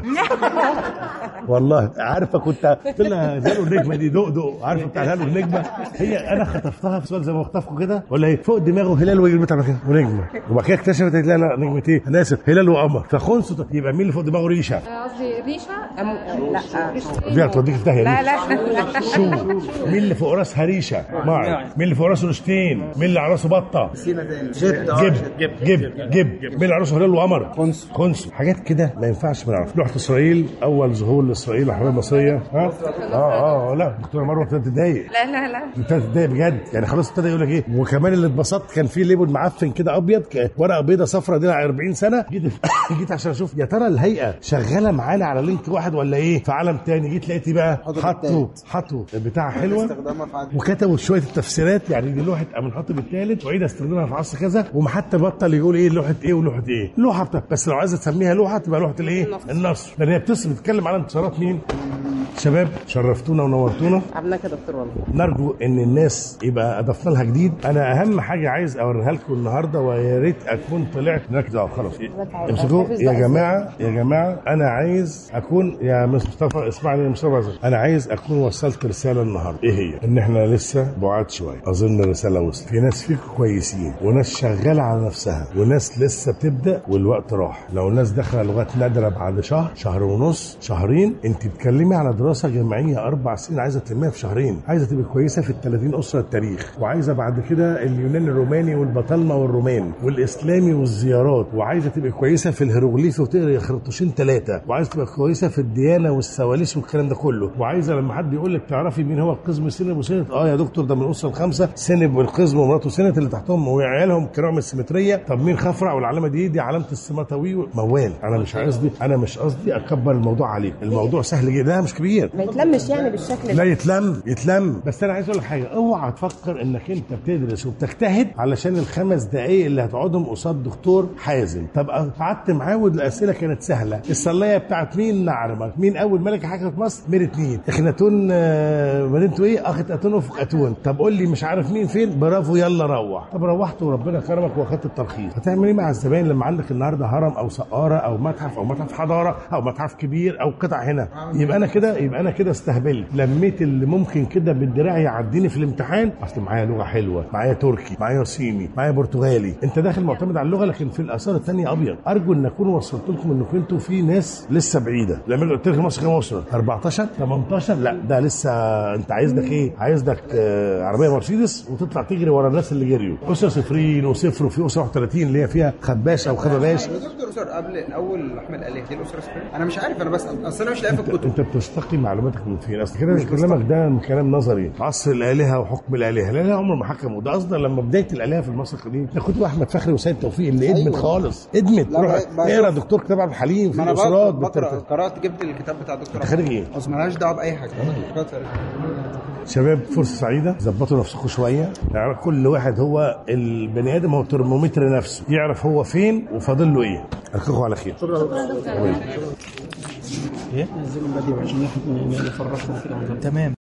Speaker 1: والله عارفه كنت قلت لها هلال والنجمه دي دق دق عارفه بتاع الهلال والنجمه هي انا خطفتها في سؤال زي ما بخطفكم كده ولا ايه فوق دماغه هلال وايه البنت عملت كده ونجمه وبعد كده اكتشفت قالت لا لا نجمه ايه انا اسف هلال وقمر فخنسو طب يبقى مين اللي فوق دماغه ريشه
Speaker 4: قصدي ريشه
Speaker 3: أم... لا
Speaker 1: دي هتوديك في داهيه
Speaker 3: لا
Speaker 1: دي.
Speaker 3: لا
Speaker 1: شو مين اللي فوق راسها ريشه معي مين اللي فوق راسه رشتين مين اللي على راسه بطه
Speaker 6: سينا تاني جد آه،
Speaker 1: جيب
Speaker 6: جد.
Speaker 1: جيب جيب مين اللي على راسه هلال وقمر
Speaker 6: خنس.
Speaker 1: خنس حاجات كده ما ينفعش ما نعرف لوحه اسرائيل اول ظهور لاسرائيل الحريه المصريه ها اه اه لا دكتوره مروه ابتدت تتضايق
Speaker 3: لا لا لا
Speaker 1: ابتدت تتضايق بجد يعني خلاص ابتدى يقول لك ايه وكمان اللي اتبسطت كان في ليبل معفن كده ابيض ك- ورقه بيضه صفرا دي 40 سنه جيت جيت عشان اشوف يا ترى الهيئه شغاله معانا على لينك واحد ولا ايه في عالم تاني جيت لقيت بقى
Speaker 6: حضر
Speaker 1: حطوا
Speaker 6: التالت.
Speaker 1: حطوا بتاع حلوه
Speaker 6: استخدامها في عدد
Speaker 1: وكتبوا شويه التفسيرات يعني دي لوحه من حط بالثالث وعيد استخدامها في عصر كذا وحتى بطل يقول ايه لوحه ايه ولوحه ايه لوحه بتاع بس لو عايزه تسميها لوحه تبقى لوحه الايه النصر لان هي بتص بتتكلم على انتصارات مين شباب شرفتونا ونورتونا
Speaker 3: عملناك يا دكتور والله
Speaker 1: نرجو ان الناس يبقى اضفنا لها جديد انا اهم حاجه عايز اوريها لكم النهارده ويا ريت اكون طلعت نركز اه خلاص امسكوا يا جماعه يا جماعه انا عايز اكون يا مس مصطفى اسمعني يا مصطفى عزيز. انا عايز اكون وصلت رساله النهارده ايه هي ان احنا لسه بعاد شويه اظن الرساله وصلت في ناس فيكم كويسين وناس شغاله على نفسها وناس لسه بتبدا والوقت راح لو الناس داخله لغات نادره بعد شهر شهر ونص شهرين شهرين انت بتتكلمي على دراسه جامعيه اربع سنين عايزه تلميها في شهرين عايزه تبقى كويسه في ال 30 اسره التاريخ وعايزه بعد كده اليوناني الروماني والبطالمه والرومان والاسلامي والزيارات وعايزه تبقى كويسه في الهيروغليف وتقري خرطوشين ثلاثه وعايزه تبقى كويسه في الديانه والسواليس والكلام ده كله وعايزه لما حد يقول لك تعرفي مين هو القزم سنب وسنت اه يا دكتور ده من الاسره الخمسه سنب والقزم ومراته سنت اللي تحتهم وعيالهم كرام السيمتريه طب مين خفرع والعلامه دي دي علامه السماتوي موال انا مش قصدي انا مش قصدي اكبر الموضوع عليك الموضوع سهل جدا لا مش كبير
Speaker 3: ما يتلمش يعني بالشكل
Speaker 1: لا
Speaker 3: ده
Speaker 1: يتلم يتلم بس انا عايز اقول لك حاجه اوعى تفكر انك انت بتدرس وبتجتهد علشان الخمس دقائق اللي هتقعدهم قصاد دكتور حازم طب قعدت معاه والاسئله كانت سهله الصلايه بتاعت مين نعرمك مين اول ملكه حكمت مصر مير اتنين اخناتون آه، مدينته ايه اخت اتون وفق اتون طب قول لي مش عارف مين فين برافو يلا روح طب روحت وربنا كرمك واخدت الترخيص هتعمل ايه مع الزباين لما عندك النهارده هرم او سقاره او متحف او متحف حضاره او متحف كبير او قطع هنا يبقى انا كده يبقى انا كده استهبلت لميت اللي ممكن كده بالدراع يعديني في الامتحان اصل معايا لغه حلوه معايا تركي معايا صيني معايا برتغالي انت داخل معتمد على اللغه لكن في الاثار الثانيه ابيض ارجو ان اكون وصلت لكم انكم انتوا في ناس لسه بعيده لما قلت لك مصر كام اسره 14 18 لا ده لسه انت عايز لك ايه عايز لك آه، عربيه مرسيدس وتطلع تجري ورا الناس اللي جريوا اسره صفرين وصفر وفي اسره 31 اللي هي فيها خباش او خبباش
Speaker 6: يا دكتور اسر قبل اول احمد قال دي الاسره السفريه انا مش عارف انا بسال اصل انا مش لاقي في الكتب
Speaker 1: انت بتستقي معلوماتك من فين؟ اصل كده كلامك ده كلام نظري عصر الالهه وحكم الالهه، الالهه عمر ما حكموا ده اصلا لما بدايه الالهه في المصري القديم ده كتب احمد فخري وسيد توفيق اللي ادمت
Speaker 6: أيوة.
Speaker 1: خالص ادمت
Speaker 6: لا،
Speaker 1: روح
Speaker 6: بقى- بقى- بقى-
Speaker 1: اقرا دكتور كتاب عبد الحليم في
Speaker 6: ما انا
Speaker 1: الاسرات
Speaker 6: بقرا بقرا
Speaker 1: بالترتيب.
Speaker 6: قرات جبت الكتاب بتاع الدكتور
Speaker 1: انت خارج ايه؟
Speaker 6: اصل مالهاش دعوه باي حاجه قرات
Speaker 1: شباب فرصه سعيده ظبطوا نفسكم شويه يعني كل واحد هو البني ادم هو ترمومتر نفسه يعرف هو فين وفاضل له ايه القاكم على خير
Speaker 7: تمام